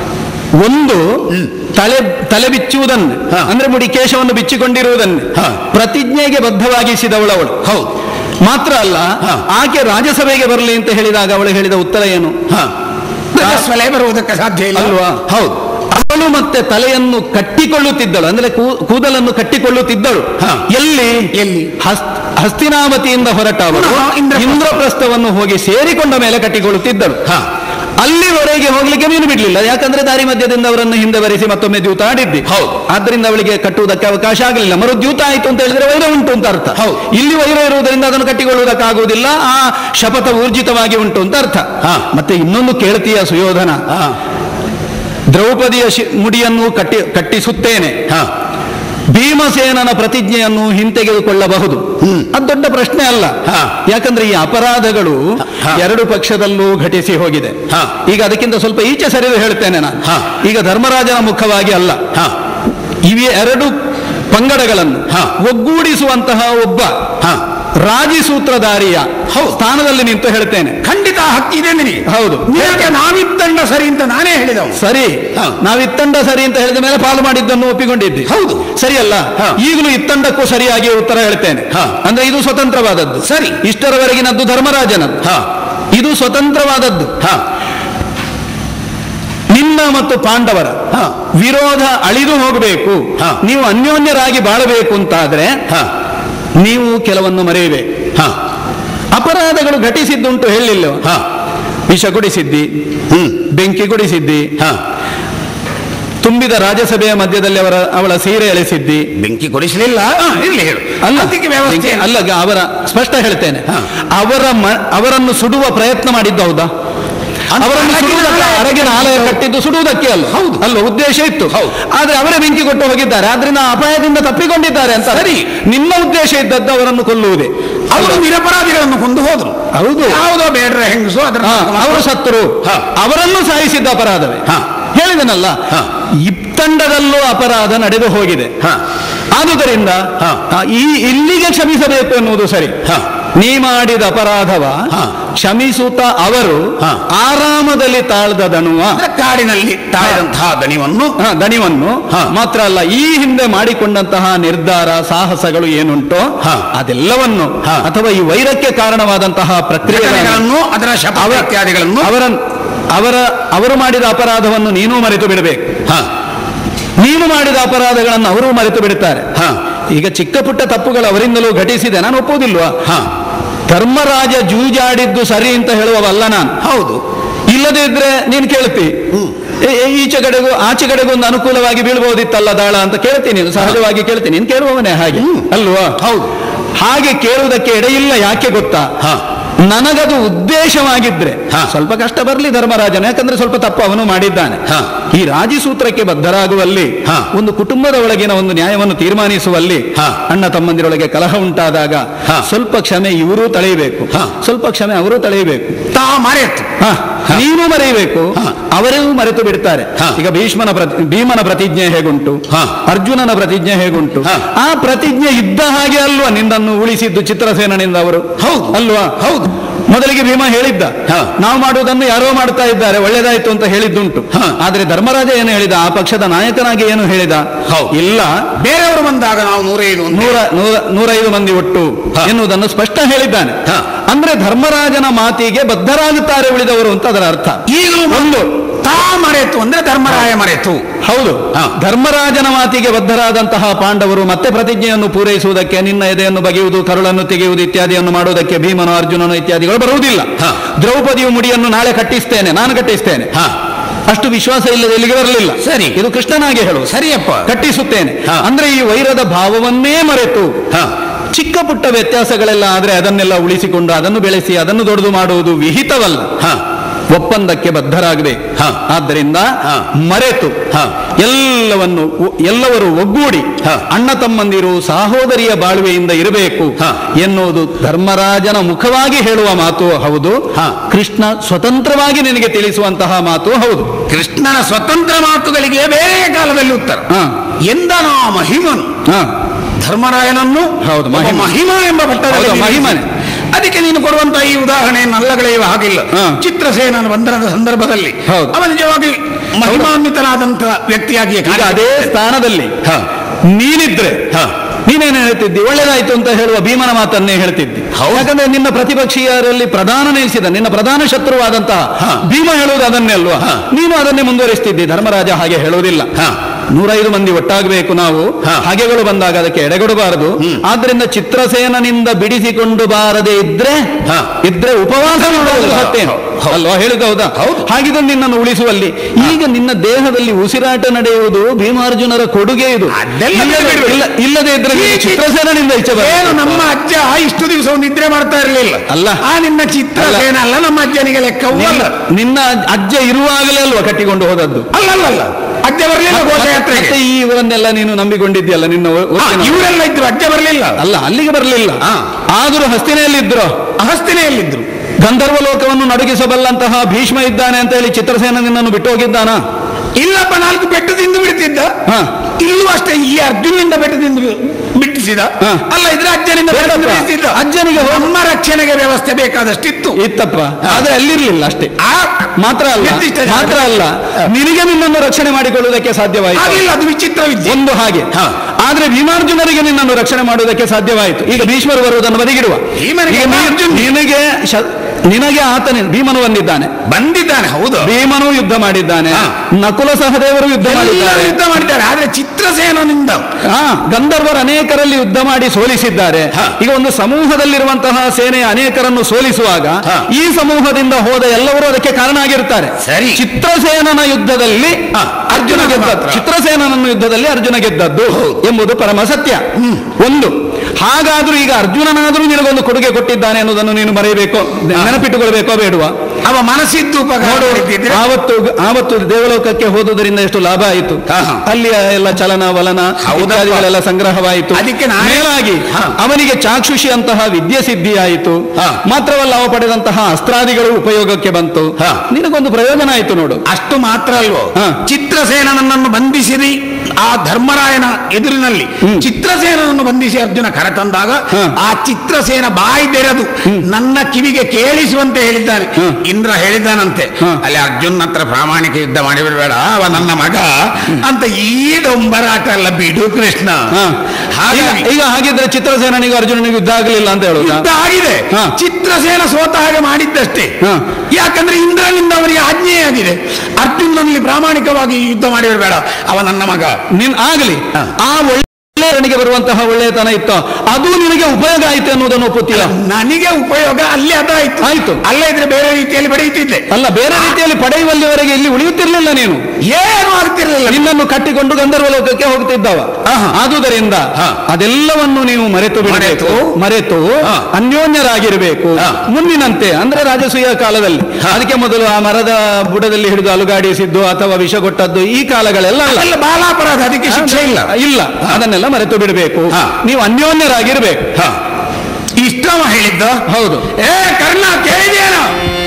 ಒಂದು ತಲೆ ತಲೆ ಬಿಚ್ಚುವುದನ್ನು ಹಾ. ಅಂದ್ರೆ ಮುಡಿ ಕೇಶವನ್ನು ಬಿಚ್ಚಿಕೊಂಡಿರುವುದನ್ನು ಹಾ. ಪ್ರತಿಜ್ಞೆಗೆ ಬದ್ಧವಾಗಿಸಿದವಳವಳು ಹೌದು ಮಾತ್ರ ಅಲ್ಲ ಹಾ. ಆಕೆ ರಾಜ್ಯಸಭೆಗೆ ಬರಲಿ ಅಂತ ಹೇಳಿದಾಗ ಅವಳು ಹೇಳಿದ ಉತ್ತರ ಏನು ಹಾ ಸ್ವಲೆ ಬರುವುದಕ್ಕೆ ಸಾಧ್ಯ ಇಲ್ಲ ಅಲ್ವಾ ಹೌದು ಅವಳು ಮತ್ತೆ ತಲೆಯನ್ನು ಕಟ್ಟಿಕೊಳ್ಳುತ್ತಿದ್ದಳು ಅಂದ್ರೆ ಕೂ- ಕೂದಲನ್ನು ಕಟ್ಟಿಕೊಳ್ಳುತ್ತಿದ್ದಳು ಹಾ. ಎಲ್ಲಿ ಎಲ್ಲಿ? ಹಸ್- ಹಸ್ತಿನಾವತಿಯಿಂದ ಹೊರಟ ಅವಳು ಪುನಃ ಇಂದ್ರಪ್ರಸ್ಥ. ಇಂದ್ರಪ್ರಸ್ಥವನ್ನು ಹೋಗಿ ಸೇರಿಕೊಂಡ ಮೇಲೆ ಕಟ್ಟಿಕೊಳ್ಳುತ್ತಿದ್ದಳು ಹಾ. ಅಲ್ಲಿವರೆಗೆ ಹೋಗ್ಲಿಕ್ಕೆ ನೀನು ಬಿಡ್ಲಿಲ್ಲ ಯಾಕಂದ್ರೆ ದಾರಿ ಮಧ್ಯದಿಂದ ಅವರನ್ನು ಹಿಂದೆ ಬರೆಸಿ ಮತ್ತೊಮ್ಮೆ ದ್ಯೂತ ಆಡಿದ್ದಿ ಹೌದು. ಆದ್ರಿಂದ ಅವಳಿಗೆ ಕಟ್ಟುವುದಕ್ಕೆ ಅವಕಾಶ ಆಗಲಿಲ್ಲ ಮರು ದ್ಯೂತ ಆಯಿತು ಅಂತ ಹೇಳಿದ್ರೆ ವೈರ ಉಂಟು ಅಂತ ಅರ್ಥ ಹೌದು. ಇಲ್ಲಿ ವೈರ ಇರುವುದರಿಂದ ಅದನ್ನು ಕಟ್ಟಿಕೊಳ್ಳುವುದಕ್ಕಾಗುವುದಿಲ್ಲ ಆ ಶಪಥ ಊರ್ಜಿತವಾಗಿ ಉಂಟು ಅಂತ ಅರ್ಥ ಹಾ. ಮತ್ತೆ ಇನ್ನೊಂದು ಕೇಳ್ತೀಯ ಸುಯೋಧನ ಹಾ ದ್ರೌಪದಿಯ ಶಿ- ಮುಡಿಯನ್ನು ಕಟ್ಟಿ ಕಟ್ಟಿಸುತ್ತೇನೆ ಹಾ ಭೀಮಸೇನನ ಪ್ರತಿಜ್ಞೆಯನ್ನು ಹಿಂತೆಗೆದುಕೊಳ್ಳಬಹುದು ಅದು ದೊಡ್ಡ ಪ್ರಶ್ನೆ ಅಲ್ಲ ಹಾ. ಯಾಕಂದ್ರೆ ಈ ಅಪರಾಧಗಳು ಹಾ. ಎರಡು ಪಕ್ಷದಲ್ಲೂ ಘಟಿಸಿ ಹೋಗಿದೆ ಹಾ. ಈಗ ಅದಕ್ಕಿಂತ ಸ್ವಲ್ಪ ಈಚೆ ಸರಿದು ಹೇಳ್ತೇನೆ ನಾನು ಹಾ. ಈಗ ಧರ್ಮರಾಜನ ಮುಖವಾಗಿ ಅಲ್ಲ ಹಾ ಇವೆ ಎರಡು ಪಂಗಡಗಳನ್ನು ಹಾ. ಒಗ್ಗೂಡಿಸುವಂತಹ ಒಬ್ಬ ಹಾ ರಾಜಿಸೂತ್ರಧಾರಿಯ ಹೌದು. ಸ್ಥಾನದಲ್ಲಿ ನಿಂತು ಹೇಳ್ತೇನೆ ಖಂಡಿತ ಹಕ್ಕಿದೆ ನಿನಗೆ ಹೌದು. ಯಾಕೆ ನಾವಿತ್ತಂಡ ಸರಿ ಅಂತ ನಾನೇ ಹೇಳಿದವು ಸರಿ ಹಾ. ನಾವು ಇತ್ತಂಡ ಸರಿ ಅಂತ ಹೇಳಿದ ಮೇಲೆ ಪಾಲು ಮಾಡಿದ್ದನ್ನು ಒಪ್ಪಿಕೊಂಡಿದ್ವಿ ಹೌದು. ಸರಿಯಲ್ಲ ಹಾ. ಈಗಲೂ ಇತ್ತಂಡಕ್ಕೂ ಸರಿಯಾಗಿ ಉತ್ತರ ಹೇಳ್ತೇನೆ ಹಾ. ಅಂದ್ರೆ ಇದು ಸ್ವತಂತ್ರವಾದದ್ದು ಸರಿ. ಇಷ್ಟರವರೆಗಿನದ್ದು ಧರ್ಮರಾಜನದ್ದು ಹಾ ಇದು ಸ್ವತಂತ್ರವಾದದ್ದು ಹಾ ನಿನ್ನ ಮತ್ತು ಪಾಂಡವರ ಹಾ. ವಿರೋಧ ಅಳಿದು ಹೋಗಬೇಕು ಹಾ. ನೀವು ಅನ್ಯೋನ್ಯರಾಗಿ ಬಾಳಬೇಕು ಅಂತಾದ್ರೆ ಹಾ ನೀವು ಕೆಲವನ್ನು ಮರೆಯಬೇಕು ಹಾ ಅಪರಾಧಗಳು ಘಟಿಸಿದ್ದುಂಟು ಹೇಳಿಲ್ಲ ಹಾ ವಿಷ ಕುಡಿಸಿದ್ದಿ ಹ್ಮ್ ಬೆಂಕಿ ಕುಡಿಸಿದ್ದಿ ಹಾ ತುಂಬಿದ ರಾಜ್ಯಸಭೆಯ ಮಧ್ಯದಲ್ಲಿ ಅವರ ಅವಳ ಸೀರೆ ಎಳೆಸಿದ್ದಿ ಬೆಂಕಿ ಕೊಡಿಸಲಿಲ್ಲ ಹಾ, ಇರ್ಲಿ ಹೇಳು ಅಲ್ಲ ಅದಕ್ಕೆ ವ್ಯವಸ್ಥೆ ಏನು? ಅಲ್ಲ ಅವರ ಸ್ಪಷ್ಟ ಹೇಳ್ತೇನೆ ಹಾ. ಅವರ ಮ- ಅವರನ್ನು ಸುಡುವ ಪ್ರಯತ್ನ ಮಾಡಿದ್ದು ಹೌದಾ ಅವರನ್ನು ಅರಗಿನ ಸುಡುವುದಕ್ಕೆ ಆಲಯ ಅರಗಿನ ಆಲಯ ಕಟ್ಟಿದ್ದು ಸುಡುವುದಕ್ಕೆ ಅಲ್ಲ ಹೌದು. ಅಲ್ಲ ಉದ್ದೇಶ ಇತ್ತು ಹೌದು. ಆದ್ರೆ ಅವರೇ ಬೆಂಕಿ ಕೊಟ್ಟು ಹೋಗಿದ್ದಾರೆ ಆದ್ರಿಂದ ಆ ಅಪಾಯದಿಂದ ತಪ್ಪಿಕೊಂಡಿದ್ದಾರೆ ಅಂತ ಸರಿ. ನಿನ್ನ ಉದ್ದೇಶ ಇದ್ದದ್ದು ಅವರನ್ನು ಕೊಲ್ಲುವುದೇ ಅವರು ನಿರಪರಾಧಿಗಳನ್ನು ಕೊಂದು ಹೋದ್ರು ಹೌದು ಯಾವುದೋ ಬೇಡ್ರ ಹೆಂಗಸು ಅದರ ಹಾ, ಅವರು ಸತ್ತರು ಹಾ. ಅವರನ್ನು ಸಾಯಿಸಿದ್ದ ಅಪರಾಧವೇ ಹಾ. ಹೇಳಿದನಲ್ಲ ಹಾ. ಇತ್ತಂಡದಲ್ಲೂ ಅಪರಾಧ ನಡೆದು ಹೋಗಿದೆ ಹಾ. ಆದುದರಿಂದ ಹಾ. ಆ, ಈ ಇಲ್ಲಿಗೆ ಕ್ಷಮಿಸಬೇಕು ಎನ್ನುವುದು ಸರಿ ಹಾ. ನೀ ಮಾಡಿದ ಅಪರಾಧವ ಹಾ. ಕ್ಷಮಿಸುತ್ತ ಅವರು ಹಾ. ಆರಾಮದಲ್ಲಿ ತಾಳ್ದ ದಣುವ ಅಂದ್ರೆ ಕಾಡಿನಲ್ಲಿ ತಾಳದಂತಹ ದಣಿವನ್ನು ಹಾ, ದಣಿವನ್ನು ಹಾ. ಮಾತ್ರ ಅಲ್ಲ ಈ ಹಿಂದೆ ಮಾಡಿಕೊಂಡಂತಹ ನಿರ್ಧಾರ ಸಾಹಸಗಳು ಏನುಂಟೋ ಹಾ. ಅದೆಲ್ಲವನ್ನು ಹಾ. ಅಥವಾ ಈ ವೈರಕ್ಕೆ ಕಾರಣವಾದಂತಹ ಪ್ರಕ್ರಿಯೆಗಳನ್ನು ಘಟನೆಗಳನ್ನು ಅದರ ಶಪ ಅವ- ಇತ್ಯಾದಿಗಳನ್ನು ಅವರ ಅವರ ಅವರು ಮಾಡಿದ ಅಪರಾಧವನ್ನು ನೀನು ಮರೆತು ಬಿಡಬೇಕು ಹಾ ನೀನು ಮಾಡಿದ ಅಪರಾಧಗಳನ್ನು ಅವರು ಮರೆತು ಬಿಡುತ್ತಾರೆ ಹಾ. ಈಗ ಚಿಕ್ಕ ಪುಟ್ಟ ತಪ್ಪುಗಳು ಅವರಿಂದಲೂ ಘಟಿಸಿದೆ ನಾನು ಒಪ್ಪುವುದಿಲ್ವಾ ಹಾ ಧರ್ಮರಾಜ ಜೂಜಾಡಿದ್ದು ಸರಿ ಅಂತ ಹೇಳುವವಲ್ಲ ನಾನು ಹೌದು ಇಲ್ಲದೇ ಇದ್ರೆ ನೀನು ಕೇಳ್ತಿ ಏ- ಏ- ಈಚೆ ಕಡೆಗೂ ಆಚೆ ಕಡೆಗೂ ಒಂದು ಅನುಕೂಲವಾಗಿ ಬೀಳ್ಬೋದಿತ್ತಲ್ಲ ದಾಳ ಅಂತ ಕೇಳ್ತೀನಿ ನೀನು ಸಹಜವಾಗಿ ಕೇಳ್ತೀನಿ ನೀನು ಕೇಳುವವನೇ ಹಾಗೆ ಅಲ್ವಾ ಹೌದು ಹಾಗೆ ಕೇಳುವುದಕ್ಕೆ ಎಡೆಯಿಲ್ಲ ಯಾಕೆ ಗೊತ್ತಾ ಹಾ. ನನಗದು ಉದ್ದೇಶವಾಗಿದ್ರೆ ಹಾ. ಸ್ವಲ್ಪ ಕಷ್ಟ ಬರಲಿ ಧರ್ಮರಾಜನ ಯಾಕಂದ್ರೆ ಸ್ವಲ್ಪ ತಪ್ಪು ಅವನು ಮಾಡಿದ್ದಾನೆ ಹಾ. ಈ ರಾಜಿಸೂತ್ರಕ್ಕೆ ಬದ್ಧರಾಗುವಲ್ಲಿ ಹಾ. ಒಂದು ಕುಟುಂಬದ ಒಳಗಿನ ಒಂದು ನ್ಯಾಯವನ್ನು ತೀರ್ಮಾನಿಸುವಲ್ಲಿ ಹಾ. ಅಣ್ಣ ತಮ್ಮಂದಿರೊಳಗೆ ಕಲಹ ಉಂಟಾದಾಗ ಹಾ. ಸ್ವಲ್ಪ ಕ್ಷಮೆ ಇವರು ತಳೆಯಬೇಕು ಹಾ. ಸ್ವಲ್ಪ ಕ್ಷಮೆ ಅವರು ತಳೆಯಬೇಕು ತಾ ಮರೆತು ಹಾ, ನೀನು ಮರೆಯಬೇಕು ಹಾ. ಅವರೂ ಮರೆತು ಬಿಡ್ತಾರೆ ಹಾ. ಈಗ ಭೀಷ್ಮನ ಪ್ರತಿ ಭೀಮನ ಪ್ರತಿಜ್ಞೆ ಹೇಗುಂಟು ಹಾ. ಅರ್ಜುನನ ಪ್ರತಿಜ್ಞೆ ಹೇಗುಂಟು ಹಾ. ಆ ಪ್ರತಿಜ್ಞೆ ಇದ್ದ ಹಾಗೆ ಅಲ್ವಾ ನಿನ್ನನ್ನು ಉಳಿಸಿದ್ದು ಚಿತ್ರಸೇನನಿಂದ ಅವರು ಹೌದು. ಅಲ್ವಾ ಹೌದು. ಮೊದಲಿಗೆ ಭೀಮ ಹೇಳಿದ್ದ ಹಾ. ನಾವು ಮಾಡುವುದನ್ನು ಯಾರೋ ಮಾಡ್ತಾ ಇದ್ದಾರೆ ಒಳ್ಳೇದಾಯ್ತು ಅಂತ ಹೇಳಿದ್ದುಂಟು ಹಾ. ಆದ್ರೆ ಧರ್ಮರಾಜ ಏನು ಹೇಳಿದ ಆ ಪಕ್ಷದ ನಾಯಕನಾಗಿ ಏನು ಹೇಳಿದ ಹೌದು. ಇಲ್ಲ ಬೇರೆಯವರು ಬಂದಾಗ ನಾವು ನೂರೈದು ಅಂತ ನೂರ ನೂರ ನೂರೈದು ಮಂದಿ ಒಟ್ಟು ಹಾ. ಎನ್ನುವುದನ್ನು ಸ್ಪಷ್ಟ ಹೇಳಿದ್ದಾನೆ ಹಾ. ಅಂದ್ರೆ ಧರ್ಮರಾಜನ ಮಾತಿಗೆ ಬದ್ಧರಾಗುತ್ತಾರೆ ಉಳಿದವರು ಅಂತ ಅದರ ಅರ್ಥ ಈಗಲೂ ಒಂದು ತಾ ಮರೆತು ಅಂದ್ರೆ ಧರ್ಮರಾಯ ಮರೆತು ಹೌದು ಹಾ. ಧರ್ಮರಾಜನ ಮಾತಿಗೆ ಬದ್ಧರಾದಂತಹ ಪಾಂಡವರು ಮತ್ತೆ ಪ್ರತಿಜ್ಞೆಯನ್ನು ಪೂರೈಸುವುದಕ್ಕೆ ನಿನ್ನ ಎದೆಯನ್ನು ಬಗೆಯುವುದು ಕರುಳನ್ನು ತೆಗೆಯುವುದು ಇತ್ಯಾದಿಯನ್ನು ಮಾಡುವುದಕ್ಕೆ ಭೀಮನು ಅರ್ಜುನನು ಇತ್ಯಾದಿಗಳು ಬರುವುದಿಲ್ಲ ಹಾ. ದ್ರೌಪದಿಯು ಮುಡಿಯನ್ನು ನಾಳೆ ಕಟ್ಟಿಸ್ತೇನೆ ನಾನು ಕಟ್ಟಿಸ್ತೇನೆ ಹಾ. ಅಷ್ಟು ವಿಶ್ವಾಸ ಇಲ್ಲದೆ ಇಲ್ಲಿಗೆ ಬರಲಿಲ್ಲ ಸರಿ. ಇದು ಕೃಷ್ಣನಾಗೆ ಹೇಳು ಸರಿಯಪ್ಪ ಕಟ್ಟಿಸುತ್ತೇನೆ ಹಾ. ಅಂದ್ರೆ ಈ ವೈರದ ಭಾವವನ್ನೇ ಮರೆತು ಹಾ. ಚಿಕ್ಕ ಪುಟ್ಟ ವ್ಯತ್ಯಾಸಗಳೆಲ್ಲ ಆದ್ರೆ ಅದನ್ನೆಲ್ಲ ಉಳಿಸಿಕೊಂಡು ಅದನ್ನು ಬೆಳೆಸಿ ಅದನ್ನು ದೊಡ್ಡದು ಮಾಡುವುದು ವಿಹಿತವಲ್ಲ ಹಾ. ಒಪ್ಪಂದಕ್ಕೆ ಬದ್ಧರಾಗಬೇಕು ಹಾ. ಆದ್ದರಿಂದ ಹಾ. ಮರೆತು ಹಾ. ಎಲ್ಲವನ್ನು ಒ- ಎಲ್ಲವರು ಒಗ್ಗೂಡಿ ಹಾ. ಅಣ್ಣ ತಮ್ಮಂದಿರು ಸಹೋದರಿಯ ಬಾಳ್ವೆಯಿಂದ ಇರಬೇಕು ಹಾ. ಎನ್ನುವುದು ಧರ್ಮರಾಜನ ಮುಖವಾಗಿ ಹೇಳುವ ಮಾತು ಹೌದು ಹಾ. ಕೃಷ್ಣ ಸ್ವತಂತ್ರವಾಗಿ ನಿನಗೆ ತಿಳಿಸುವಂತಹ ಮಾತು ಹೌದು ಕೃಷ್ಣನ ಸ್ವತಂತ್ರ ಮಾತುಗಳಿಗೆ ಬೇರೆ ಕಾಲದಲ್ಲಿ ಉತ್ತರ ಹಾ. ಎಂದ ನಾ ಮಹಿಮನು ಹಾ. ಧರ್ಮರಾಯನನ್ನು ಹೌದು, ಒಬ್ಬ ಮಹಿಮ. ಮಹಿಮ ಎಂಬ ಪಟ್ಟದಲ್ಲಿ ಹೌದು, ಮಹಿಮನೆ. ಅದಕ್ಕೆ ನೀನು ಕೊಡುವಂತಹ ಈ ಉದಾಹರಣೆಯನ್ನು ಅಲ್ಲಗಳೆಯುವ ಹಾಗಿಲ್ಲ ಹಾ. ಚಿತ್ರಸೇನನ ಬಂಧನದ ಸಂದರ್ಭದಲ್ಲಿ ಹೌದು. ಅವ ನಿಜವಾಗಿ ಮಹಿಮಾನ್ವಿತನಾದಂತಹ ವ್ಯಕ್ತಿಯಾಗಿಯೇ ಈಗ ಕಾಣಿಸ್ತಾನೆ. ಅದೇ ಸ್ಥಾನದಲ್ಲಿ ಹಾ. ನೀನಿದ್ರೆ ಹಾ. ನೀನೇನು ಹೇಳ್ತಿದ್ದಿ ಒಳ್ಳೇದಾಯ್ತು ಅಂತ ಹೇಳುವ ಭೀಮನ ಮಾತನ್ನೇ ಹೇಳ್ತಿದ್ದಿ ಹೌದು. ಯಾಕಂದ್ರೆ ನಿನ್ನ ಪ್ರತಿಪಕ್ಷೀಯರಲ್ಲಿ ಪ್ರಧಾನ ನೆಲೆಸಿದ ನಿನ್ನ ಪ್ರಧಾನ ಶತ್ರುವಾದಂತಹ ಹಾ. ಭೀಮ ಹೇಳುವುದು ಅದನ್ನೇ ಅಲ್ವಾ ಹಾ. ನೀನು ಅದನ್ನೇ ಮುಂದುವರಿಸ್ತಿದ್ದಿ ಧರ್ಮರಾಜ ಹಾಗೆ ಹೇಳುವುದಿಲ್ಲ ಹಾ. ನೂರೈದು ಮಂದಿ ಒಟ್ಟಾಗಬೇಕು ನಾವು ಹಾ. ಹಾಗೆಗಳು ಬಂದಾಗ ಅದಕ್ಕೆ ಎಡೆಗೊಡಬಾರದು ಆದ್ರಿಂದ ಚಿತ್ರಸೇನನಿಂದ ಬಿಡಿಸಿಕೊಂಡು ಬಾರದೆ ಇದ್ರೆ ಹಾ. ಇದ್ರೆ ಉಪವಾಸ ಮಾಡುವುದು ಸತ್ಯೇನು ಹೌದು. ಅಲ್ವಾ ಹೇಳಿದ ಹೌದಾ ಹೌದು. ಹಾಗಿದ್ರೆ ನಿನ್ನನ್ನು ಉಳಿಸುವಲ್ಲಿ ಈಗ ನಿನ್ನ ದೇಹದಲ್ಲಿ ಉಸಿರಾಟ ನಡೆಯುವುದು ಭೀಮಾರ್ಜುನರ ಕೊಡುಗೆ ಇದು ಅದೆಲ್ಲ ಇಲ್ಲದೆ- ಬಿಡ್ಬೇಡಿ. ಇಲ್ಲ- ಇಲ್ಲದೆ ಇದ್ರೆ ಈ ನೀನು ಚಿ- ಚಿತ್ರಸೇನನಿಂದ ಈಚೆ ಏನು ಬರಬೇಕು. ನಮ್ಮ ಅಜ್ಜ ಇಷ್ಟು ದಿವಸ ಒಂದು ನಿದ್ರೆ ಮಾಡ್ತಾ ಇರಲಿಲ್ಲ ಅಲ್ಲ. ಆ ನಿನ್ನ ಚಿತ್ರಸೇನ ಅಲ್ಲ ನಮ್ಮ ಅಜ್ಜನಿಗೆ ಲೆಕ್ಕವೂ ಅಲ್ಲ ನಿನ್ನ- ನಿನ್ನ ಅಜ್ಜ ಇರುವಾಗಲೇ ಅಲ್ವಾ ಕಟ್ಟಿಕೊಂಡು ಹೋದದ್ದು ಅಲ್ಲಲ್ಲ ಅಜ್ಜ ಬರಲಿಲ್ಲ ಘೋಷಯಾತ್ರೆಗೆ ಮತ್ತೆ ಈ ಇವರನ್ನೆಲ್ಲ ನೀನು ನಂಬಿಕೊಂಡಿದ್ಯಲ್ಲ ನಿನ್ನ ಒ- ಹಾ, ಒಟ್ಟಿನ- ಇವರೆಲ್ಲ ಇದ್ರು ಅಜ್ಜ ಬರಲಿಲ್ಲ ಅಲ್ಲ ಅಲ್ಲಿಗೆ ಬರಲಿಲ್ಲ ಹಾ. ಆದರೂ ಹಸ್ತಿನೆಯಲ್ಲಿದ್ರು ಹಸ್ತಿನೆಯಲ್ಲಿದ್ರು ಗಂಧರ್ವ ಲೋಕವನ್ನು ನಡುಗಿಸಬಲ್ಲಂತಹ ಭೀಷ್ಮ ಇದ್ದಾನೆ ಅಂತ ಹೇಳಿ ಚಿತ್ರಸೇನ ನಿನ್ನನ್ನು ಬಿಟ್ಟು ಹೋಗಿದ್ದಾನ ಇಲ್ಲಪ್ಪ ನಾಲ್ಕು ಬೆಟ್ಟು ತಿಂದು ಬಿಡ್ತಿದ್ದ ಹಾ. ಇಲ್ಲೂ ಅಷ್ಟೇ ಈ ಅರ್ಜುನಿಂದ ಬೆಟ್ಟು ತಿಂದು ಬಿಟ್ಟಿಸಿದ ಹಾ. ಅಲ್ಲ ಇದ್ರೆ ಅಜ್ಜನಿಂದ ಬೆಟ್ಟು ತಿಂದು ಬೇಡಪ್ಪ. ಬಿಡಿಸಿದ್ದ ಅಜ್ಜನಿಗೆ ಹೋಗ- ನಮ್ಮ ರಕ್ಷಣೆಗೆ ವ್ಯವಸ್ಥೆ ಬೇಕಾದಷ್ಟಿತ್ತು ಇತ್ತಪ್ಪ ಆದ್ರೆ ಅಲ್ಲಿರ್ಲಿಲ್ಲ ಅಷ್ಟೇ ಆ ಮಾತ್ರ ಅಲ್ಲ ನಿರ್ದಿಷ್ಟ ಜಾಗ. ಮಾತ್ರ ಅಲ್ಲ ನಿನಗೆ ನಿನ್ನನ್ನು ರಕ್ಷಣೆ ಮಾಡಿಕೊಳ್ಳುವುದಕ್ಕೆ ಸಾಧ್ಯವಾಯಿತು ಆಗಿಲ್ಲ ಅದು ವಿಚಿತ್ರ ವಿದ್ಯೆ ಒಂದು ಹಾಗೆ ಹಾ. ಆದ್ರೆ ಭೀಮಾರ್ಜುನರಿಗೆ ನಿನ್ನನ್ನು ರಕ್ಷಣೆ ಮಾಡುವುದಕ್ಕೆ ಸಾಧ್ಯವಾಯಿತು ಈಗ ಭೀಷ್ಮರು ಬರುವುದನ್ನು ಬದಿಗಿಡುವ ಭೀಮನಿಗೆ ಈಗ ನೀ- ಅರ್ಜುನ್ ನಿನಗೆ ಶ- ನಿನಗೆ ಆತನ ಭೀಮನು ಬಂದಿದ್ದಾನೆ ಬಂದಿದ್ದಾನೆ ಹೌದು ಭೀಮನು ಯುದ್ಧ ಮಾಡಿದ್ದಾನೆ ಹಾ. ನಕುಲ ಸಹದೇವರು ಯುದ್ಧ ಎಲ್ಲರೂ ಮಾಡಿದ್ದಾರೆ ಯುದ್ಧ ಮಾಡಿದ್ದಾರೆ ಆದ್ರೆ ಚಿತ್ರಸೇನನಿಂದ ಹಾ ಗಂಧರ್ವರು ಅನೇಕರಲ್ಲಿ ಯುದ್ಧ ಮಾಡಿ ಸೋಲಿಸಿದ್ದಾರೆ ಹಾ. ಈಗ ಒಂದು ಸಮೂಹದಲ್ಲಿರುವಂತಹ ಸೇನೆಯ ಅನೇಕರನ್ನು ಸೋಲಿಸುವಾಗ ಹಾ. ಈ ಸಮೂಹದಿಂದ ಹೋದ ಎಲ್ಲರೂ ಅದಕ್ಕೆ ಕಾರಣ ಆಗಿರ್ತಾರೆ ಸರಿ. ಚಿತ್ರಸೇನನ ಯುದ್ಧದಲ್ಲಿ ಹಾ. ಅರ್ಜುನ ಅರ್ಜುನ ಗೆದ್ದದ್ದು ಮಾತ್ರ. ಚಿತ್ರಸೇನನನ್ನು ಯುದ್ಧದಲ್ಲಿ ಅರ್ಜುನ ಗೆದ್ದದ್ದು ಎಂಬುದು ಪರಮ ಸತ್ಯ ಒಂದು ಹಾಗಾದ್ರೂ ಈಗ ಅರ್ಜುನನಾದ್ರೂ ನಿನಗೊಂದು ಕೊಡುಗೆ ಕೊಟ್ಟಿದ್ದಾನೆ ಅನ್ನೋದನ್ನು ನೀನು ಮರೆಯಬೇಕು ನೆನಪಿಟ್ಟುಕೊಳ್ಬೇಕೋ ಬೇಡುವ ಅವ ಮನಸ್ಸಿದ್ದು ಉಪಕಾರ ನೋಡು ಮಾಡಿದ್ದಿದ್ರೆ ಆವತ್ತು ಆವತ್ತು ದೇವಲೋಕಕ್ಕೆ ಹೋದುದರಿಂದ ಎಷ್ಟು ಲಾಭ ಆಯಿತು ಹಾ, ಹಾ. ಅಲ್ಲಿಯ ಎಲ್ಲ ಚಲನ ವಲನ ಹೌದಪ್ಪ. ಇತ್ಯಾದಿಗಳೆಲ್ಲ ಸಂಗ್ರಹವಾಯಿತು ಅದಕ್ಕೆ ನಾನೇ- ಮೇಲಾಗಿ ಹಾ. ಅವನಿಗೆ ಚಾಕ್ಷುಷಿ ಅಂತಹ ವಿದ್ಯೆ ಸಿದ್ಧಿಯಾಯಿತು ಹಾ. ಮಾತ್ರವಲ್ಲ ಅವ ಪಡೆದಂತಹ ಅಸ್ತ್ರಾದಿಗಳು ಉಪಯೋಗಕ್ಕೆ ಬಂತು ಹಾ. ನಿನಗೊಂದು ಪ್ರಯೋಜನ ಆಯಿತು ನೋಡು ಅಷ್ಟು ಮಾತ್ರ ಅಲ್ವೋ ಹಾ. ಚಿತ್ರಸೇನನನ್ನು ಬಂಧಿಸಿರಿ ಆ ಧರ್ಮರಾಯನ ಎದುರಿನಲ್ಲಿ ಚಿತ್ರಸೇನನನ್ನು ಬಂಧಿಸಿ ಅರ್ಜುನ ಕರೆತಂದಾಗ ಹಾ. ಆ ಚಿತ್ರಸೇನ ಬಾಯಿ ತೆರೆದು ನನ್ನ ಕಿವಿಗೆ ಕೇಳಿಸುವಂತೆ ಹೇಳಿದ್ದಾನೆ ಹಾ. ಇಂದ್ರ ಹೇಳಿದ್ದಾನಂತೆ ಹಾ. ಅಲ್ಲಿ ಅರ್ಜುನ್ ಹತ್ರ ಪ್ರಾಮಾಣಿಕ ಯುದ್ಧ ಮಾಡಿಬಿಡ್ಬೇಡ ಅವ ನನ್ನ ಮಗ ಅಂತ ಈ ಡೊಂಬರಾಟ ಎಲ್ಲ ಬಿಡು ಕೃಷ್ಣ ಹಾ. ಹಾಗಾಗಿ ಈಗ- ಈಗ ಹಾಗಿದ್ರೆ ಚಿತ್ರಸೇನನಿಗೂ ಅರ್ಜುನನಿಗೂ ಯುದ್ಧ ಆಗಲಿಲ್ಲ ಅಂತ ಹೇಳುದಾ ಯುದ್ಧ ಆಗಿದೆ ಹಾ. ಚಿತ್ರಸೇನ ಸೋತ ಹಾಗೆ ಮಾಡಿದ್ದಷ್ಟೇ ಹಾ. ಯಾಕಂದ್ರೆ ಇಂದ್ರನಿಂದ ಅವರಿಗೆ ಆಜ್ಞೆಯಾಗಿದೆ ಅರ್ಜುನಲ್ಲಿ ಪ್ರಾಮಾಣಿಕವಾಗಿ ಯುದ್ಧ ಮಾಡಿರಬೇಡ ಅವ ನನ್ನ ಮಗ ನಿನ್ ಆಗಲಿ ಹಾ. ಆ ಒಳ್ಳೆ ಒಳ್ಳೆಯವನಿಗೆ ಬರುವಂತಹ ಒಳ್ಳೆಯತನ ಇತ್ತು ಅದು ನಿನಗೆ ಉಪಯೋಗ ಆಯ್ತು ಅನ್ನೋದನ್ನು ಒಪ್ಪುತ್ತೀಯ ನನಗೆ ಉಪಯೋಗ ಅಲ್ಲಿ ಅದಾಯ್ತು ಆಯ್ತು. ಅಲ್ಲ ಇದ್ರೆ ಬೇರೆ ರೀತಿಯಲ್ಲಿ ಬಡೀತಿದ್ದೆ ಅಲ್ಲ ಬೇರೆ ರೀತಿಯಲ್ಲಿ ಪಡೆಯುವಲ್ಲಿವರೆಗೆ ಇಲ್ಲಿ ಉಳಿಯುತ್ತಿರ್ಲಿಲ್ಲ ನೀನು ಏನು ಆಗ್ತಿರ್ಲಿಲ್ಲ ನಿನ್ನನ್ನು ಕಟ್ಟಿಕೊಂಡು ಗಂಧರ್ವ ಲೋಕಕ್ಕೆ ಹೋಗ್ತಿದ್ದವ ಆಹಾ. ಆದುದರಿಂದ ಹಾ. ಅದೆಲ್ಲವನ್ನು ನೀವು ಮರೆತು ಬಿಡಬೇಕು ಮರೆತು? ಮರೆತು ಹಾ. ಅನ್ಯೋನ್ಯರಾಗಿರಬೇಕು ಹಾ. ಮುಂದಿನಂತೆ ಅಂದ್ರೆ ರಾಜಸೂಯ ಕಾಲದಲ್ಲಿ ಹಾ. ಅದಕ್ಕೆ ಮೊದಲು ಆ ಮರದ ಬುಡದಲ್ಲಿ ಹಿಡಿದು ಅಲುಗಾಡಿಸಿದ್ದು ಅಥವಾ ವಿಷ ಕೊಟ್ಟದ್ದು ಈ ಕಾಲಗಳೆಲ್ಲ ಅಲ್ಲ ಅಲ್ಲ ಬಾಲಾಪರಾಧ ಅದಕ್ಕೆ ಶಿಕ್ಷೆ ಇಲ್ಲ ಇಲ್ಲ ಅದನ್ನೆಲ್ಲ ಮರೆತು ಬಿಡಬೇಕು ಹಾ. ನೀವು ಅನ್ಯೋನ್ಯರಾಗಿರ್ಬೇಕು ಹ. ಇಷ್ಟವ ಹೇಳಿದ್ದ ಹೌದು ಏ ಕರ್ಣ ಕೇಳಿದೇನ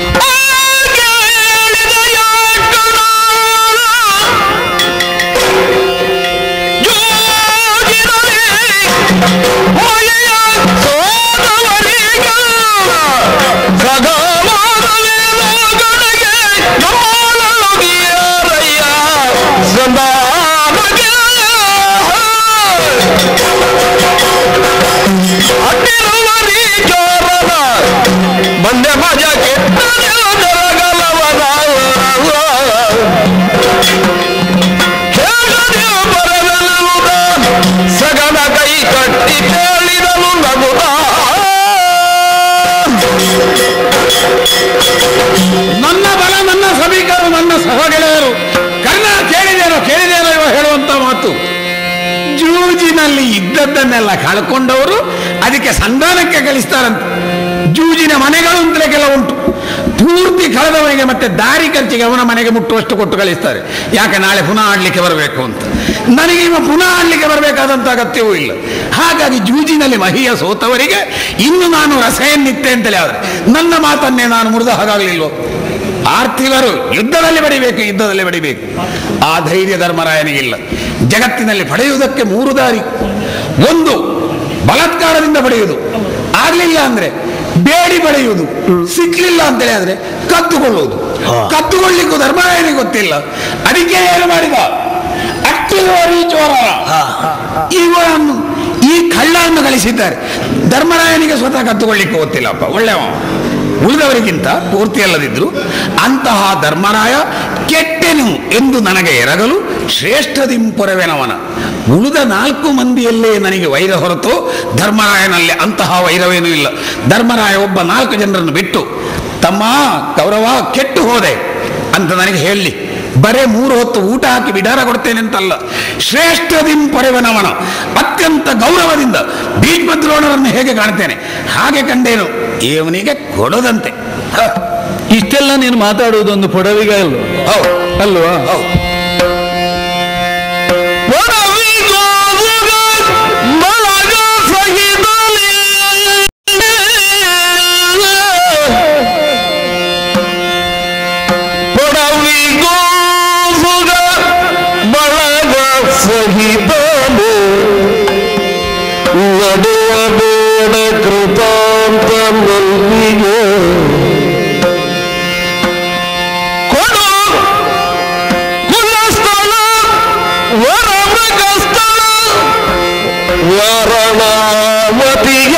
ಬಂದೆ ಮಜಾ ಕೆಟ್ಟನೆ ಜರಗಲವನ ಹೇಗನೆ ಬರವೆಲ್ಲುವುದ ಸಗನ ಕೈ ಕಟ್ಟಿ ಕೇಳಿದನು ನಗುದ ನನ್ನ ಬಲ ನನ್ನ ಸಭಿಕರು ನನ್ನ ಸಹಗೆಳೆಯರು ಕರ್ಣ ಕೇಳಿದೇನೋ ಕೇಳಿದೇನೋ ಇವ ಹೇಳುವಂತ ಮಾತು ಜೂಜಿನಲ್ಲಿ ಇದ್ದದ್ದನ್ನೆಲ್ಲ ಕಳ್ಕೊಂಡವರು ಅದಕ್ಕೆ ಸಂಧಾನಕ್ಕೆ ಕಳಿಸ್ತಾರಂತೆ ಜೂಜಿನ ಮನೆಗಳು ಅಂತಲೇ ಕೆಲವುಂಟು ಪೂರ್ತಿ ಕಳೆದವನಿಗೆ ಮತ್ತೆ ದಾರಿ ಖರ್ಚಿಗೆ ಅವನ ಮನೆಗೆ ಮುಟ್ಟುವಷ್ಟು ಕೊಟ್ಟು ಕಳಿಸ್ತಾರೆ ಯಾಕೆ ನಾಳೆ ಪುನಃ ಆಡ್ಲಿಕ್ಕೆ ಬರಬೇಕು ಅಂತ ನನಗೆ ಇವ ಪುನಃ ಆಡ್ಲಿಕ್ಕೆ ಬರಬೇಕಾದಂತ ಅಗತ್ಯವೂ ಇಲ್ಲ ಹಾಗಾಗಿ ಜೂಜಿನಲ್ಲಿ ಮಹಿಯ ಸೋತವರಿಗೆ ಇನ್ನು ನಾನು ರಸೆಯನ್ನಿತ್ತೆ ಅಂತಲೇ ಆದರೆ ನನ್ನ ಮಾತನ್ನೇ ನಾನು ಮುರಿದ ಹಾಗಾಗಲಿಲ್ವೋ ಆರ್ತಿವರು ಯುದ್ಧದಲ್ಲಿ ಬಡಿಬೇಕು ಯುದ್ಧದಲ್ಲಿ ಬಡಿಬೇಕು ಆ ಧೈರ್ಯ ಧರ್ಮರಾಯನಿಗಿಲ್ಲ ಜಗತ್ತಿನಲ್ಲಿ ಪಡೆಯುವುದಕ್ಕೆ ಮೂರು ದಾರಿ ಒಂದು ಬಲಾತ್ಕಾರದಿಂದ ಪಡೆಯುವುದು ಆಗ್ಲಿಲ್ಲ ಅಂದ್ರೆ ಬೇಡಿ ಪಡೆಯುವುದು ಸಿಕ್ಲಿಲ್ಲ ಅಂತೇಳಿ ಆದ್ರೆ ಕದ್ದುಕೊಳ್ಳುವುದು ಕದ್ದುಕೊಳ್ಳಿಕ್ಕೂ ಧರ್ಮರಾಯನಿಗೆ ಗೊತ್ತಿಲ್ಲ ಅದಕ್ಕೆ ಏನು ಮಾಡಿದ ಅಟ್ಟಿರುವರಿ ಚೋರರ ಇವರನ್ನು ಈ ಕಳ್ಳನ್ನು ಗಳಿಸಿದ್ದಾರೆ ಧರ್ಮರಾಯನಿಗೆ ಸ್ವತಃ ಕತ್ತುಕೊಳ್ಳಿಕ್ಕೆ ಗೊತ್ತಿಲ್ಲಪ್ಪ ಒಳ್ಳೆವ ಉಳಿದವರಿಗಿಂತ ಪೂರ್ತಿ ಅಲ್ಲದಿದ್ರು ಅಂತಹ ಧರ್ಮರಾಯ ಕೆಟ್ಟೆನು ಎಂದು ನನಗೆ ಎರಗಲು ಶ್ರೇಷ್ಠದಿಂಪುರವೆನವನ ಉಳಿದ ನಾಲ್ಕು ಮಂದಿಯಲ್ಲೇ ನನಗೆ ವೈರ ಹೊರತು ಧರ್ಮರಾಯನಲ್ಲಿ ಅಂತಹ ವೈರವೇನೂ ಇಲ್ಲ ಧರ್ಮರಾಯ ಒಬ್ಬ ನಾಲ್ಕು ಜನರನ್ನು ಬಿಟ್ಟು ತಮ್ಮ ಕೌರವ ಕೆಟ್ಟು ಹೋದೆ ಅಂತ ನನಗೆ ಹೇಳಲಿ ಬರೇ ಮೂರು ಹೊತ್ತು ಊಟ ಹಾಕಿ ಬಿಡಾರ ಕೊಡ್ತೇನೆ ಅಂತಲ್ಲ ಶ್ರೇಷ್ಠದಿಂ ಪೊರೆವನವನ ಅತ್ಯಂತ ಗೌರವದಿಂದ ಭೀಷ್ಮದ್ರೋಣರನ್ನು ಹೇಗೆ ಕಾಣ್ತೇನೆ ಹಾಗೆ ಕಂಡೇನು ಇವನಿಗೆ ಕೊಡದಂತೆ ಹ, ಇಷ್ಟೆಲ್ಲ ನೀನು ಮಾತಾಡುವುದೊಂದು ಪೊಡವಿಗ ಅಲ್ವ ಹೌದು ಅಲ್ವಾ ಹೌದು ಒಡವಿಗೋವುಗ ಬಳಗ ಸಹಿತಲಿ ಒಡವಿಗೋವುಗ ಬಳಗ ಸಹಿತಲಿ ನಡುವ ಬೇಡ ಕೃತಾಂತ ಮಲ್ಲಿಗೆ ಕೊಡು ಕುಲಸ್ಥಳ ವರಮೃಗಸ್ಥಳ ವರಣಾಮತಿಯ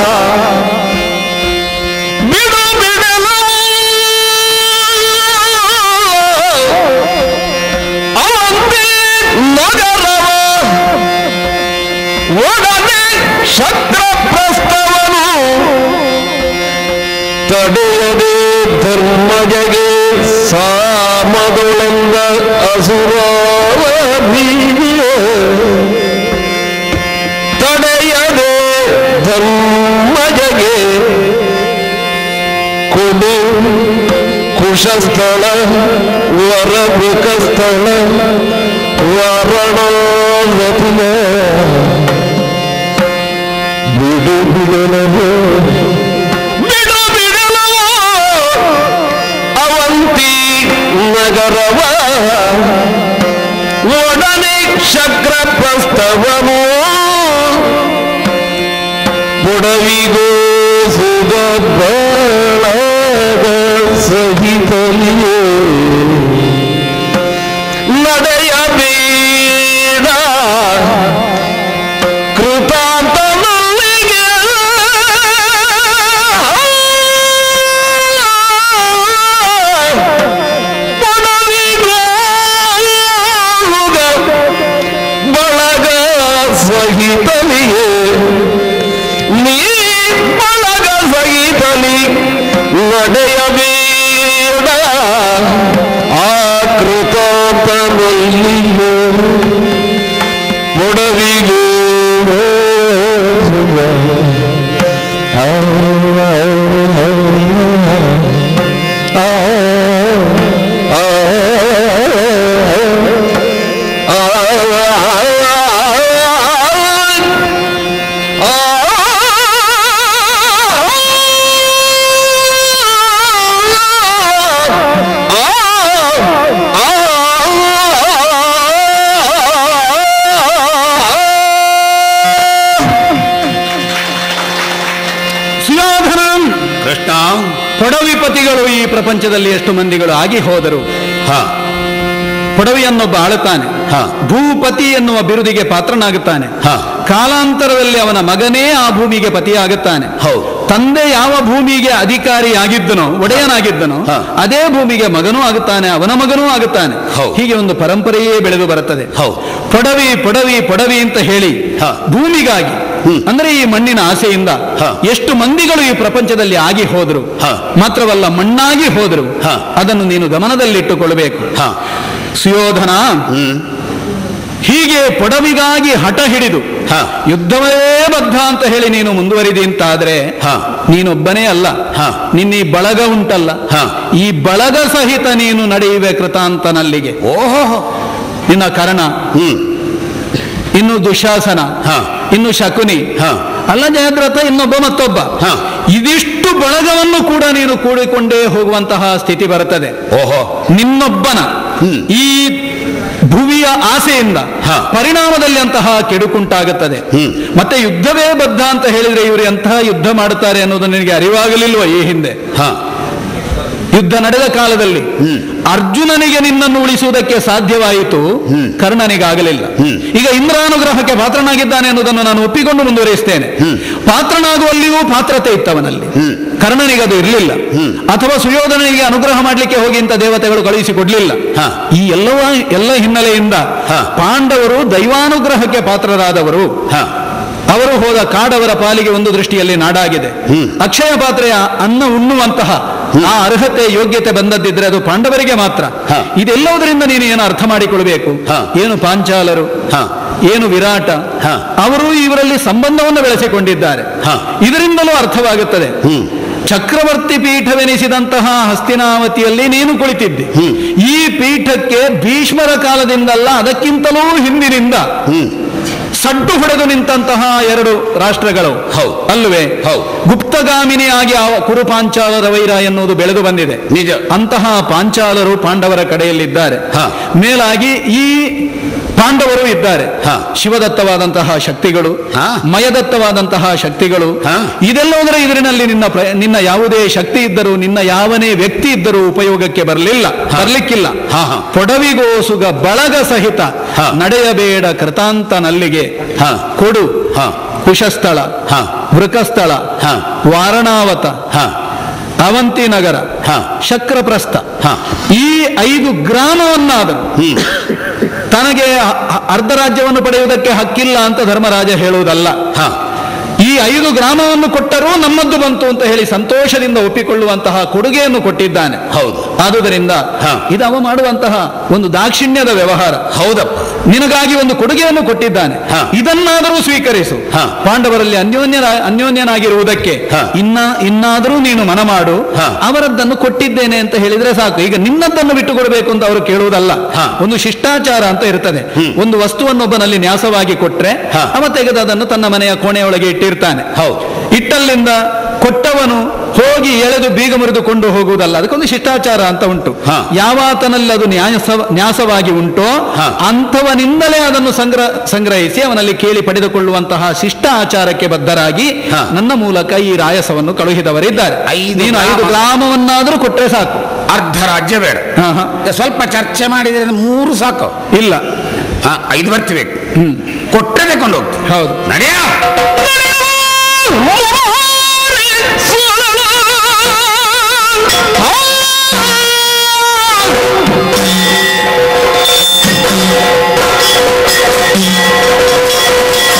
ಬಿಡು ಬಿಡಲು ಅವಂತಿ ನಗರವ ಒಡನೆ ಶಕ್ರ ಪ್ರಸ್ತವನು ತಡೆಯದೆ ಧರ್ಮಜಗೆ ಸಾಮದೊಳೆಂದ ಅಸುರಾವ ಬೀಗಿಯೇ ತಡೆಯದೆ ಧರ್ಮಜಗೆ ಕುಡು ಕುಶಸ್ಥಳ ವರಮುಖಸ್ಥಳ ವಾರಣಾವತಿಯ ಬಿಡು ಬಿಡಲವೋ ಬಿಡು ಬಿಡಲವೋ ಅವಂತಿ ನಗರವ ಒಡನೆ ಶಕ್ರ ಪ್ರಸ್ತವನು ಬುಡವಿಗೋ ಸುಗ ಸಹಿತಲಿಯೇ ನಡೆಯಬೇಡ ಕೃತಾಂತ ಮಲ್ಲಿಗೆ ಬಳಗ ಸಹಿತನಿಯೇ ನೀ ಬಳಗ ಸಹಿತನಿ ನಡೆಯಬೇಡ ಆಕೃತಾಂತನಲ್ಲಿಯೇ ಮೊಡವಿಗೆ ಸುಯೋಧನ ಕೃಷ್ಣ ಪೊಡವಿಪತಿಗಳು ಈ ಪ್ರಪಂಚದಲ್ಲಿ ಎಷ್ಟು ಮಂದಿಗಳು ಆಗಿ ಹೋದರು ಹ ಪೊಡವಿಯನ್ನೊಬ್ಬ ಆಳುತ್ತಾನೆ ಹ. ಭೂಪತಿ ಎನ್ನುವ ಬಿರುದಿಗೆ ಪಾತ್ರನಾಗುತ್ತಾನೆ ಹ. ಕಾಲಾಂತರದಲ್ಲಿ ಅವನ ಮಗನೇ ಆ ಭೂಮಿಗೆ ಪತಿಯಾಗುತ್ತಾನೆ ಹೌದು. ತಂದೆ ಯಾವ ಭೂಮಿಗೆ ಅಧಿಕಾರಿಯಾಗಿದ್ದನೋ ಒಡೆಯನಾಗಿದ್ದನೋ ಹ. ಅದೇ ಭೂಮಿಗೆ ಮಗನೂ ಆಗುತ್ತಾನೆ ಅವನ ಮಗನೂ ಆಗುತ್ತಾನೆ ಹೌದು. ಹೀಗೆ ಒಂದು ಪರಂಪರೆಯೇ ಬೆಳೆದು ಬರುತ್ತದೆ ಹೌದು. ಪೊಡವಿ ಪೊಡವಿ ಪೊಡವಿ ಅಂತ ಹೇಳಿ ಹ. ಭೂಮಿಗಾಗಿ ಹ್ಮ್. ಅಂದ್ರೆ ಈ ಮಣ್ಣಿನ ಆಸೆಯಿಂದ ಹ. ಎಷ್ಟು ಮಂದಿಗಳು ಈ ಪ್ರಪಂಚದಲ್ಲಿ ಆಗಿ ಹೋದರು ಹ. ಮಾತ್ರವಲ್ಲ ಮಣ್ಣಾಗಿ ಹೋದರು ಹ. ಅದನ್ನು ನೀನು ಗಮನದಲ್ಲಿಟ್ಟುಕೊಳ್ಳಬೇಕು ಹ ಸುಯೋಧನ ಹ್ಮ್ ಹೀಗೆ ಪೊಡವಿಗಾಗಿ ಹಠ ಹಿಡಿದು ಹ. ಯುದ್ಧವೇ ಬದ್ಧ ಅಂತ ಹೇಳಿ ನೀನು ಮುಂದುವರಿದಿ ಅಂತಾದ್ರೆ ಹ. ನೀನೊಬ್ಬನೇ ಅಲ್ಲ ಹ. ನಿನ್ನ ಈ ಬಳಗ ಉಂಟಲ್ಲ ಹ. ಈ ಬಳಗ ಸಹಿತ ನೀನು ನಡೆಯುವೆ ಕೃತಾಂತನಲ್ಲಿಗೆ ಓಹೋ ನಿನ್ನ ಕರ್ಣ ಹ್ಮ್ ಇನ್ನು ದುಶಾಸನ ಹ. ಇನ್ನು ಶಕುನಿ ಹ. ಅಲ್ಲ ಜಯದ್ರಥ ಇನ್ನೊಬ್ಬ ಮತ್ತೊಬ್ಬ ಹ. ಇದಿಷ್ಟು ಬಳಗವನ್ನು ಕೂಡ ನೀನು ಕೂಡಿಕೊಂಡೇ ಹೋಗುವಂತಹ ಸ್ಥಿತಿ ಬರುತ್ತದೆ ಓಹೋ ನಿನ್ನೊಬ್ಬನ ಹ್ಮ್. ಈ ಭುವಿಯ ಆಸೆಯಿಂದ ಹ. ಪರಿಣಾಮದಲ್ಲಿ ಅಂತಹ ಕೆಡುಕುಂಟಾಗುತ್ತದೆ ಹ್ಮ್. ಮತ್ತೆ ಯುದ್ಧವೇ ಬದ್ಧ ಅಂತ ಹೇಳಿದ್ರೆ ಇವರು ಎಂತಹ ಯುದ್ಧ ಮಾಡುತ್ತಾರೆ ಅನ್ನೋದು ನಿನಗೆ ಅರಿವಾಗಲಿಲ್ವ ಈ ಹಿಂದೆ ಹ ಯುದ್ಧ ನಡೆದ ಕಾಲದಲ್ಲಿ ಹ್ಮ್. ಅರ್ಜುನನಿಗೆ ನಿನ್ನನ್ನು ಉಳಿಸುವುದಕ್ಕೆ ಸಾಧ್ಯವಾಯಿತು ಹ್ಮ್. ಕರ್ಣನಿಗಾಗಲಿಲ್ಲ ಹ್ಮ್. ಈಗ ಇಂದ್ರಾನುಗ್ರಹಕ್ಕೆ ಪಾತ್ರನಾಗಿದ್ದಾನೆ ಅನ್ನೋದನ್ನು ನಾನು ಒಪ್ಪಿಕೊಂಡು ಮುಂದುವರಿಸ್ತೇನೆ ಹ್ಮ್. ಪಾತ್ರನಾಗುವಲ್ಲಿಯೂ ಪಾತ್ರತೆ ಇತ್ತವನಲ್ಲಿ ಹ್ಮ್. ಕರ್ಣನಿಗೆ ಅದು ಇರಲಿಲ್ಲ ಹ್ಮ್. ಅಥವಾ ಸುಯೋಧನನಿಗೆ ಅನುಗ್ರಹ ಮಾಡಲಿಕ್ಕೆ ಹೋಗಿ ಇಂಥ ದೇವತೆಗಳು ಕಳುಹಿಸಿಕೊಡ್ಲಿಲ್ಲ ಹ. ಈ ಎಲ್ಲವ ಎಲ್ಲ ಹಿನ್ನೆಲೆಯಿಂದ ಹ. ಪಾಂಡವರು ದೈವಾನುಗ್ರಹಕ್ಕೆ ಪಾತ್ರರಾದವರು ಹ ಅವರು ಹೋದ ಕಾಡವರ ಪಾಲಿಗೆ ಒಂದು ದೃಷ್ಟಿಯಲ್ಲಿ ನಾಡಾಗಿದೆ ಹ್ಮ್. ಅಕ್ಷಯ ಪಾತ್ರೆಯ ಅನ್ನ ಉಣ್ಣುವಂತಹ ಆ ಅರ್ಹತೆ ಯೋಗ್ಯತೆ ಬಂದದ್ದಿದ್ರೆ ಅದು ಪಾಂಡವರಿಗೆ ಮಾತ್ರ ಹ. ಇದೆಲ್ಲವುದರಿಂದ ನೀನು ಏನು ಅರ್ಥ ಮಾಡಿಕೊಳ್ಬೇಕು ಹ. ಏನು ಪಾಂಚಾಲರು ಹ. ಏನು ವಿರಾಟ ಹ. ಅವರು ಇವರಲ್ಲಿ ಸಂಬಂಧವನ್ನು ಬೆಳೆಸಿಕೊಂಡಿದ್ದಾರೆ ಹ. ಇದರಿಂದಲೂ ಅರ್ಥವಾಗುತ್ತದೆ ಹ್ಮ್. ಚಕ್ರವರ್ತಿ ಪೀಠವೆನಿಸಿದಂತಹ ಹಸ್ತಿನಾವತಿಯಲ್ಲಿ ನೀನು ಕುಳಿತಿದ್ದಿ ಹ್ಮ್. ಈ ಪೀಠಕ್ಕೆ ಭೀಷ್ಮರ ಕಾಲದಿಂದಲ್ಲ ಅದಕ್ಕಿಂತಲೂ ಹಿಂದಿನಿಂದ ಹ್ಮ್ ಸಡ್ಡು ಹೊಡೆದು ನಿಂತಹ ಎರಡು ರಾಷ್ಟ್ರಗಳು ಹೌದು. ಅಲ್ವೇ ಹೌದು. ಗುಪ್ತಗಾಮಿನಿಯಾಗಿ ಆ ಕುರು ಪಾಂಚಾಲರ ವೈರ ಎನ್ನುವುದು ಬೆಳೆದು ಬಂದಿದೆ ನಿಜ. ಅಂತಹ ಪಾಂಚಾಲರು ಪಾಂಡವರ ಕಡೆಯಲ್ಲಿದ್ದಾರೆ ಹ. ಮೇಲಾಗಿ ಈ ಪಾಂಡವರು ಇದ್ದಾರೆ ಹ. ಶಿವದತ್ತವಾದಂತಹ ಶಕ್ತಿಗಳು ಹ. ಮಯದತ್ತವಾದಂತಹ ಶಕ್ತಿಗಳು ಹ. ಇದೆಲ್ಲದರ ಇದರಿನಲ್ಲಿ ನಿನ್ನ ಪ್ರ- ನಿನ್ನ ಯಾವುದೇ ಶಕ್ತಿ ಇದ್ದರೂ ನಿನ್ನ ಯಾವನೇ ವ್ಯಕ್ತಿ ಇದ್ದರೂ ಉಪಯೋಗಕ್ಕೆ ಬರಲಿಲ್ಲ ಬರ್ಲಿಕ್ಕಿಲ್ಲ ಹ, ಹ. ಪೊಡವಿಗೋಸುಗ ಬಳಗ ಸಹಿತ ಹ. ನಡೆಯಬೇಡ ಕೃತಾಂತನಲ್ಲಿಗೆ ಹ. ಕೊಡು ಹ. ಕುಶಸ್ಥಳ ಹ. ವೃಕಸ್ಥಳ ಹ. ವಾರಣಾವತ ಹ ಅವಂತಿ ನಗರ ಹ. ಶಕ್ರಪ್ರಸ್ಥ ಹ. ಈ ಐದು ಗ್ರಾಮವನ್ನಾದರೂ ಹ್ಮ್ ತನಗೆ ಅ- ಅ- ಅರ್ಧ ರಾಜ್ಯವನ್ನು ಪಡೆಯುವುದಕ್ಕೆ ಹಕ್ಕಿಲ್ಲ ಅಂತ ಧರ್ಮರಾಜ ಹೇಳುವುದಲ್ಲ ಹ ಈ ಐದು ಗ್ರಾಮವನ್ನು ಕೊಟ್ಟರೂ ನಮ್ಮದ್ದು ಬಂತು ಅಂತ ಹೇಳಿ ಸಂತೋಷದಿಂದ ಒಪ್ಪಿಕೊಳ್ಳುವಂತಹ ಕೊಡುಗೆಯನ್ನು ಕೊಟ್ಟಿದ್ದಾನೆ ಹೌದು ಆದುದರಿಂದ ಹ. ಇದು ಅವ ಮಾಡುವಂತಹ ಒಂದು ದಾಕ್ಷಿಣ್ಯದ ವ್ಯವಹಾರ ಹೌದಪ್ಪ ನಿನಗಾಗಿ ಒಂದು ಕೊಡುಗೆಯನ್ನು ಕೊಟ್ಟಿದ್ದಾನೆ ಹ. ಇದನ್ನಾದರೂ ಸ್ವೀಕರಿಸು ಹ. ಪಾಂಡವರಲ್ಲಿ ಅನ್ಯೋನ್ಯ ಅನ್ಯೋನ್ಯನಾಗಿರುವುದಕ್ಕೆ ಹ. ಇನ್ನ ಇನ್ನಾದರೂ ನೀನು ಮನ ಮಾಡು ಹ. ಅವರದ್ದನ್ನು ಕೊಟ್ಟಿದ್ದೇನೆ ಅಂತ ಹೇಳಿದ್ರೆ ಸಾಕು ಈಗ ನಿನ್ನದ್ದನ್ನು ಬಿಟ್ಟು ಕೊಡಬೇಕು ಅಂತ ಅವರು ಕೇಳುವುದಲ್ಲ ಹ. ಒಂದು ಶಿಷ್ಟಾಚಾರ ಅಂತ ಇರ್ತದೆ ಹ್ಮ್. ಒಂದು ವಸ್ತುವನ್ನೊಬ್ಬನಲ್ಲಿ ನ್ಯಾಸವಾಗಿ ಕೊಟ್ರೆ ಹ. ಅವ ತೆಗೆದು ಅದನ್ನು ತನ್ನ ಮನೆಯ ಕೋಣೆಯೊಳಗೆ ಇಟ್ಟಿರ್ತಾನೆ ಹೌದು. ಇಟ್ಟಲ್ಲಿಂದ ಕೊಟ್ಟವನು ಹೋಗಿ ಎಳೆದು ಬೀಗ ಮುರಿದುಕೊಂಡು ಹೋಗುವುದಲ್ಲ ಅದಕ್ಕೊಂದು ಶಿಷ್ಟಾಚಾರ ಅಂತ ಉಂಟು ಹ. ಯಾವಾತನಲ್ಲಿ ಅದು ನ್ಯಾಸ ನ್ಯಾಸವಾಗಿ ಉಂಟೋ ಹ. ಅಂಥವನಿಂದಲೇ ಅದನ್ನು ಸಂಗ್ರಹ ಸಂಗ್ರಹಿಸಿ ಅವನಲ್ಲಿ ಕೇಳಿ ಪಡೆದುಕೊಳ್ಳುವಂತಹ ಶಿಷ್ಟ ಆಚಾರಕ್ಕೆ ಬದ್ಧರಾಗಿ ಹ. ನನ್ನ ಮೂಲಕ ಈ ರಾಯಸವನ್ನು ಕಳುಹಿದವರಿದ್ದಾರೆ ಐದು ನೀನು ಐದು ಗ್ರಾಮ. ಗ್ರಾಮವನ್ನಾದರೂ ಕೊಟ್ಟರೆ ಸಾಕು ಅರ್ಧ ರಾಜ್ಯ ಬೇಡ ಹ, ಹ. ಸ್ವಲ್ಪ ಚರ್ಚೆ ಮಾಡಿದ್ರೆ ಮೂರು ಸಾಕು ಇಲ್ಲ ಹ, ಐದು ಬರ್ತಿಬೇಕು ಹ್ಮ್ ಕೊಟ್ಟರೆ ತಕೊಂಡು ಹೋಗ್ತು ಹೌದು ನಡೆಯ ಆ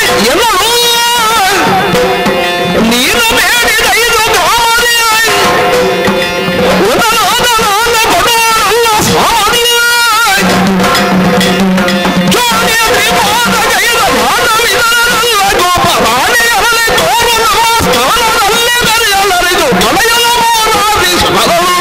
ಎಲ್ಲರೂ ನೀನು ಬೇಡಿದ ಇದು ಗಾಮದಿ ಉದನಾದ ನಾನ ಕೊಡುವಲ್ಲ ಸ್ವಾಮಿ ಜೋಡಿಯ ತ್ರಿಪಾದ ಗೈದ ಭಾಗವಿದರಲ್ಲ ಗೋಪ ರಾಣಿಯರಲೆ ತೋರು ನಮ್ಮ ಸ್ಥಾನದಲ್ಲೇ ಕರೆಯಲರಿದು ಮನೆಯಲ ಮೋನಾದಿ ಸ್ವರವು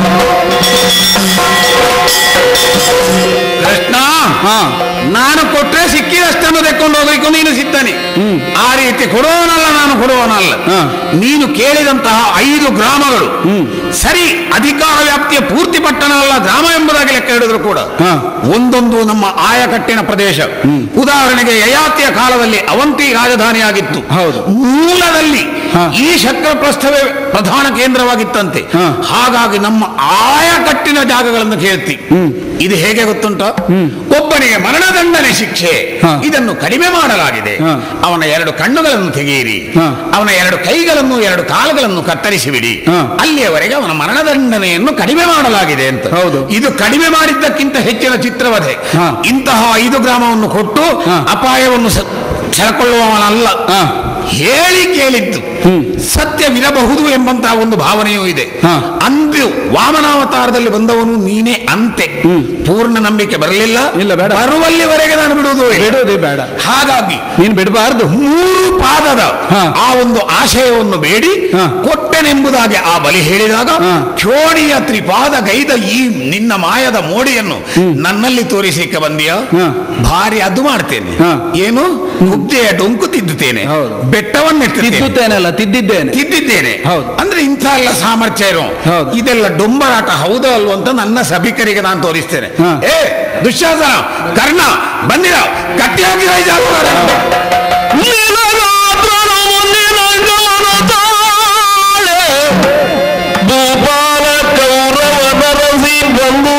ಕೃಷ್ಣ ಹಾ ನಾನು ಕೊಟ್ರೆ ಸಿಕ್ಕಿದಷ್ಟನ್ನು ತೆಕ್ಕೊಂಡು ಹೋಗಲಿಕ್ಕೂ ನೀನು ಸಿದ್ಧನೆ ಆ ರೀತಿ ಕೊಡುವವನಲ್ಲ ನಾನು ಕೊಡುವವನಲ್ಲ ಹಾ. ನೀನು ಕೇಳಿದಂತಹ ಐದು ಗ್ರಾಮಗಳು ಸರಿ ಅಧಿಕಾರ ವ್ಯಾಪ್ತಿಯ ಪೂರ್ತಿ ಪಟ್ಟಣ ಅಲ್ಲ ಗ್ರಾಮ ಎಂಬುದಾಗಿ ಲೆಕ್ಕ ಹಿಡಿದ್ರು ಕೂಡ ಹಾ. ಒಂದೊಂದು ನಮ್ಮ ಆಯಕಟ್ಟಿನ ಪ್ರದೇಶ ಉದಾಹರಣೆಗೆ ಯಯಾತಿಯ ಕಾಲದಲ್ಲಿ ಅವಂತಿ ರಾಜಧಾನಿಯಾಗಿತ್ತು ಹೌದು. ಮೂಲದಲ್ಲಿ ಹಾ. ಈ ಶಕ್ರಪ್ರಸ್ಥವೇ ಪ್ರಧಾನ ಕೇಂದ್ರವಾಗಿತ್ತಂತೆ ಹಾ. ಹಾಗಾಗಿ ನಮ್ಮ ಆಯಕಟ್ಟಿನ ಜಾಗಗಳನ್ನು ಕೇಳ್ತಿ ಇದು ಹೇಗೆ ಗೊತ್ತುಂಟ ಒಬ್ಬನಿಗೆ ಮರಣದಂಡನೆ ಶಿಕ್ಷೆ ಹಾ. ಇದನ್ನು ಕಡಿಮೆ ಮಾಡಲಾಗಿದೆ ಹಾ. ಅವನ ಎರಡು ಕಣ್ಣುಗಳನ್ನು ತೆಗೆಯಿರಿ ಹಾ. ಅವನ ಎರಡು ಕೈಗಳನ್ನು ಎರಡು ಕಾಲುಗಳನ್ನು ಕತ್ತರಿಸಿ ಬಿಡಿ ಹಾ. ಅಲ್ಲಿಯವರೆಗೆ ಅವನ ಮರಣದಂಡನೆಯನ್ನು ಕಡಿಮೆ ಮಾಡಲಾಗಿದೆ ಅಂತ ಹೌದು. ಇದು ಕಡಿಮೆ ಮಾಡಿದ್ದಕ್ಕಿಂತ ಹೆಚ್ಚಿನ ಚಿತ್ರವಧೆ ಹಾ. ಇಂತಹ ಐದು ಗ್ರಾಮವನ್ನು ಕೊಟ್ಟು ಹಾ. ಅಪಾಯವನ್ನು ಸ- ಸೆಳೆಕೊಳ್ಳುವವನಲ್ಲ ಹಾ. ಹೇಳಿ ಕೇಳಿದ್ದು ಹ್ಮ್. ಸತ್ಯವಿರಬಹುದು ಎಂಬಂತಹ ಒಂದು ಭಾವನೆಯೂ ಇದೆ ಹಾ. ಅಂದು ವಾಮನಾವತಾರದಲ್ಲಿ ಬಂದವನು ನೀನೇ ಅಂತೆ ಪೂರ್ಣ ನಂಬಿಕೆ ಬರಲಿಲ್ಲ ಇಲ್ಲ, ಬೇಡ. ಬರುವಲ್ಲಿವರೆಗೆ ನಾನು ಬಿಡುವುದು ಬಿಡೋದೇ ಬೇಡ ಹಾಗಾಗಿ ನೀನ್ ಬಿಡಬಾರ್ದು ಮೂರು ಪಾದದ ಹಾ. ಆ ಒಂದು ಆಶಯವನ್ನು ಬೇಡಿ ಹಾ. ಕೊಟ್ಟೆನೆಂಬುದಾಗಿ ಆ ಬಲಿ ಹೇಳಿದಾಗ ಹಾ. ಚೋಣಿಯ ತ್ರಿಪಾದ ಗೈದ ಈ ನಿನ್ನ ಮಾಯದ ಮೋಡಿಯನ್ನು ನನ್ನಲ್ಲಿ ತೋರಿಸಲಿಕ್ಕೆ ಬಂದಿಯ ಹಾ. ಭಾರಿ ಅದು ಮಾಡ್ತೇನೆ ಹಾ. ಏನು ಹುದ್ದೆಯ ಡೊಂಕು ತಿದ್ದುತ್ತೇನೆ ಹೌದು. ಬೆಟ್ಟವನ್ನೆತ್ತುತ್ತೇನೆ ತಿದ್ದುತ್ತೇನಲ್ಲ ತಿದ್ದಿದ್ದೇನೆ ತಿದ್ದಿದ್ದೇನೆ ಹೌದು. ಅಂದ್ರೆ ಇಂಥ ಎಲ್ಲ ಸಾಮರ್ಥ್ಯ ಇರೋ ಹೌದು. ಇದೆಲ್ಲ ಡೊಂಬರಾಟ ಹೌದೋ ಅಲ್ವೋ ಅಂತ ನನ್ನ ಸಭಿಕರಿಗೆ ನಾನು ತೋರಿಸ್ತೇನೆ ಹಾ. ಏ ದುಶ್ಯಾಸನ ಕರ್ಣ ಬಂದಿರ ಕಟ್ಟಿ ಹಾಕಿರ ಈ ಜಾಗವನ್ನು. ನೀಲಗಾತ್ರನ ಮುಂದಿನ ಗಮನ ತಾಳೆ ಭೂಪಾಲ ಕೌರವ ನರಸಿ ಬಂದು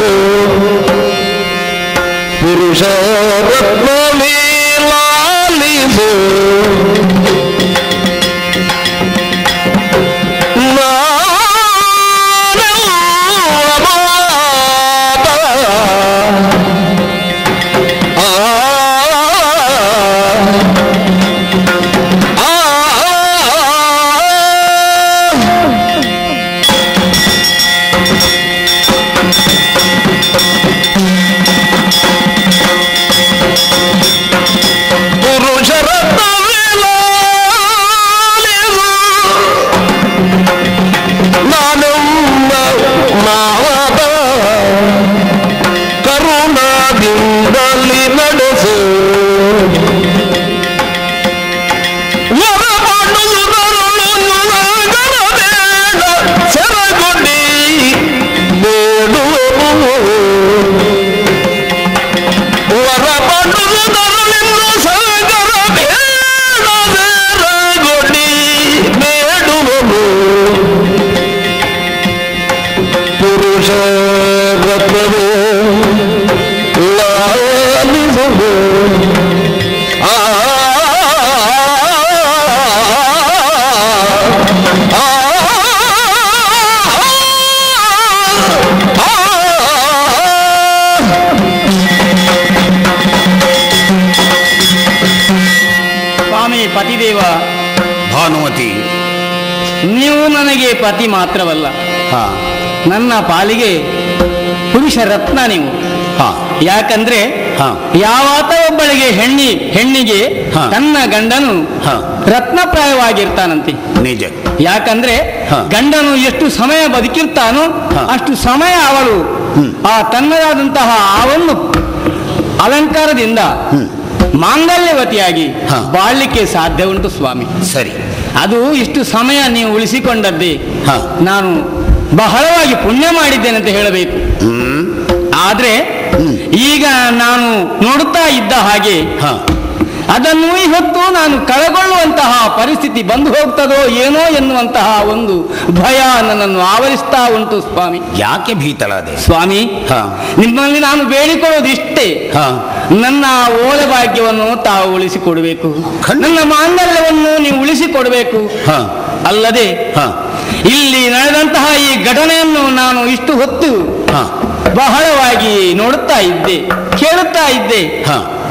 ಪುರುಷ ರತ್ನವೇ ಲಾಲಿಸು ನಾನೆಲ್ಲ ಮಾವದ ಕರುಣಾದಿಂದಲಿ ನಡೆಸು ಸೆರಗೊಂಡಿ ಬೇಡುವೆನು ವರ ಪಡುವುದರಲ್ಲಿಂದ ಸಾಗರ ಬೇಡದೆರಗೊಡಿ ಬೇಡುವನು ಪುರುಷ ರತ್ನವೇ ಲಾಲಿಸುವು ಆ ಆ ಸ್ವಾಮಿ ಪತಿದೇವ ಭಾನುಮತಿ ನೀವು ನನಗೆ ಪತಿ ಮಾತ್ರವಲ್ಲ ಹಾ ನನ್ನ ಪಾಲಿಗೆ ಪುರುಷ ರತ್ನ ನೀವು ಹಾ ಯಾಕಂದ್ರೆ ಹಾ. ಯಾವಾತ ಒಬ್ಬಳಿಗೆ ಹೆಣ್ಣಿ ಹೆಣ್ಣಿಗೆ ಹಾ. ತನ್ನ ಗಂಡನು ಹಾ. ರತ್ನಪ್ರಾಯವಾಗಿರ್ತಾನಂತೆ ನಿಜ ಯಾಕಂದ್ರೆ ಹಾ. ಗಂಡನು ಎಷ್ಟು ಸಮಯ ಬದುಕಿರ್ತಾನೋ ಹಾ. ಅಷ್ಟು ಸಮಯ ಅವಳು ಆ ತನ್ನದಾದಂತಹ ಆ ಒಂದು ಅಲಂಕಾರದಿಂದ ಮಾಂಗಲ್ಯವತಿಯಾಗಿ ಹಾ. ಬಾಳ್ಲಿಕ್ಕೆ ಸಾಧ್ಯ ಉಂಟು ಸ್ವಾಮಿ ಸರಿ ಅದು ಇಷ್ಟು ಸಮಯ ನೀವು ಉಳಿಸಿಕೊಂಡದ್ದೇ ಹಾ. ನಾನು ಬಹಳವಾಗಿ ಪುಣ್ಯ ಮಾಡಿದ್ದೇನೆ ಅಂತ ಹೇಳಬೇಕು ಹ್ಮ್ ಆದ್ರೆ ಈಗ ನಾನು ನೋಡುತ್ತಾ ಇದ್ದ ಹಾಗೆ ಹಾ ಅದನ್ನು ಇವತ್ತು ನಾನು ಕಳಗೊಳ್ಳುವಂತಹ ಪರಿಸ್ಥಿತಿ ಬಂದು ಹೋಗ್ತದೋ ಏನೋ ಎನ್ನುವಂತಹ ಒಂದು ಭಯ ನನ್ನನ್ನು ಆವರಿಸ್ತಾ ಉಂಟು ಸ್ವಾಮಿ ಯಾಕೆ ಭೀತಳಾದೆ ಸ್ವಾಮಿ ಹಾ. ನಿಮ್ಮಲ್ಲಿ ನಾನು ಬೇಡಿಕೊಳ್ಳೋದು ಇಷ್ಟೇ ಹಾ. ನನ್ನ ಓಲೆ ಭಾಗ್ಯವನ್ನು ತಾವು ಉಳಿಸಿಕೊಡಬೇಕು ಖಂಡಿತ. ನನ್ನ ಮಾಂಗಲ್ಯವನ್ನು ನೀವು ಉಳಿಸಿಕೊಡಬೇಕು ಹಾ. ಅಲ್ಲದೆ ಹಾ. ಇಲ್ಲಿ ನಡೆದಂತಹ ಈ ಘಟನೆಯನ್ನು ನಾನು ಇಷ್ಟು ಹೊತ್ತು ಹಾ. ಬಹಳವಾಗಿ ನೋಡುತ್ತಾ ಇದ್ದೆ ಕೇಳುತ್ತಾ ಇದ್ದೆ ಹಾ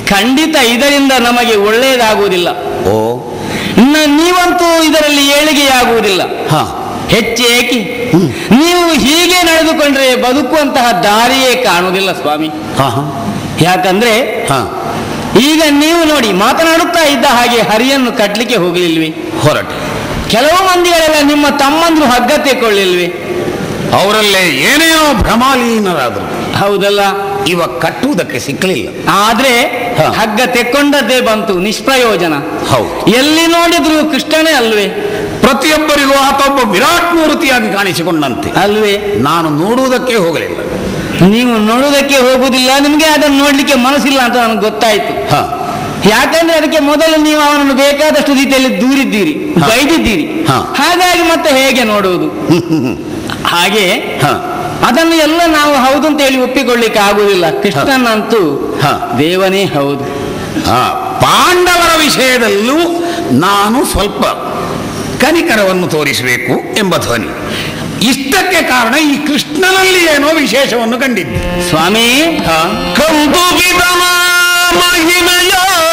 ಖಂಡಿತ ಇದರಿಂದ ನಮಗೆ ಒಳ್ಳೆಯದಾಗುವುದಿಲ್ಲ ಓ ಇನ್ನು ನೀವಂತೂ ಇದರಲ್ಲಿ ಏಳಿಗೆಯಾಗುವುದಿಲ್ಲ ಹಾ ಹೆಚ್ಚೇಕೆ ನೀವು ಹೀಗೆ ನಡೆದುಕೊಂಡ್ರೆ ಬದುಕುವಂತಹ ದಾರಿಯೇ ಕಾಣುವುದಿಲ್ಲ ಸ್ವಾಮಿ ಹಾ ಹಾ ಯಾಕಂದ್ರೆ ಹಾ ಈಗ ನೀವು ನೋಡಿ ಮಾತನಾಡುತ್ತಾ ಇದ್ದ ಹಾಗೆ ಹರಿಯನ್ನು ಕಟ್ಟಲಿಕ್ಕೆ ಹೋಗಲಿಲ್ವಿ ಹೊರಟೆ ಕೆಲವು ಮಂದಿಗಳೆಲ್ಲ ನಿಮ್ಮ ತಮ್ಮಂದ್ರು ಹಗ್ಗ ತೆಕ್ಕೊಳ್ಳಿಲ್ವಿ ಅವರಲ್ಲೇ ಏನೇನೋ ಭ್ರಮಾಲೀನರಾದರು ಹೌದಲ್ಲ ಇವ ಕಟ್ಟುವುದಕ್ಕೆ ಸಿಕ್ಕಲಿಲ್ಲ ಆದ್ರೆ ಹಾ. ಹಗ್ಗ ತೆಕ್ಕೊಂಡದ್ದೇ ಬಂತು ನಿಷ್ಪ್ರಯೋಜನ ಹೌದು ಎಲ್ಲಿ ನೋಡಿದ್ರು ಕೃಷ್ಣನೇ ಅಲ್ವೇ ಪ್ರತಿಯೊಬ್ಬರಿಗೂ ಆತ ಒಬ್ಬ ವಿರಾಟ್ ಮೂರ್ತಿಯಾಗಿ ಕಾಣಿಸಿಕೊಂಡಂತೆ ಅಲ್ವೇ ನಾನು ನೋಡುವುದಕ್ಕೆ ಹೋಗಲಿಲ್ಲ ನೀವು ನೋಡುವುದಕ್ಕೆ ಹೋಗುವುದಿಲ್ಲ ನಿಮ್ಗೆ ಅದನ್ನು ನೋಡ್ಲಿಕ್ಕೆ ಮನಸ್ಸಿಲ್ಲ ಅಂತ ನನಗೆ ಗೊತ್ತಾಯ್ತು ಹಾ ಯಾಕಂದ್ರೆ ಅದಕ್ಕೆ ಮೊದಲು ನೀವು ಅವನನ್ನು ಬೇಕಾದಷ್ಟು ರೀತಿಯಲ್ಲಿ ದೂರಿದ್ದೀರಿ ಹಾ. ಬೈದಿದ್ದೀರಿ ಹಾ. ಹಾಗಾಗಿ ಮತ್ತೆ ಹೇಗೆ ನೋಡುವುದು ಹಾಗೆ ಹಾ ಅದನ್ನು ಎಲ್ಲ ನಾವು ಹೌದು ಅಂತ ಹೇಳಿ ಒಪ್ಪಿಕೊಳ್ಳಿಕ್ಕೆ ಆಗುವುದಿಲ್ಲ ಕೃಷ್ಣನಂತೂ ಹಾ. ದೇವನೇ ಹೌದು ಹಾ ಪಾಂಡವರ ವಿಷಯದಲ್ಲೂ ನಾನು ಸ್ವಲ್ಪ ಕನಿಕರವನ್ನು ತೋರಿಸಬೇಕು ಎಂಬ ಧ್ವನಿ ಇಷ್ಟಕ್ಕೆ ಕಾರಣ ಈ ಕೃಷ್ಣನಲ್ಲಿ ಏನೋ ವಿಶೇಷವನ್ನು ಕಂಡಿದ್ದೆ ಸ್ವಾಮಿ ಹಾ ಕಂದು ವಿಧನ ಮಹಿಮೆಯ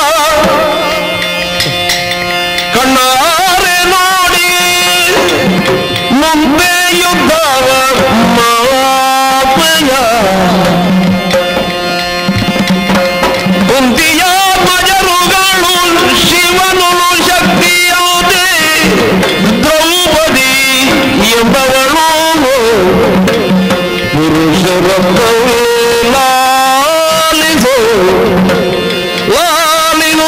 ಕಣ್ಣಾರೆ ನೋಡಿ ಮುಂದೆ ಯುದ್ಧವ ಮಾಪೆಯ ಕುಂತಿಯ ಮಜರುಗಳು ಶಿವನು ಶಕ್ತಿಯಾದೆ ದ್ರೌಪದಿ ಎಂಬವಳು ಪುರುಷರೊಬ್ಬವೇ ಲಾಲಿಸೋ ಲಾಲಿನೋ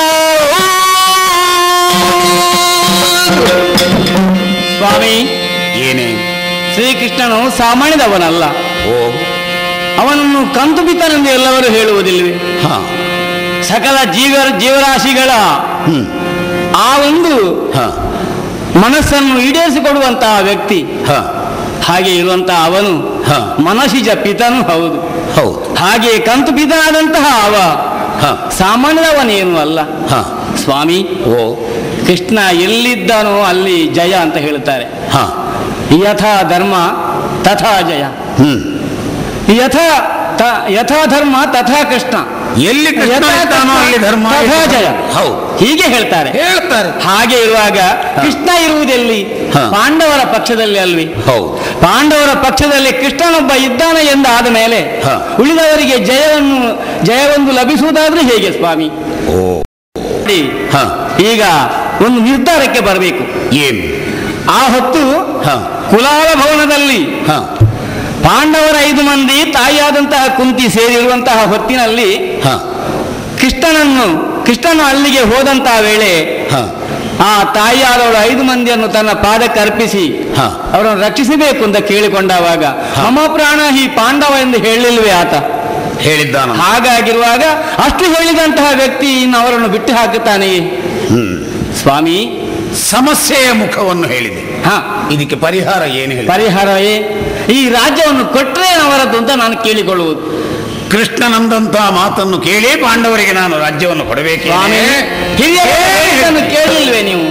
ಸ್ವಾಮಿ ಏನೇ ಶ್ರೀಕೃಷ್ಣನು ಸಾಮಾನ್ಯದವನಲ್ಲ ಓ ಅವನನ್ನು ಕಂತು ಬಿತ್ತನೆಂದು ಎಲ್ಲವರು ಹೇಳುವುದಿಲ್ವೇ ಹಾ ಸಕಲ ಜೀವ ಜೀವರಾಶಿಗಳ ಹ್ಮ್ ಆ ಒಂದು ಹಾ ಮನಸ್ಸನ್ನು ಈಡೇರಿಸಿಕೊಡುವಂತಹ ವ್ಯಕ್ತಿ ಹಾ ಹಾಗೆ ಇರುವಂತಹ ಅವನು ಹಾ. ಮನಸ್ಸಿಜ ಪಿತನು ಹೌದು ಹೌದು ಹಾಗೆ ಕಂತು ಪಿತನಾದಂತಹ ಅವ ಹಾ ಸಾಮಾನ್ಯದವನೇನು ಅಲ್ಲ ಹಾ ಸ್ವಾಮಿ ಓ ಕೃಷ್ಣ ಎಲ್ಲಿದ್ದಾನೋ ಅಲ್ಲಿ ಜಯ ಅಂತ ಹೇಳುತ್ತಾರೆ ಹಾ ಯಥಾ ಧರ್ಮ ತಥಾ ಜಯ ಹ್ಮ್ ಯಥಾ ತ- ಯಥಾ ಧರ್ಮ ತಥಾ ಕೃಷ್ಣ ಎಲ್ಲಿ ಕೃಷ್ಣ ಯಥಾ ಇರ್ತಾನೋ ಅಲ್ಲಿ ಧರ್ಮ ತಥಾ ಜಯ ಹೌದು ಹೀಗೆ ಹೇಳ್ತಾರೆ ಹೇಳ್ತಾರೆ ಹಾಗೆ ಇರುವಾಗ ಕೃಷ್ಣ ಇರುವುದೆಲ್ಲಿ ಹಾ. ಪಾಂಡವರ ಪಕ್ಷದಲ್ಲಿ ಅಲ್ವಿ ಹೌದು ಪಾಂಡವರ ಪಕ್ಷದಲ್ಲಿ ಕೃಷ್ಣನೊಬ್ಬ ಇದ್ದಾನೆ ಎಂದಾದ ಮೇಲೆ ಹಾ. ಉಳಿದವರಿಗೆ ಜಯವನ್ನು ಜಯವೊಂದು ಲಭಿಸುವುದಾದ್ರೆ ಹೇಗೆ ಸ್ವಾಮಿ ಓ ನೋಡಿ, ಹಾ ಈಗ ಒಂದು ನಿರ್ಧಾರಕ್ಕೆ ಬರಬೇಕು ಏನು ಆ ಹೊತ್ತು ಹಾ ಕುಲಾಲ ಭವನದಲ್ಲಿ ಹಾ ಪಾಂಡವರ ಐದು ಮಂದಿ ತಾಯಿಯಾದಂತಹ ಕುಂತಿ ಸೇರಿರುವಂತಹ ಹೊತ್ತಿನಲ್ಲಿ ಹಾ ಕೃಷ್ಣನನ್ನು ಕೃಷ್ಣನು ಅಲ್ಲಿಗೆ ಹೋದಂತಹ ವೇಳೆ ಹಾ ಆ ತಾಯಿಯಾದವಳು ಐದು ಮಂದಿಯನ್ನು ತನ್ನ ಪಾದಕ್ಕೆ ಅರ್ಪಿಸಿ ಹಾ. ಅವರನ್ನು ರಕ್ಷಿಸಬೇಕು ಅಂತ ಕೇಳಿಕೊಂಡಾಗ ಮಮ ಪ್ರಾಣ ಹಿ ಪಾಂಡವ ಎಂದು ಹೇಳಿಲ್ವೇ ಆತ ಹೇಳಿದ್ದಾನ ಹಾಗಾಗಿರುವಾಗ ಅಷ್ಟು ಹೇಳಿದಂತಹ ವ್ಯಕ್ತಿ ಇನ್ನು ಅವರನ್ನು ಬಿಟ್ಟು ಹಾಕುತ್ತಾನೆಯೇ ಹ್ಮ್ ಸ್ವಾಮಿ ಸಮಸ್ಯೆಯ ಮುಖವನ್ನು ಹೇಳಿದೆ ಹಾ ಇದಕ್ಕೆ ಪರಿಹಾರ ಏನು ಹೇಳಿ ಪರಿಹಾರವೇ ಈ ರಾಜ್ಯವನ್ನು ಕೊಟ್ಟರೆ ಅವರದ್ದು ಅಂತ ನಾನು ಕೇಳಿಕೊಳ್ಳುವುದು ಕೃಷ್ಣನಂದಂತ ಮಾತನ್ನು ಕೇಳಿ ಪಾಂಡವರಿಗೆ ನಾನು ರಾಜ್ಯವನ್ನು ಕೊಡಬೇಕೆ ಸ್ವಾಮಿ ಹಿರಿಯರ ಹೇಳಿದ್ದನ್ನು ಕೇಳಲಿಲ್ವೇ ನೀವು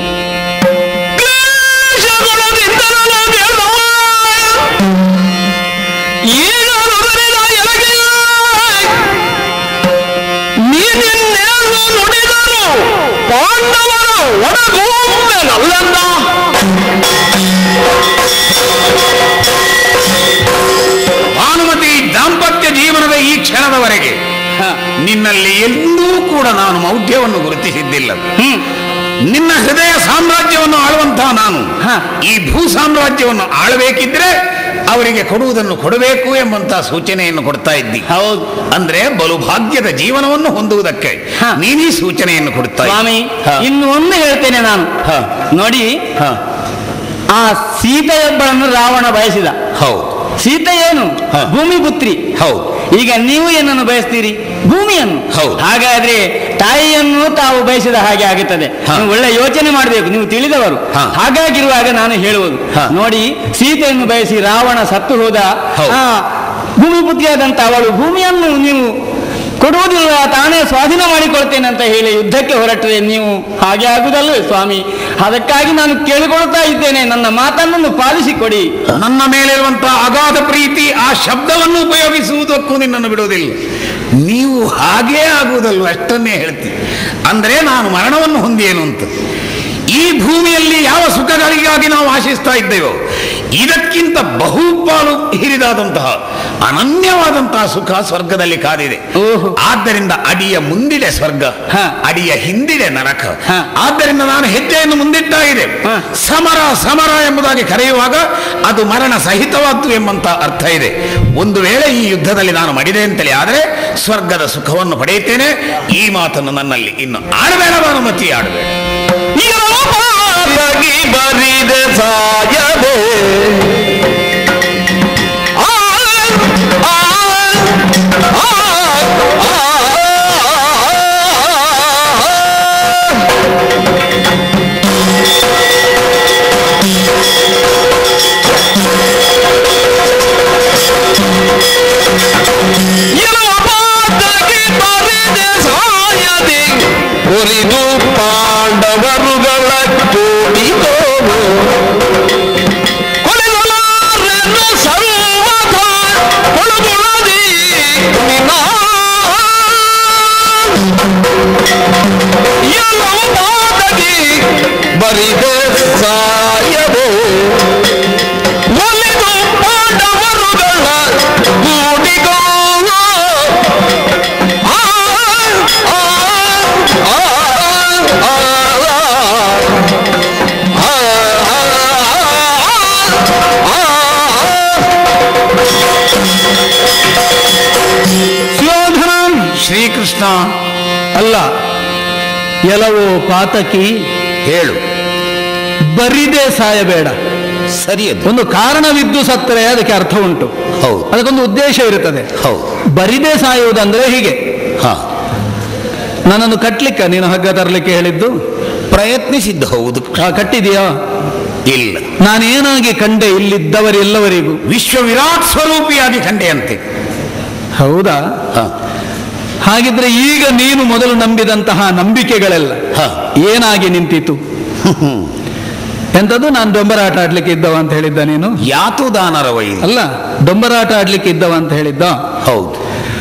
ಕ್ಲೇಶಗುಣದಿಂದಲೂ ಗೆಲ್ಲುವ. ಈಗ ನುಡಿದ ಎಲಗಿಲ್ಲ. ನೀನಿನ್ನೇನು ನುಡಿದರು ಪಾಂಡವರು ಒಡಗೂಮೆನಲ್ಲಂದ ಭಾನುಮತಿ ದಾಂಪತ್ಯ ಜೀವನದ ಈ ಕ್ಷಣದವರೆಗೆ ಹಾ. ನಿನ್ನಲ್ಲಿ ಎಂದೂ ಕೂಡ ನಾನು ಮೌಢ್ಯವನ್ನು ಗುರುತಿಸಿದ್ದಿಲ್ಲ ಹ್ಮ್ ನಿನ್ನ ಹೃದಯ ಸಾಮ್ರಾಜ್ಯವನ್ನು ಆಳುವಂತಹ ನಾನು ಹಾ. ಈ ಭೂ ಸಾಮ್ರಾಜ್ಯವನ್ನು ಆಳಬೇಕಿದ್ರೆ ಅವರಿಗೆ ಕೊಡುವುದನ್ನು ಕೊಡಬೇಕು ಎಂಬಂತಹ ಸೂಚನೆಯನ್ನು ಕೊಡ್ತಾ ಇದ್ದಿ ಹೌದು ಅಂದ್ರೆ ಬಲು ಭಾಗ್ಯದ ಜೀವನವನ್ನು ಹೊಂದುವುದಕ್ಕೆ ಹಾ. ನೀನೀ ಸೂಚನೆಯನ್ನು ಕೊಡ್ತಾ ಇದ್ದಿ. ಸ್ವಾಮಿ ಹಾ. ಇನ್ನು ಒಂದು ಹೇಳ್ತೇನೆ ನಾನು ಹಾ. ನೋಡಿ ಹಾ. ಆ ಸೀತೆಯೊಬ್ಬಳನ್ನು ರಾವಣ ಬಯಸಿದ ಹೌದು ಸೀತೆ ಏನು ಹಾ. ಭೂಮಿ ಪುತ್ರಿ ಹೌದು ಈಗ ನೀವು ಏನನ್ನು ಬಯಸ್ತೀರಿ ಭೂಮಿಯನ್ನು ಹೌದು. ಹಾಗಾದ್ರೆ ತಾಯಿಯನ್ನು ತಾವು ಬಯಸಿದ ಹಾಗೆ ಆಗುತ್ತದೆ ಹಾ. ನೀವು ಒಳ್ಳೆ ಯೋಚನೆ ಮಾಡಬೇಕು ನೀವು ತಿಳಿದವರು ಹಾ. ಹಾಗಾಗಿರುವಾಗ ನಾನು ಹೇಳುವುದು ಹಾ. ನೋಡಿ ಸೀತೆಯನ್ನು ಬಯಸಿ ರಾವಣ ಸತ್ತು ಹೋದ ಹೌದು. ಆ ಭೂಮಿ ಪುತ್ರಿಯಾದಂತ ಅವಳು ಭೂಮಿಯನ್ನು ನೀವು ಕೊಡುವುದಿಲ್ಲ ತಾನೇ ಸ್ವಾಧೀನ ಮಾಡಿಕೊಳ್ತೇನೆ ಅಂತ ಹೇಳಿ ಯುದ್ಧಕ್ಕೆ ಹೊರಟರೆ ನೀವು ಹಾಗೆ ಆಗುದಲ್ವೇ ಸ್ವಾಮಿ ಅದಕ್ಕಾಗಿ ನಾನು ಕೇಳಿಕೊಳ್ತಾ ಇದ್ದೇನೆ ನನ್ನ ಮಾತನ್ನು ಪಾಲಿಸಿಕೊಡಿ ನನ್ನ ಮೇಲಿರುವಂತಹ ಅಗಾಧ ಪ್ರೀತಿ ಆ ಶಬ್ದವನ್ನು ಉಪಯೋಗಿಸುವುದಕ್ಕೂ ನಿನ್ನನ್ನು ಬಿಡುವುದಿಲ್ಲ ನೀವು ಹಾಗೇ ಆಗುವುದಲ್ವ ಅಷ್ಟನ್ನೇ ಹೇಳ್ತೀನಿ ಅಂದ್ರೆ ನಾನು ಮರಣವನ್ನು ಹೊಂದಿಯೇನು ಅಂತ ಈ ಭೂಮಿಯಲ್ಲಿ ಯಾವ ಸುಖಗಳಿಗಾಗಿ ನಾವು ಆಶಿಸ್ತಾ ಇದ್ದೇವೋ ಇದಕ್ಕಿಂತ ಬಹುಪಾಲು ಹಿರಿದಾದಂತಹ ಅನನ್ಯವಾದಂತಹ ಸುಖ ಸ್ವರ್ಗದಲ್ಲಿ ಕಾದಿದೆ ಓಹೋ. ಆದ್ದರಿಂದ ಅಡಿಯ ಮುಂದಿಡೆ ಸ್ವರ್ಗ ಹ. ಅಡಿಯ ಹಿಂದಿಡೆ ನರಕ ಹ. ಆದ್ದರಿಂದ ನಾನು ಹೆಜ್ಜೆಯನ್ನು ಮುಂದಿಟ್ಟಾಗಿದೆ ಹ. ಸಮರ ಸಮರ ಎಂಬುದಾಗಿ ಕರೆಯುವಾಗ ಅದು ಮರಣ ಸಹಿತವಾದ್ದು ಎಂಬಂತ ಅರ್ಥ ಇದೆ ಒಂದು ವೇಳೆ ಈ ಯುದ್ಧದಲ್ಲಿ ನಾನು ಮಡಿದೆ ಅಂತೇಳಿ ಆದರೆ ಸ್ವರ್ಗದ ಸುಖವನ್ನು ಪಡೆಯುತ್ತೇನೆ ಈ ಮಾತನ್ನು ನನ್ನಲ್ಲಿ ಇನ್ನು ಆಡಬೇಡ ಭಾನುಮತಿ ಆಡಬೇಡ ಇರಬಾರಗಿ ಬರಿದೆ ಸಾಯದೆ ಆ, ಆ, ಆ, ಆ, ಇರಬಾರಗಿ ಬರಿದೆ ಸಾಯದೆ ಉರಿದು ಪಾಂಡವರುಗಳ ಕೂಡಿದೋರು ಕೊಲೆಗೊಲಾರೆನ್ನು ಸರ್ವಥ ಕೊಳಗುಳದಿ ನಿನ್ನ ಎಲ್ಲವೂ ಪಾದಗಿ ಬರಿದೆ ಸಾಯವು ಒಲಿದು ಪಾಂಡವರುಗಳ ಕೂಡಿಗೋ ಆ ಆ ಆ ಆ ಸುಯೋಧನ ಶ್ರೀಕೃಷ್ಣ ಅಲ್ಲ ಎಲ್ಲವೋ ಪಾತಕಿ ಹೇಳು ಬರಿದೇ ಸಾಯಬೇಡ ಸರಿ ಅದು ಒಂದು ಕಾರಣವಿದ್ದು ಸತ್ತರೆ ಅದಕ್ಕೆ ಅರ್ಥ ಉಂಟು ಹೌದು ಅದಕ್ಕೊಂದು ಉದ್ದೇಶ ಇರುತ್ತದೆ ಹೌದು ಬರಿದೇ ಸಾಯುವುದಂದ್ರೆ ಹೀಗೆ ಹಾ ನನ್ನನ್ನು ಕಟ್ಲಿಕ್ಕ ನೀನು ಹಗ್ಗ ತರಲಿಕ್ಕೆ ಹೇಳಿದ್ದು ಪ್ರಯತ್ನಿಸಿದ್ದು ಹೌದು ಆ, ಕಟ್ಟಿದೆಯಾ ಇಲ್ಲ ನಾನೇನಾಗಿ ಕಂಡೆ ಇಲ್ಲಿದ್ದವರೆಲ್ಲವರಿಗೂ ವಿಶ್ವ ವಿರಾಟ್ ಸ್ವರೂಪಿಯಾಗಿ ಕಂಡೆಯಂತೆ ಹೌದಾ ಹಾ ಹಾಗಿದ್ರೆ ಈಗ ನೀನು ಮೊದಲು ನಂಬಿದಂತಹ ನಂಬಿಕೆಗಳೆಲ್ಲ ಹಾ. ಏನಾಗಿ ನಿಂತಿತು ಎಂತದ್ದು ನಾನು ಡೊಂಬರಾಟ ಆಡ್ಲಿಕ್ಕೆ ಇದ್ದವ ಅಂತ ಹೇಳಿದ್ದ ನೀನು ಯಾತು ದಾನರ ವೈ ಅಲ್ಲ ಡೊಂಬರಾಟ ಆಡ್ಲಿಕ್ಕೆ ಇದ್ದವ ಅಂತ ಹೇಳಿದ್ದ ಹೌದು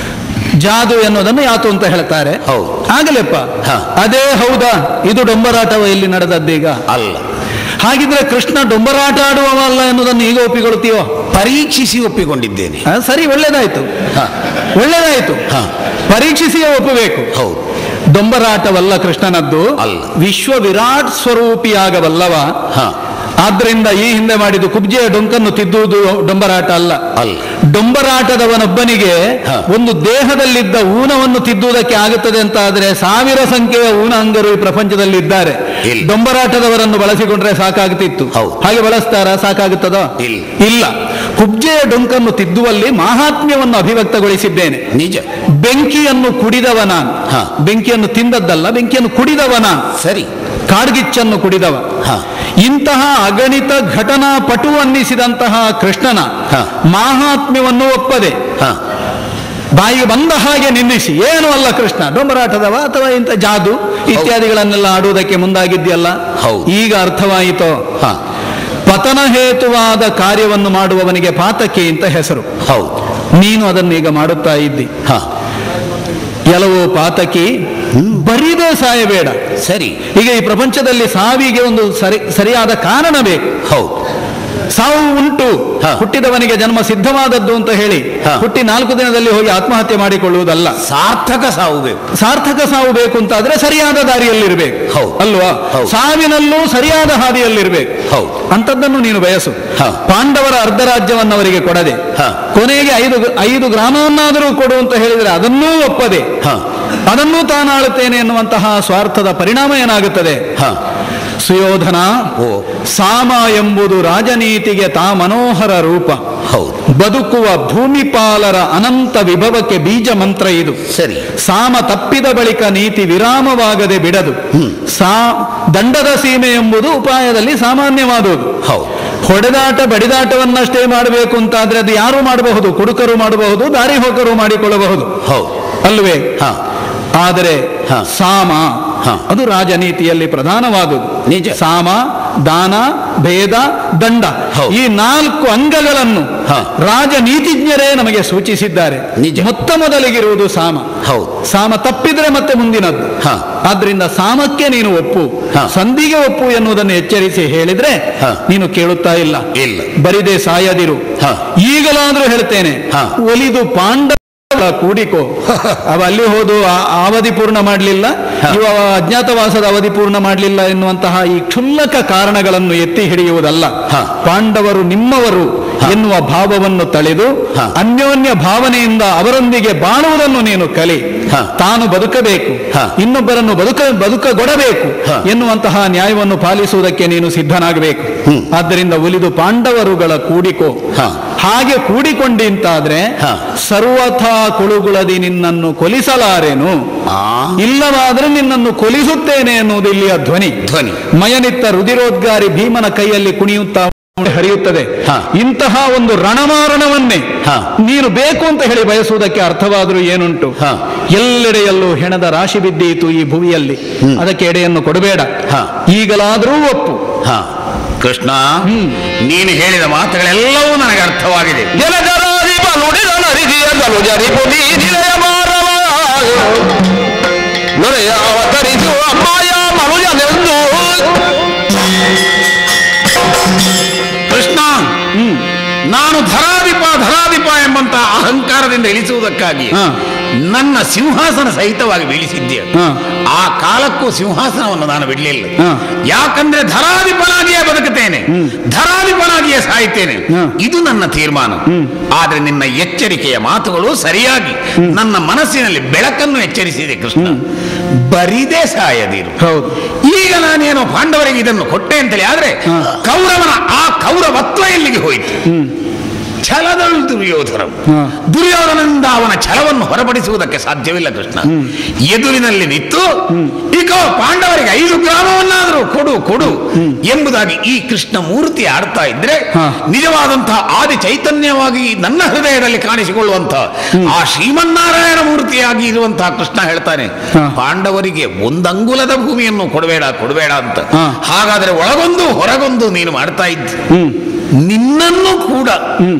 ಜಾದು ಎನ್ನುವುದನ್ನು ಯಾತು ಅಂತ ಹೇಳ್ತಾರೆ ಹೌದು. ಆಗಲೆಪ್ಪ ಹಾ. ಅದೇ ಹೌದಾ ಇದು ಡೊಂಬರಾಟವ ಇಲ್ಲಿ ನಡೆದದ್ದೀಗ ಅಲ್ಲ ಹಾಗಿದ್ರೆ ಕೃಷ್ಣ ಡೊಂಬರಾಟ ಆಡುವವಲ್ಲ ಎನ್ನುವುದನ್ನು ಈಗ ಒಪ್ಪಿಕೊಳ್ತೀಯೋ ಪರೀಕ್ಷಿಸಿ ಒಪ್ಪಿಕೊಂಡಿದ್ದೇನೆ ಆ, ಸರಿ ಒಳ್ಳೇದಾಯ್ತು ಹಾ. ಒಳ್ಳೇದಾಯ್ತು ಹಾ. ಪರೀಕ್ಷಿಸಿಯೇ ಒಪ್ಪಬೇಕು ಹೌದು ಡೊಂಬರಾಟವಲ್ಲ ಕೃಷ್ಣನದ್ದು ಅಲ್ಲ. ವಿಶ್ವ ವಿರಾಟ್ ಸ್ವರೂಪಿಯಾಗಬಲ್ಲವ ಹಾ ಆದ್ರಿಂದ ಈ ಹಿಂದೆ ಮಾಡಿದ್ದು ಕುಬ್ಜೆಯ ಡೊಂಕನ್ನು ತಿದ್ದುವುದು ಡೊಂಬರಾಟ ಅಲ್ಲ ಅಲ್ಲ. ಡೊಂಬರಾಟದವನೊಬ್ಬನಿಗೆ ಹಾ. ಒಂದು ದೇಹದಲ್ಲಿದ್ದ ಊನವನ್ನು ತಿದ್ದುವುದಕ್ಕೆ ಆಗುತ್ತದೆ ಅಂತ ಆದ್ರೆ ಸಾವಿರ ಸಂಖ್ಯೆಯ ಊನಾಂಗರು ಈ ಪ್ರಪಂಚದಲ್ಲಿ ಇದ್ದಾರೆ ಇಲ್ಲ. ಡೊಂಬರಾಟದವರನ್ನು ಬಳಸಿಕೊಂಡ್ರೆ ಸಾಕಾಗುತ್ತಿತ್ತು ಹೌದು. ಹಾಗೆ ಬಳಸ್ತಾರ ಸಾಕಾಗುತ್ತದೋ ಇಲ್ಲ. ಇಲ್ಲ ಕುಬ್ಜೆಯ ಡೊಂಕನ್ನು ತಿದ್ದುವಲ್ಲಿ ಮಾಹಾತ್ಮ್ಯವನ್ನು ಅಭಿವ್ಯಕ್ತಗೊಳಿಸಿದ್ದೇನೆ ನಿಜ ಬೆಂಕಿಯನ್ನು ಕುಡಿದವ ನಾನು ಹಾ. ಬೆಂಕಿಯನ್ನು ತಿಂದದ್ದಲ್ಲ ಬೆಂಕಿಯನ್ನು ಕುಡಿದವ ನಾನು ಸರಿ ಕಾಡ್ಗಿಚ್ಚನ್ನು ಕುಡಿದವ ಹಾ. ಇಂತಹ ಅಗಣಿತ ಘಟನಾ ಪಟು ಅನ್ನಿಸಿದಂತಹ ಕೃಷ್ಣನ ಹಾ. ಮಾಹಾತ್ಮ್ಯವನ್ನು ಒಪ್ಪದೆ ಹಾ ಬಾಯಿಗೆ ಬಂದ ಹಾಗೆ ನಿಲ್ಲಿಸಿ ಏನು ಅಲ್ಲ ಕೃಷ್ಣ ಡೊಂಬರಾಟದವ ಅಥವಾ ಇಂಥ ಜಾದು ಇತ್ಯಾದಿಗಳನ್ನೆಲ್ಲ ಆಡುವುದಕ್ಕೆ ಮುಂದಾಗಿದ್ಯಲ್ಲ ಹೌದು. ಈಗ ಅರ್ಥವಾಯಿತೋ ಹಾ ಪತನ ಹೇತುವಾದ ಕಾರ್ಯವನ್ನು ಮಾಡುವವನಿಗೆ ಪಾತಕಿ ಅಂತ ಹೆಸರು ಹೌದು ನೀನು ಅದನ್ನು ಈಗ ಮಾಡುತ್ತಾ ಇದ್ದಿ ಹಾ ಕೆಲವು ಪಾತಕಿ ಬರಿದೇ ಸಾಯಬೇಡ ಸರಿ ಈಗ ಈ ಪ್ರಪಂಚದಲ್ಲಿ ಸಾವಿಗೆ ಒಂದು ಸರಿ ಸರಿಯಾದ ಕಾರಣ ಬೇಕು ಹೌದು ಸಾವು ಉಂಟು ಹಾ. ಹುಟ್ಟಿದವನಿಗೆ ಜನ್ಮ ಸಿದ್ಧವಾದದ್ದು ಅಂತ ಹೇಳಿ ಹಾ. ಹುಟ್ಟಿ ನಾಲ್ಕು ದಿನದಲ್ಲಿ ಹೋಗಿ ಆತ್ಮಹತ್ಯೆ ಮಾಡಿಕೊಳ್ಳುವುದಲ್ಲ ಸಾರ್ಥಕ ಸಾವು ಬೇಕು ಸಾರ್ಥಕ ಸಾವು ಬೇಕು ಅಂತಾದ್ರೆ ಸರಿಯಾದ ದಾರಿಯಲ್ಲಿರ್ಬೇಕು ಹೌದು. ಅಲ್ವಾ ಹೌದು. ಸಾವಿನಲ್ಲೂ ಸರಿಯಾದ ಹಾದಿಯಲ್ಲಿರ್ಬೇಕು ಹೌದು ಅಂಥದ್ದನ್ನು ನೀನು ಬಯಸು ಹಾ. ಪಾಂಡವರ ಅರ್ಧ ರಾಜ್ಯವನ್ನು ಅವರಿಗೆ ಕೊಡದೆ ಹಾ. ಕೊನೆಗೆ ಐದು ಐದು ಗ್ರಾಮವನ್ನಾದರೂ ಕೊಡು ಅಂತ ಹೇಳಿದರೆ ಅದನ್ನೂ ಒಪ್ಪದೆ ಹಾ ಅದನ್ನೂ ತಾನಾಳುತ್ತೇನೆ ಎನ್ನುವಂತಹ ಸ್ವಾರ್ಥದ ಪರಿಣಾಮ ಏನಾಗುತ್ತದೆ ಹಾ ಸುಯೋಧನ ಓ ಸಾಮ ಎಂಬುದು ರಾಜನೀತಿಗೆ ತಾ ಮನೋಹರ ರೂಪ ಹೌದು ಬದುಕುವ ಭೂಮಿಪಾಲರ ಅನಂತ ವಿಭವಕ್ಕೆ ಬೀಜ ಮಂತ್ರ ಇದು ಸರಿ ಸಾಮ ತಪ್ಪಿದ ಬಳಿಕ ನೀತಿ ವಿರಾಮವಾಗದೆ ಬಿಡದು ಸಾ ದಂಡದ ಸೀಮೆ ಎಂಬುದು ಉಪಾಯದಲ್ಲಿ ಸಾಮಾನ್ಯವಾದುದು ಹೌದು ಹೊಡೆದಾಟ ಬಡಿದಾಟವನ್ನಷ್ಟೇ ಮಾಡಬೇಕು ಅಂತಾದ್ರೆ ಅದು ಯಾರು ಮಾಡಬಹುದು ಕುಡುಕರು ಮಾಡಬಹುದು ದಾರಿ ಹೋಕರು ಮಾಡಿಕೊಳ್ಳಬಹುದು ಹೌದು ಅಲ್ವೇ ಹಾ ಆದರೆ ಹಾ. ಸಾಮ ಹಾ. ಅದು ರಾಜನೀತಿಯಲ್ಲಿ ಪ್ರಧಾನವಾದುದು ನಿಜ. ಸಾಮ ದಾನ ಭೇದ ದಂಡ ಹೌದು. ಈ ನಾಲ್ಕು ಅಂಗಗಳನ್ನು ಹ. ರಾಜನೀತಿಜ್ಞರೇ ನಮಗೆ ಸೂಚಿಸಿದ್ದಾರೆ ನಿಜ. ಮೊತ್ತ ಮೊದಲಿಗಿರುವುದು ಸಾಮ ಹೌದು ಸಾಮ ತಪ್ಪಿದ್ರೆ ಮತ್ತೆ ಮುಂದಿನದ್ದು ಹ. ಆದ್ರಿಂದ ಸಾಮಕ್ಕೆ ನೀನು ಒಪ್ಪು ಹ. ಸಂಧಿಗೆ ಒಪ್ಪು ಎನ್ನುವುದನ್ನು ಎಚ್ಚರಿಸಿ ಹೇಳಿದ್ರೆ ಹ. ನೀನು ಕೇಳುತ್ತಾ ಇಲ್ಲ ಇಲ್ಲ. ಬರಿದೆ ಸಾಯದಿರು ಹ. ಈಗಲಾದ್ರೂ ಹೇಳ್ತೇನೆ ಹ. ಒಲಿದು ಪಾಂಡವ ಕೂಡಿಕೋ ಅವ ಅಲ್ಲಿ ಹೋದು ಆ- ಆ ಅವಧಿ ಪೂರ್ಣ ಮಾಡಲಿಲ್ಲ ಇವ ಅಜ್ಞಾತವಾಸದ ಅವಧಿ ಪೂರ್ಣ ಮಾಡಲಿಲ್ಲ ಎನ್ನುವಂತಹ ಈ ಕ್ಷುಲ್ಲಕ ಕಾರಣಗಳನ್ನು ಎತ್ತಿ ಹಿಡಿಯುವುದಲ್ಲ ಹ. ಪಾಂಡವರು ನಿಮ್ಮವರು ಎನ್ನುವ ಭಾವವನ್ನು ತಳೆದು ಹ. ಅನ್ಯೋನ್ಯ ಭಾವನೆಯಿಂದ ಅವರೊಂದಿಗೆ ಬಾಳುವುದನ್ನು ನೀನು ಕಲಿ ಹ. ತಾನು ಬದುಕಬೇಕು ಹ. ಇನ್ನೊಬ್ಬರನ್ನು ಬದುಕ ಬದುಕಗೊಡಬೇಕು ಹ. ಎನ್ನುವಂತಹ ನ್ಯಾಯವನ್ನು ಪಾಲಿಸುವುದಕ್ಕೆ ನೀನು ಸಿದ್ಧನಾಗಬೇಕು ಹ್ಮ್. ಆದ್ದರಿಂದ ಒಲಿದು ಪಾಂಡವರುಗಳ ಕೂಡಿಕೋ ಹ. ಹಾಗೆ ಕೂಡಿಕೊಂಡಿಂತಾದ್ರೆ ಹ. ಸರ್ವಥಾ ಕೊಳುಗುಳದಿ ನಿನ್ನನ್ನು ಕೊಲಿಸಲಾರೇನು ಆ ಇಲ್ಲವಾದ್ರೆ ನಿನ್ನನ್ನು ಕೊಲಿಸುತ್ತೇನೆ ಎನ್ನುವುದು ಇಲ್ಲಿಯ ಧ್ವನಿ ಧ್ವನಿ ಮಯನಿತ್ತ ರುದಿರೋದ್ಗಾರಿ ಭೀಮನ ಕೈಯಲ್ಲಿ ಕುಣಿಯುತ್ತಾ ಹರಿಯುತ್ತದೆ ಹ. ಇಂತಹ ಒಂದು ರಣಮಾರಣವನ್ನೇ ಹ. ನೀನು ಬೇಕು ಅಂತ ಹೇಳಿ ಬಯಸುವುದಕ್ಕೆ ಅರ್ಥವಾದರೂ ಏನುಂಟು ಹ. ಎಲ್ಲೆಡೆಯಲ್ಲೂ ಹೆಣದ ರಾಶಿ ಬಿದ್ದೀತು ಈ ಭುವಿಯಲ್ಲಿ ಅದಕ್ಕೆ ಎಡೆಯನ್ನು ಕೊಡಬೇಡ ಹ. ಈಗಲಾದರೂ ಒಪ್ಪು ಹ ಕೃಷ್ಣ ನೀನು ಹೇಳಿದ ಮಾತುಗಳೆಲ್ಲವೂ ನನಗೆ ಅರ್ಥವಾಗಿದೆ ಜನಜರಾಧಿಪ ನುಡಿದ ನರಿದಿಯ ಜನುಜರಿಪು ನೀರಿಲೆಯ ಮಾರವ ನೊರೆಯ ಅವತರಿಸುವ ಮಾಯ ಮನುಜನೆಂದು ಕೃಷ್ಣ ನಾನು ಧರಾಧಿಪ ಧರಾಧಿಪ ಎಂಬಂತ ಅಹಂಕಾರದಿಂದ ಇಳಿಸುವುದಕ್ಕಾಗಿ ಹ. ನನ್ನ ಸಿಂಹಾಸನ ಸಹಿತವಾಗಿ ಬೀಳಿಸಿದ್ದೆ ಹ. ಆ ಕಾಲಕ್ಕೂ ಸಿಂಹಾಸನವನ್ನು ನಾನು ಬಿಡಲಿಲ್ಲ ಹ. ಯಾಕಂದ್ರೆ ಧರಾಧಿಪನಾಗಿಯೇ ಬದುಕುತ್ತೇನೆ ಧರಾಧಿಪನಾಗಿಯೇ ಸಾಯ್ತೇನೆ ಹ. ಇದು ನನ್ನ ತೀರ್ಮಾನ ಆದ್ರೆ ನಿನ್ನ ಎಚ್ಚರಿಕೆಯ ಮಾತುಗಳು ಸರಿಯಾಗಿ ನನ್ನ ಮನಸ್ಸಿನಲ್ಲಿ ಬೆಳಕನ್ನು ಎಚ್ಚರಿಸಿದೆ ಕೃಷ್ಣ ಬರಿದೇ ಸಾಯದಿರು ಹೌದು ಈಗ ನಾನೇನೋ ಪಾಂಡವರಿಗೆ ಇದನ್ನು ಕೊಟ್ಟೆ ಅಂತೇಳಿ ಆದ್ರೆ ಹ. ಕೌರವನ ಆ ಕೌರವತ್ವ ಎಲ್ಲಿಗೆ ಹೋಯಿತು ಛಲದಳು ದುರ್ಯೋಧನ ಹ. ದುರ್ಯೋಧನದಿಂದ ಅವನ ಛಲವನ್ನು ಹೊರಪಡಿಸುವುದಕ್ಕೆ ಸಾಧ್ಯವಿಲ್ಲ ಕೃಷ್ಣ ಎದುರಿನಲ್ಲಿ ನಿಂತು ಈಗ ಪಾಂಡವರಿಗೆ ಐದು ಗ್ರಾಮವನ್ನಾದರೂ ಕೊಡು ಕೊಡು ಎಂಬುದಾಗಿ ಈ ಕೃಷ್ಣ ಮೂರ್ತಿ ಆಡ್ತಾ ಇದ್ರೆ ಹ. ನಿಜವಾದಂತಹ ಆದಿ ಚೈತನ್ಯವಾಗಿ ನನ್ನ ಹೃದಯದಲ್ಲಿ ಕಾಣಿಸಿಕೊಳ್ಳುವಂತಹ ಆ ಶ್ರೀಮನ್ನಾರಾಯಣ ಮೂರ್ತಿಯಾಗಿ ಇರುವಂತಹ ಕೃಷ್ಣ ಹೇಳ್ತಾನೆ ಹ. ಪಾಂಡವರಿಗೆ ಒಂದಂಗುಲದ ಭೂಮಿಯನ್ನು ಕೊಡಬೇಡ ಕೊಡಬೇಡ ಅಂತ ಹ. ಹಾಗಾದ್ರೆ ಒಳಗೊಂದು ಹೊರಗೊಂದು ನೀನು ಮಾಡ್ತಾ ಇದ್ದಿ ಹ್ಮ್ ನಿನ್ನನ್ನು ಕೂಡ ಹ್ಮ್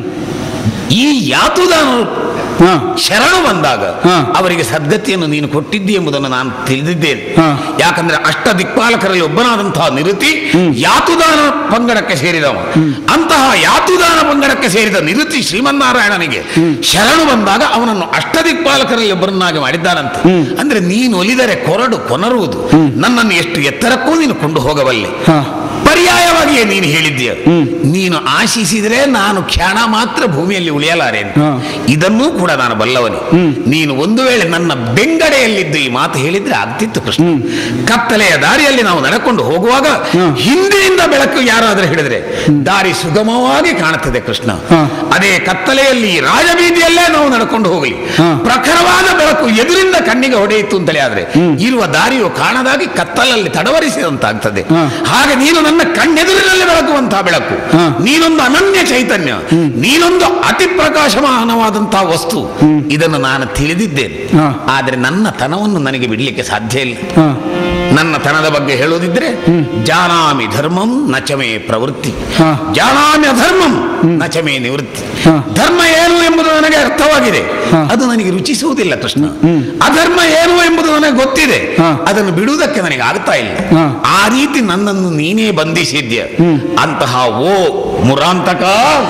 ಈ ಯಾತುದಾನರು ಹ ಶರಣು ಬಂದಾಗ ಹ. ಅವರಿಗೆ ಸದ್ಗತಿಯನ್ನು ನೀನು ಕೊಟ್ಟಿದ್ದಿ ಎಂಬುದನ್ನು ನಾನು ತಿಳಿದಿದ್ದೇನೆ ಹ. ಯಾಕಂದ್ರೆ ಅಷ್ಟ ದಿಕ್ಪಾಲಕರಲ್ಲಿ ಒಬ್ಬನಾದಂತಹ ನಿರುತಿ ಯಾತುದಾನ ಪಂಗಡಕ್ಕೆ ಸೇರಿದವ ಅಂತಹ ಯಾತುದಾನ ಪಂಗಡಕ್ಕೆ ಸೇರಿದ ನಿರುತಿ ಶ್ರೀಮನ್ನಾರಾಯಣನಿಗೆ ಶರಣು ಬಂದಾಗ ಅವನನ್ನು ಅಷ್ಟ ದಿಕ್ಪಾಲಕರಲ್ಲಿ ಒಬ್ಬರನ್ನಾಗಿ ಮಾಡಿದ್ದಾನಂತೆ ಅಂದ್ರೆ ನೀನು ಒಲಿದರೆ ಕೊರಡು ಕೊನರುವುದು ನನ್ನನ್ನು ಎಷ್ಟು ಎತ್ತರಕ್ಕೂ ನೀನು ಕೊಂಡು ಹೋಗಬಲ್ಲೆ ಹ. ಪರ್ಯಾಯವಾಗಿಯೇ ನೀನು ಹೇಳಿದ್ದೀಯ ನೀನು ಆಶಿಸಿದರೆ ನಾನು ಕ್ಷಣ ಮಾತ್ರ ಭೂಮಿಯಲ್ಲಿ ಉಳಿಯಲಾರೆ ಅಂತ. ಹ. ಇದನ್ನೂ ಕೂಡ ನಾನು ಬಲ್ಲವನೇ ನೀನು ಒಂದು ವೇಳೆ ನನ್ನ ಬೆಂಗಡೆಯಲ್ಲಿದ್ದು ಈ ಮಾತು ಹೇಳಿದ್ರೆ ಆಗ್ತಿತ್ತು ಕೃಷ್ಣ ಕತ್ತಲೆಯ ದಾರಿಯಲ್ಲಿ ನಾವು ನಡ್ಕೊಂಡು ಹೋಗುವಾಗ ಹಿಂದಿನಿಂದ ಬೆಳಕು ಯಾರಾದರೂ ಹಿಡಿದ್ರೆ ದಾರಿ ಸುಗಮವಾಗಿ ಕಾಣುತ್ತದೆ ಕೃಷ್ಣ ಹ. ಅದೇ ಕತ್ತಲೆಯಲ್ಲಿ ಈ ರಾಜಬೀದಿಯಲ್ಲೇ ನಾವು ನಡ್ಕೊಂಡು ಹೋಗಲಿ ಹ. ಪ್ರಖರವಾದ ಬೆಳಕು ಎದುರಿಂದ ಕಣ್ಣಿಗೆ ಹೊಡೆಯಿತು ಅಂತೇಳಿ ಆದ್ರೆ ಇರುವ ದಾರಿಯು ಕಾಣದಾಗಿ ಕತ್ತಲಲ್ಲಿ ತಡವರಿಸಿದಂತಾಗ್ತದೆ ಹ. ಹಾಗೆ ನೀನು ನನ್ನ ಕಣ್ಣೆದುರಿನಲ್ಲಿ ಬೆಳಗುವಂತಹ ಬೆಳಕು ಹ. ನೀನೊಂದು ಅನನ್ಯ ಚೈತನ್ಯ ನೀನೊಂದು ಅತಿ ಪ್ರಕಾಶಮಾನವಾದಂತಹ ವಸ್ತು ಇದನ್ನು ನಾನು ತಿಳಿದಿದ್ದೇನೆ ಹ. ಆದರೆ ನನ್ನ ತನವನ್ನು ನನಗೆ ಬಿಡಲಿಕ್ಕೆ ಸಾಧ್ಯ ಇಲ್ಲ ಹ ನನ್ನ ತನದ ಬಗ್ಗೆ ಹೇಳುವುದಿದ್ರೆ ಜಾನಾಮಿ ಧರ್ಮಂ ನಚಮೇ ಪ್ರವೃತ್ತಿ ಹ. ಜಾನಾಮಿ ಅಧರ್ಮಂ ನಚಮೇ ನಿವೃತ್ತಿ ಹ. ಧರ್ಮ ಏನು ಎಂಬುದು ನನಗೆ ಅರ್ಥವಾಗಿದೆ ಹ. ಅದು ನನಗೆ ರುಚಿಸುವುದಿಲ್ಲ ಕೃಷ್ಣ ಅಧರ್ಮ ಏನು ಎಂಬುದು ನನಗೆ ಗೊತ್ತಿದೆ ಹ. ಅದನ್ನು ಬಿಡುವುದಕ್ಕೆ ನನಗೆ ಆಗ್ತಾ ಇಲ್ಲ ಹ. ಆ ರೀತಿ ನನ್ನನ್ನು ನೀನೇ ಬಂಧಿಸಿದ್ಯ ಅಂತಹ ಓ ಮುರಾಂತಕ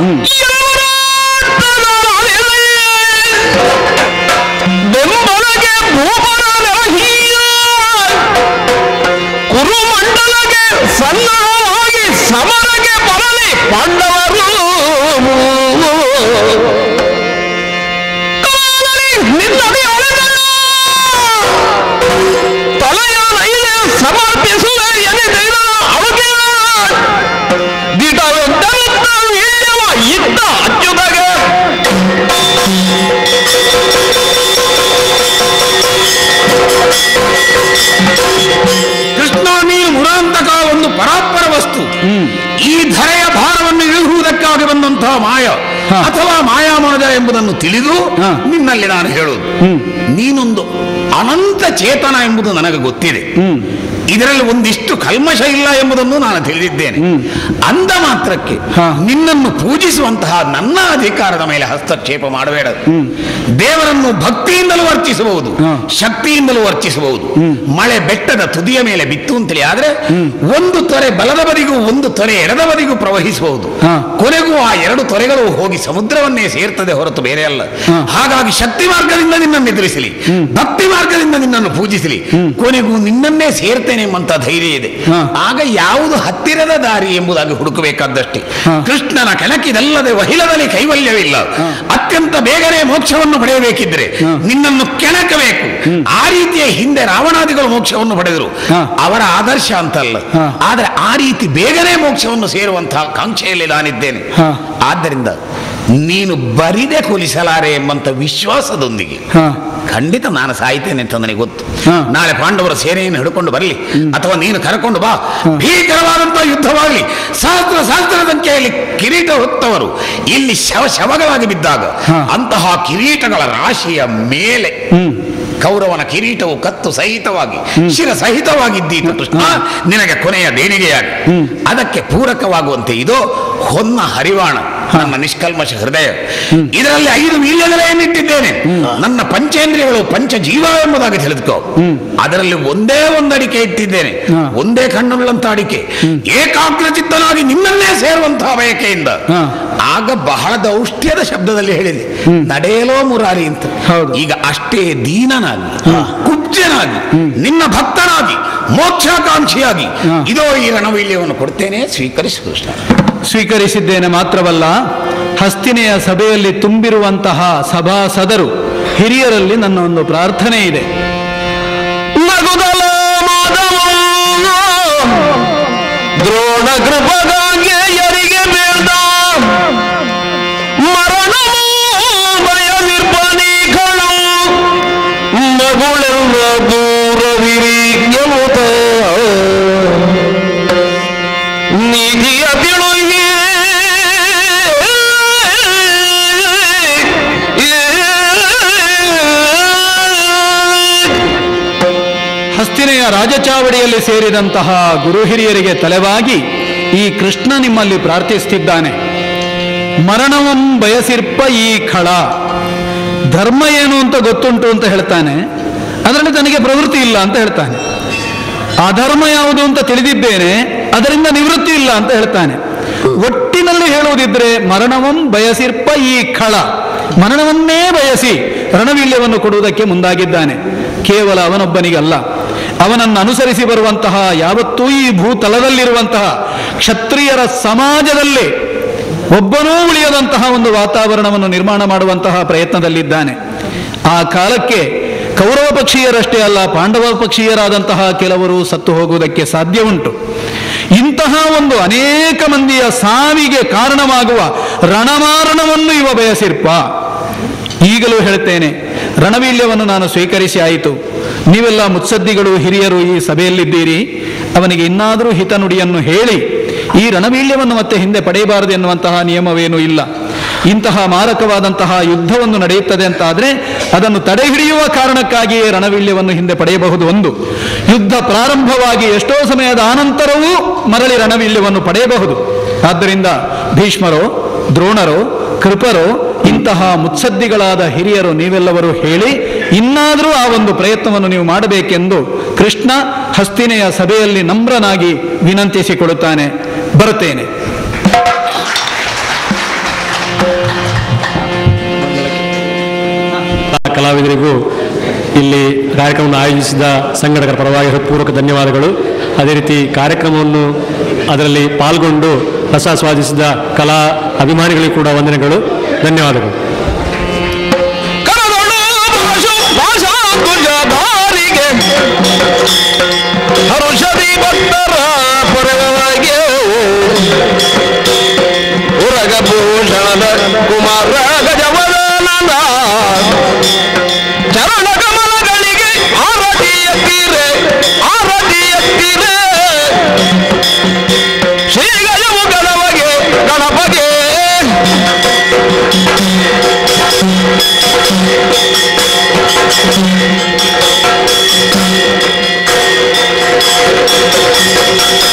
ಬೆಂಬಲಗೆ ಭೂಪರ ನೆಲಹೀಯ ಕುರುಮಂಡಲಗೆ ಸನ್ನಹವಾಗಿ ಸಮರಗೆ ಬರಲಿ ಪಾಂಡವರು ಕಾಲಲಿ ನಿನ್ನದಿ ಅಳೆದಳು. ತಲೆಯ ನೈಲೆ ಸಮರ್ಪಿಸುವೆ ಎನಿದೈದ ಅವಗೆ ದಿಟವೆದ್ದೆತ್ತ ವೀಳ್ಯವ ಇದ್ದ ಅಚ್ಚುತಗೆ ಕೃಷ್ಣ ನೀನು ಮುರಾಂತಕ ಒಂದು ಪರಾತ್ಪರ ವಸ್ತು ಈ ಧರೆಯ ಭಾರವನ್ನು ಇಳಿಸುವುದಕ್ಕಾಗಿ ಬಂದಂತಹ ಮಾಯ ಹ. ಅಥವಾ ಮಾಯಾಮನಜ ಎಂಬುದನ್ನು ತಿಳಿದು ಹ. ನಿನ್ನಲ್ಲಿ ನಾನು ಹೇಳುವುದು ನೀನೊಂದು ಅನಂತ ಚೇತನ ಎಂಬುದು ನನಗೆ ಗೊತ್ತಿದೆ ಇದರಲ್ಲಿ ಒಂದಿಷ್ಟು ಕಲ್ಮಶ ಇಲ್ಲ ಎಂಬುದನ್ನು ನಾನು ತಿಳಿದಿದ್ದೇನೆ ಅಂದ ಮಾತ್ರಕ್ಕೆ ಹಾ. ನಿನ್ನನ್ನು ಪೂಜಿಸುವಂತಹ ನನ್ನ ಅಧಿಕಾರದ ಮೇಲೆ ಹಸ್ತಕ್ಷೇಪ ಮಾಡಬೇಡ ದೇವರನ್ನು ಭಕ್ತಿಯಿಂದಲೂ ಅರ್ಚಿಸಬಹುದು ಹಾ. ಶಕ್ತಿಯಿಂದಲೂ ಅರ್ಚಿಸಬಹುದು ಮಳೆ ಬೆಟ್ಟದ ತುದಿಯ ಮೇಲೆ ಬಿತ್ತು ಅಂತೇಳಿ ಆದ್ರೆ ಒಂದು ತೊರೆ ಬಲದ ಬದಿಗೂ ಒಂದು ತೊರೆ ಎಡದ ಬದಿಗೂ ಪ್ರವಹಿಸಬಹುದು ಹಾ. ಕೊನೆಗೂ ಆ ಎರಡು ತೊರೆಗಳು ಹೋಗಿ ಸಮುದ್ರವನ್ನೇ ಸೇರ್ತದೆ ಹೊರತು ಬೇರೆ ಅಲ್ಲ ಹಾ. ಹಾಗಾಗಿ ಶಕ್ತಿ ಮಾರ್ಗದಿಂದ ನಿನ್ನನ್ನು ಎದುರಿಸಲಿ ಭಕ್ತಿ ಮಾರ್ಗದಿಂದ ನಿನ್ನನ್ನು ಪೂಜಿಸಲಿ ಕೊನೆಗೂ ನಿನ್ನನ್ನೇ ಸೇರ್ತೇನೆ ಎಂಬಂತ ಧೈರ್ಯ ಇದೆ ಹಾ. ಆಗ ಯಾವುದು ಹತ್ತಿರದ ದಾರಿ ಎಂಬುದಾಗಿ ಹುಡುಕಬೇಕಾದಷ್ಟೇ ಹಾ. ಕೃಷ್ಣನ ಕೆಣಕಿದಲ್ಲದೆ ವಹಿಲದಲ್ಲಿ ಕೈವಲ್ಯವಿಲ್ಲ ಅತ್ಯಂತ ಬೇಗನೆ ಮೋಕ್ಷವನ್ನು ಪಡೆಯಬೇಕಿದ್ರೆ ನಿನ್ನನ್ನು ಕೆಣಕಬೇಕು ಆ ರೀತಿಯ ಹಿಂದೆ ರಾವಣಾದಿಗಳು ಮೋಕ್ಷವನ್ನು ಪಡೆದರು ಹಾ. ಅವರ ಆದರ್ಶ ಅಂತಲ್ಲ ಹಾ. ಆದ್ರೆ ಆ ರೀತಿ ಬೇಗನೆ ಮೋಕ್ಷವನ್ನು ಸೇರುವಂತಹ ಕಾಂಕ್ಷೆಯಲ್ಲಿ ನಾನಿದ್ದೇನೆ ಹಾ. ಆದ್ದರಿಂದ ನೀನು ಬರಿದೆ ಕೊಲಿಸಲಾರೆ ಎಂಬಂತ ವಿಶ್ವಾಸದೊಂದಿಗೆ ಹಾ. ಖಂಡಿತ ನಾನು ಸಾಯ್ತೇನೆ ಅಂತ ನನಗೆ ಗೊತ್ತು ಹಾ. ನಾಳೆ ಪಾಂಡವರ ಸೇನೆಯನ್ನು ಹಿಡ್ಕೊಂಡು ಬರಲಿ ಅಥವಾ ನೀನು ಕರ್ಕೊಂಡು ಬಾ ಭೀಕರವಾದಂತಹ ಯುದ್ಧವಾಗಲಿ ಸಹಸ್ರ ಸಹಸ್ರ ಸಂಖ್ಯೆಯಲ್ಲಿ ಕಿರೀಟ ಹೊತ್ತವರು ಇಲ್ಲಿ ಶವ ಶವಗಳಾಗಿ ಬಿದ್ದಾಗ ಹಾ. ಅಂತಹ ಕಿರೀಟಗಳ ರಾಶಿಯ ಮೇಲೆ ಕೌರವನ ಕಿರೀಟವು ಕತ್ತು ಸಹಿತವಾಗಿ ಶಿರ ಸಹಿತವಾಗಿದ್ದೀತು ಕೃಷ್ಣ ನಿನಗೆ ಕೊನೆಯ ದೇಣಿಗೆಯಾಗಿ ಅದಕ್ಕೆ ಪೂರಕವಾಗುವಂತೆ ಇದು ಹೊನ್ನ ಹರಿವಾಣ ನನ್ನ ನಿಷ್ಕಲ್ಮಶ ಹೃದಯ ಇದರಲ್ಲಿ ಐದು ವೀಳ್ಯದೆಲೆಯನ್ನಿಟ್ಟಿದ್ದೇನೆ ನನ್ನ ಪಂಚೇಂದ್ರಿಯಗಳು ಪಂಚ ಜೀವ ಎಂಬುದಾಗಿ ತಿಳಿದುಕೋ ಅದರಲ್ಲಿ ಒಂದೇ ಒಂದು ಅಡಿಕೆ ಇಟ್ಟಿದ್ದೇನೆ ಹಾ. ಒಂದೇ ಕಣ್ಣುಳ್ಳಂತ ಅಡಿಕೆ ಏಕಾಗ್ರ ಚಿತ್ತನಾಗಿ ನಿನ್ನನ್ನೇ ಸೇರುವಂತಹ ಬಯಕೆಯಿಂದ ಹಾ. ಆಗ ಬಹಳ ದೌಷ್ಟ್ಯದ ಶಬ್ದದಲ್ಲಿ ಹೇಳಿದೆ ನಡೆಯಲೋ ಮುರಾರಿ ಅಂತ ಹೌದು. ಈಗ ಅಷ್ಟೇ ದೀನನಾಗಿ ಕುಬ್ಜನಾಗಿ ನಿನ್ನ ಭಕ್ತನಾಗಿ ಮೋಕ್ಷಾಕಾಂಕ್ಷಿಯಾಗಿ ಹಾ. ಇದೋ ಈ ರಣವೈಲ್ಯವನ್ನು ಕೊಡ್ತೇನೆ ಸ್ವೀಕರಿಸು ಕೃಷ್ಣ ಸ್ವೀಕರಿಸಿದ್ದೇನೆ ಮಾತ್ರವಲ್ಲ ಹಸ್ತಿನೆಯ ಸಭೆಯಲ್ಲಿ ತುಂಬಿರುವಂತಹ ಸಭಾಸದರು ಹಿರಿಯರಲ್ಲಿ ನನ್ನ ಒಂದು ಪ್ರಾರ್ಥನೆ ಇದೆ ನಗುದಲ ಮಾಧವನು ದ್ರೋಣ ಕೃಪಗಾಂಗೆಯರಿಗೆ ಬೇಡ ಮರಣ ಭಯ ನಿರ್ಪಣೀಗಳು ಮಗುಳೆಲ್ಲ ದೂರವಿರಿ ಎನ್ನುತ್ತ ನಿಧಿಯ ತಿಳುಗಿ ಹಸ್ತಿನೆಯ ರಾಜಚಾವಡಿಯಲ್ಲಿ ಸೇರಿದಂತಹ ಗುರು ಹಿರಿಯರಿಗೆ ತಲೆವಾಗಿ ಈ ಕೃಷ್ಣ ನಿಮ್ಮಲ್ಲಿ ಪ್ರಾರ್ಥಿಸುತ್ತಿದ್ದಾನೆ ಮರಣವಂ ಬಯಸಿರ್ಪ ಈ ಖಳ ಧರ್ಮ ಏನು ಅಂತ ಗೊತ್ತುಂಟು ಅಂತ ಹೇಳ್ತಾನೆ ಅದರಲ್ಲಿ ತನಗೆ ಪ್ರವೃತ್ತಿ ಇಲ್ಲ ಅಂತ ಹೇಳ್ತಾನೆ ಅಧರ್ಮ ಯಾವುದು ಅಂತ ತಿಳಿದಿದ್ದೇನೆ ಅದರಿಂದ ನಿವೃತ್ತಿ ಇಲ್ಲ ಅಂತ ಹೇಳ್ತಾನೆ ಒಟ್ಟಿನಲ್ಲಿ ಹೇಳುವುದಿದ್ರೆ ಮರಣವಂ ಬಯಸಿರ್ಪ ಈ ಖಳ ಮರಣವನ್ನೇ ಬಯಸಿ ರಣವೀಲ್ಯವನ್ನು ಕೊಡುವುದಕ್ಕೆ ಮುಂದಾಗಿದ್ದಾನೆ ಕೇವಲ ಅವನೊಬ್ಬನಿಗಲ್ಲ ಅವನನ್ನು ಅನುಸರಿಸಿ ಬರುವಂತಹ ಯಾವತ್ತೂ ಈ ಭೂತಲದಲ್ಲಿರುವಂತಹ ಕ್ಷತ್ರಿಯರ ಸಮಾಜದಲ್ಲಿ ಒಬ್ಬನೂ ಉಳಿಯದಂತಹ ಒಂದು ವಾತಾವರಣವನ್ನು ನಿರ್ಮಾಣ ಮಾಡುವಂತಹ ಪ್ರಯತ್ನದಲ್ಲಿದ್ದಾನೆ ಆ ಕಾಲಕ್ಕೆ ಕೌರವ ಪಕ್ಷೀಯರಷ್ಟೇ ಅಲ್ಲ ಪಾಂಡವ ಪಕ್ಷೀಯರಾದಂತಹ ಕೆಲವರು ಸತ್ತು ಹೋಗುವುದಕ್ಕೆ ಸಾಧ್ಯ ಉಂಟು ಇಂತಹ ಒಂದು ಅನೇಕ ಮಂದಿಯ ಸಾವಿಗೆ ಕಾರಣವಾಗುವ ರಣಮಾರಣವನ್ನು ಇವ ಬಯಸಿರ್ಪ ಈಗಲೂ ಹೇಳ್ತೇನೆ ರಣವೀಲ್ಯವನ್ನು ನಾನು ಸ್ವೀಕರಿಸಿ ಆಯಿತು ನೀವೆಲ್ಲ ಮುತ್ಸದ್ದಿಗಳು ಹಿರಿಯರು ಈ ಸಭೆಯಲ್ಲಿದ್ದೀರಿ ಅವನಿಗೆ ಇನ್ನಾದರೂ ಹಿತನುಡಿಯನ್ನು ಹೇಳಿ ಈ ರಣವೀಲ್ಯವನ್ನು ಮತ್ತೆ ಹಿಂದೆ ಪಡೆಯಬಾರದು ಎನ್ನುವಂತಹ ನಿಯಮವೇನೂ ಇಲ್ಲ ಇಂತಹ ಮಾರಕವಾದಂತಹ ಯುದ್ಧವನ್ನು ನಡೆಯುತ್ತದೆ ಅಂತಾದರೆ ಅದನ್ನು ತಡೆ ಹಿಡಿಯುವ ಕಾರಣಕ್ಕಾಗಿಯೇ ರಣವೀಲ್ಯವನ್ನು ಹಿಂದೆ ಪಡೆಯಬಹುದು ಒಂದು ಯುದ್ಧ ಪ್ರಾರಂಭವಾಗಿ ಎಷ್ಟೋ ಸಮಯದ ಆನಂತರವೂ ಮರಳಿ ರಣವೀಲ್ಯವನ್ನು ಪಡೆಯಬಹುದು ಆದ್ದರಿಂದ ಭೀಷ್ಮರೋ ದ್ರೋಣರೋ ಕೃಪರೋ ಇಂತಹ ಮುತ್ಸದ್ದಿಗಳಾದ ಹಿರಿಯರು ನೀವೆಲ್ಲವರು ಹೇಳಿ ಇನ್ನಾದರೂ ಆ ಒಂದು ಪ್ರಯತ್ನವನ್ನು ನೀವು ಮಾಡಬೇಕೆಂದು ಕೃಷ್ಣ ಹಸ್ತಿನೆಯ ಸಭೆಯಲ್ಲಿ ನಮ್ರನಾಗಿ ವಿನಂತಿಸಿಕೊಡುತ್ತಾನೆ ಬರುತ್ತೇನೆ ಕಲಾವಿದರಿಗೂ ಇಲ್ಲಿ ಕಾರ್ಯಕ್ರಮವನ್ನು ಆಯೋಜಿಸಿದ ಸಂಘಟಕರ ಪರವಾಗಿ ಹೃತ್ಪೂರ್ವಕ ಧನ್ಯವಾದಗಳು ಅದೇ ರೀತಿ ಕಾರ್ಯಕ್ರಮವನ್ನು ಅದರಲ್ಲಿ ಪಾಲ್ಗೊಂಡು ರಸಾಸ್ವಾದಿಸಿದ ಕಲಾ ಅಭಿಮಾನಿಗಳಿಗೂ ಕೂಡ ವಂದನೆಗಳು ಧನ್ಯವಾದಗಳು ಕರದೊಳು ಭಾಷು ಭಾಷಾಂಕುಜ ದಾರಿಗೆ ಹರುಷದಿ ಭಕ್ತರ ಪೊರೆವಗೆ ಉರಗಭೂಷಣದ ಕುಮಾರ ಗಜವದನನ ಚರಣ ಕಮಲಗಳಿಗೆ ಆರತಿ ಎತ್ತಿರೆ ಆರತಿ ಎತ್ತಿರೆ ಶ್ರೀ ಗಜಮು ಗಣವಗೆ ಗಣಪಗೆ ಿ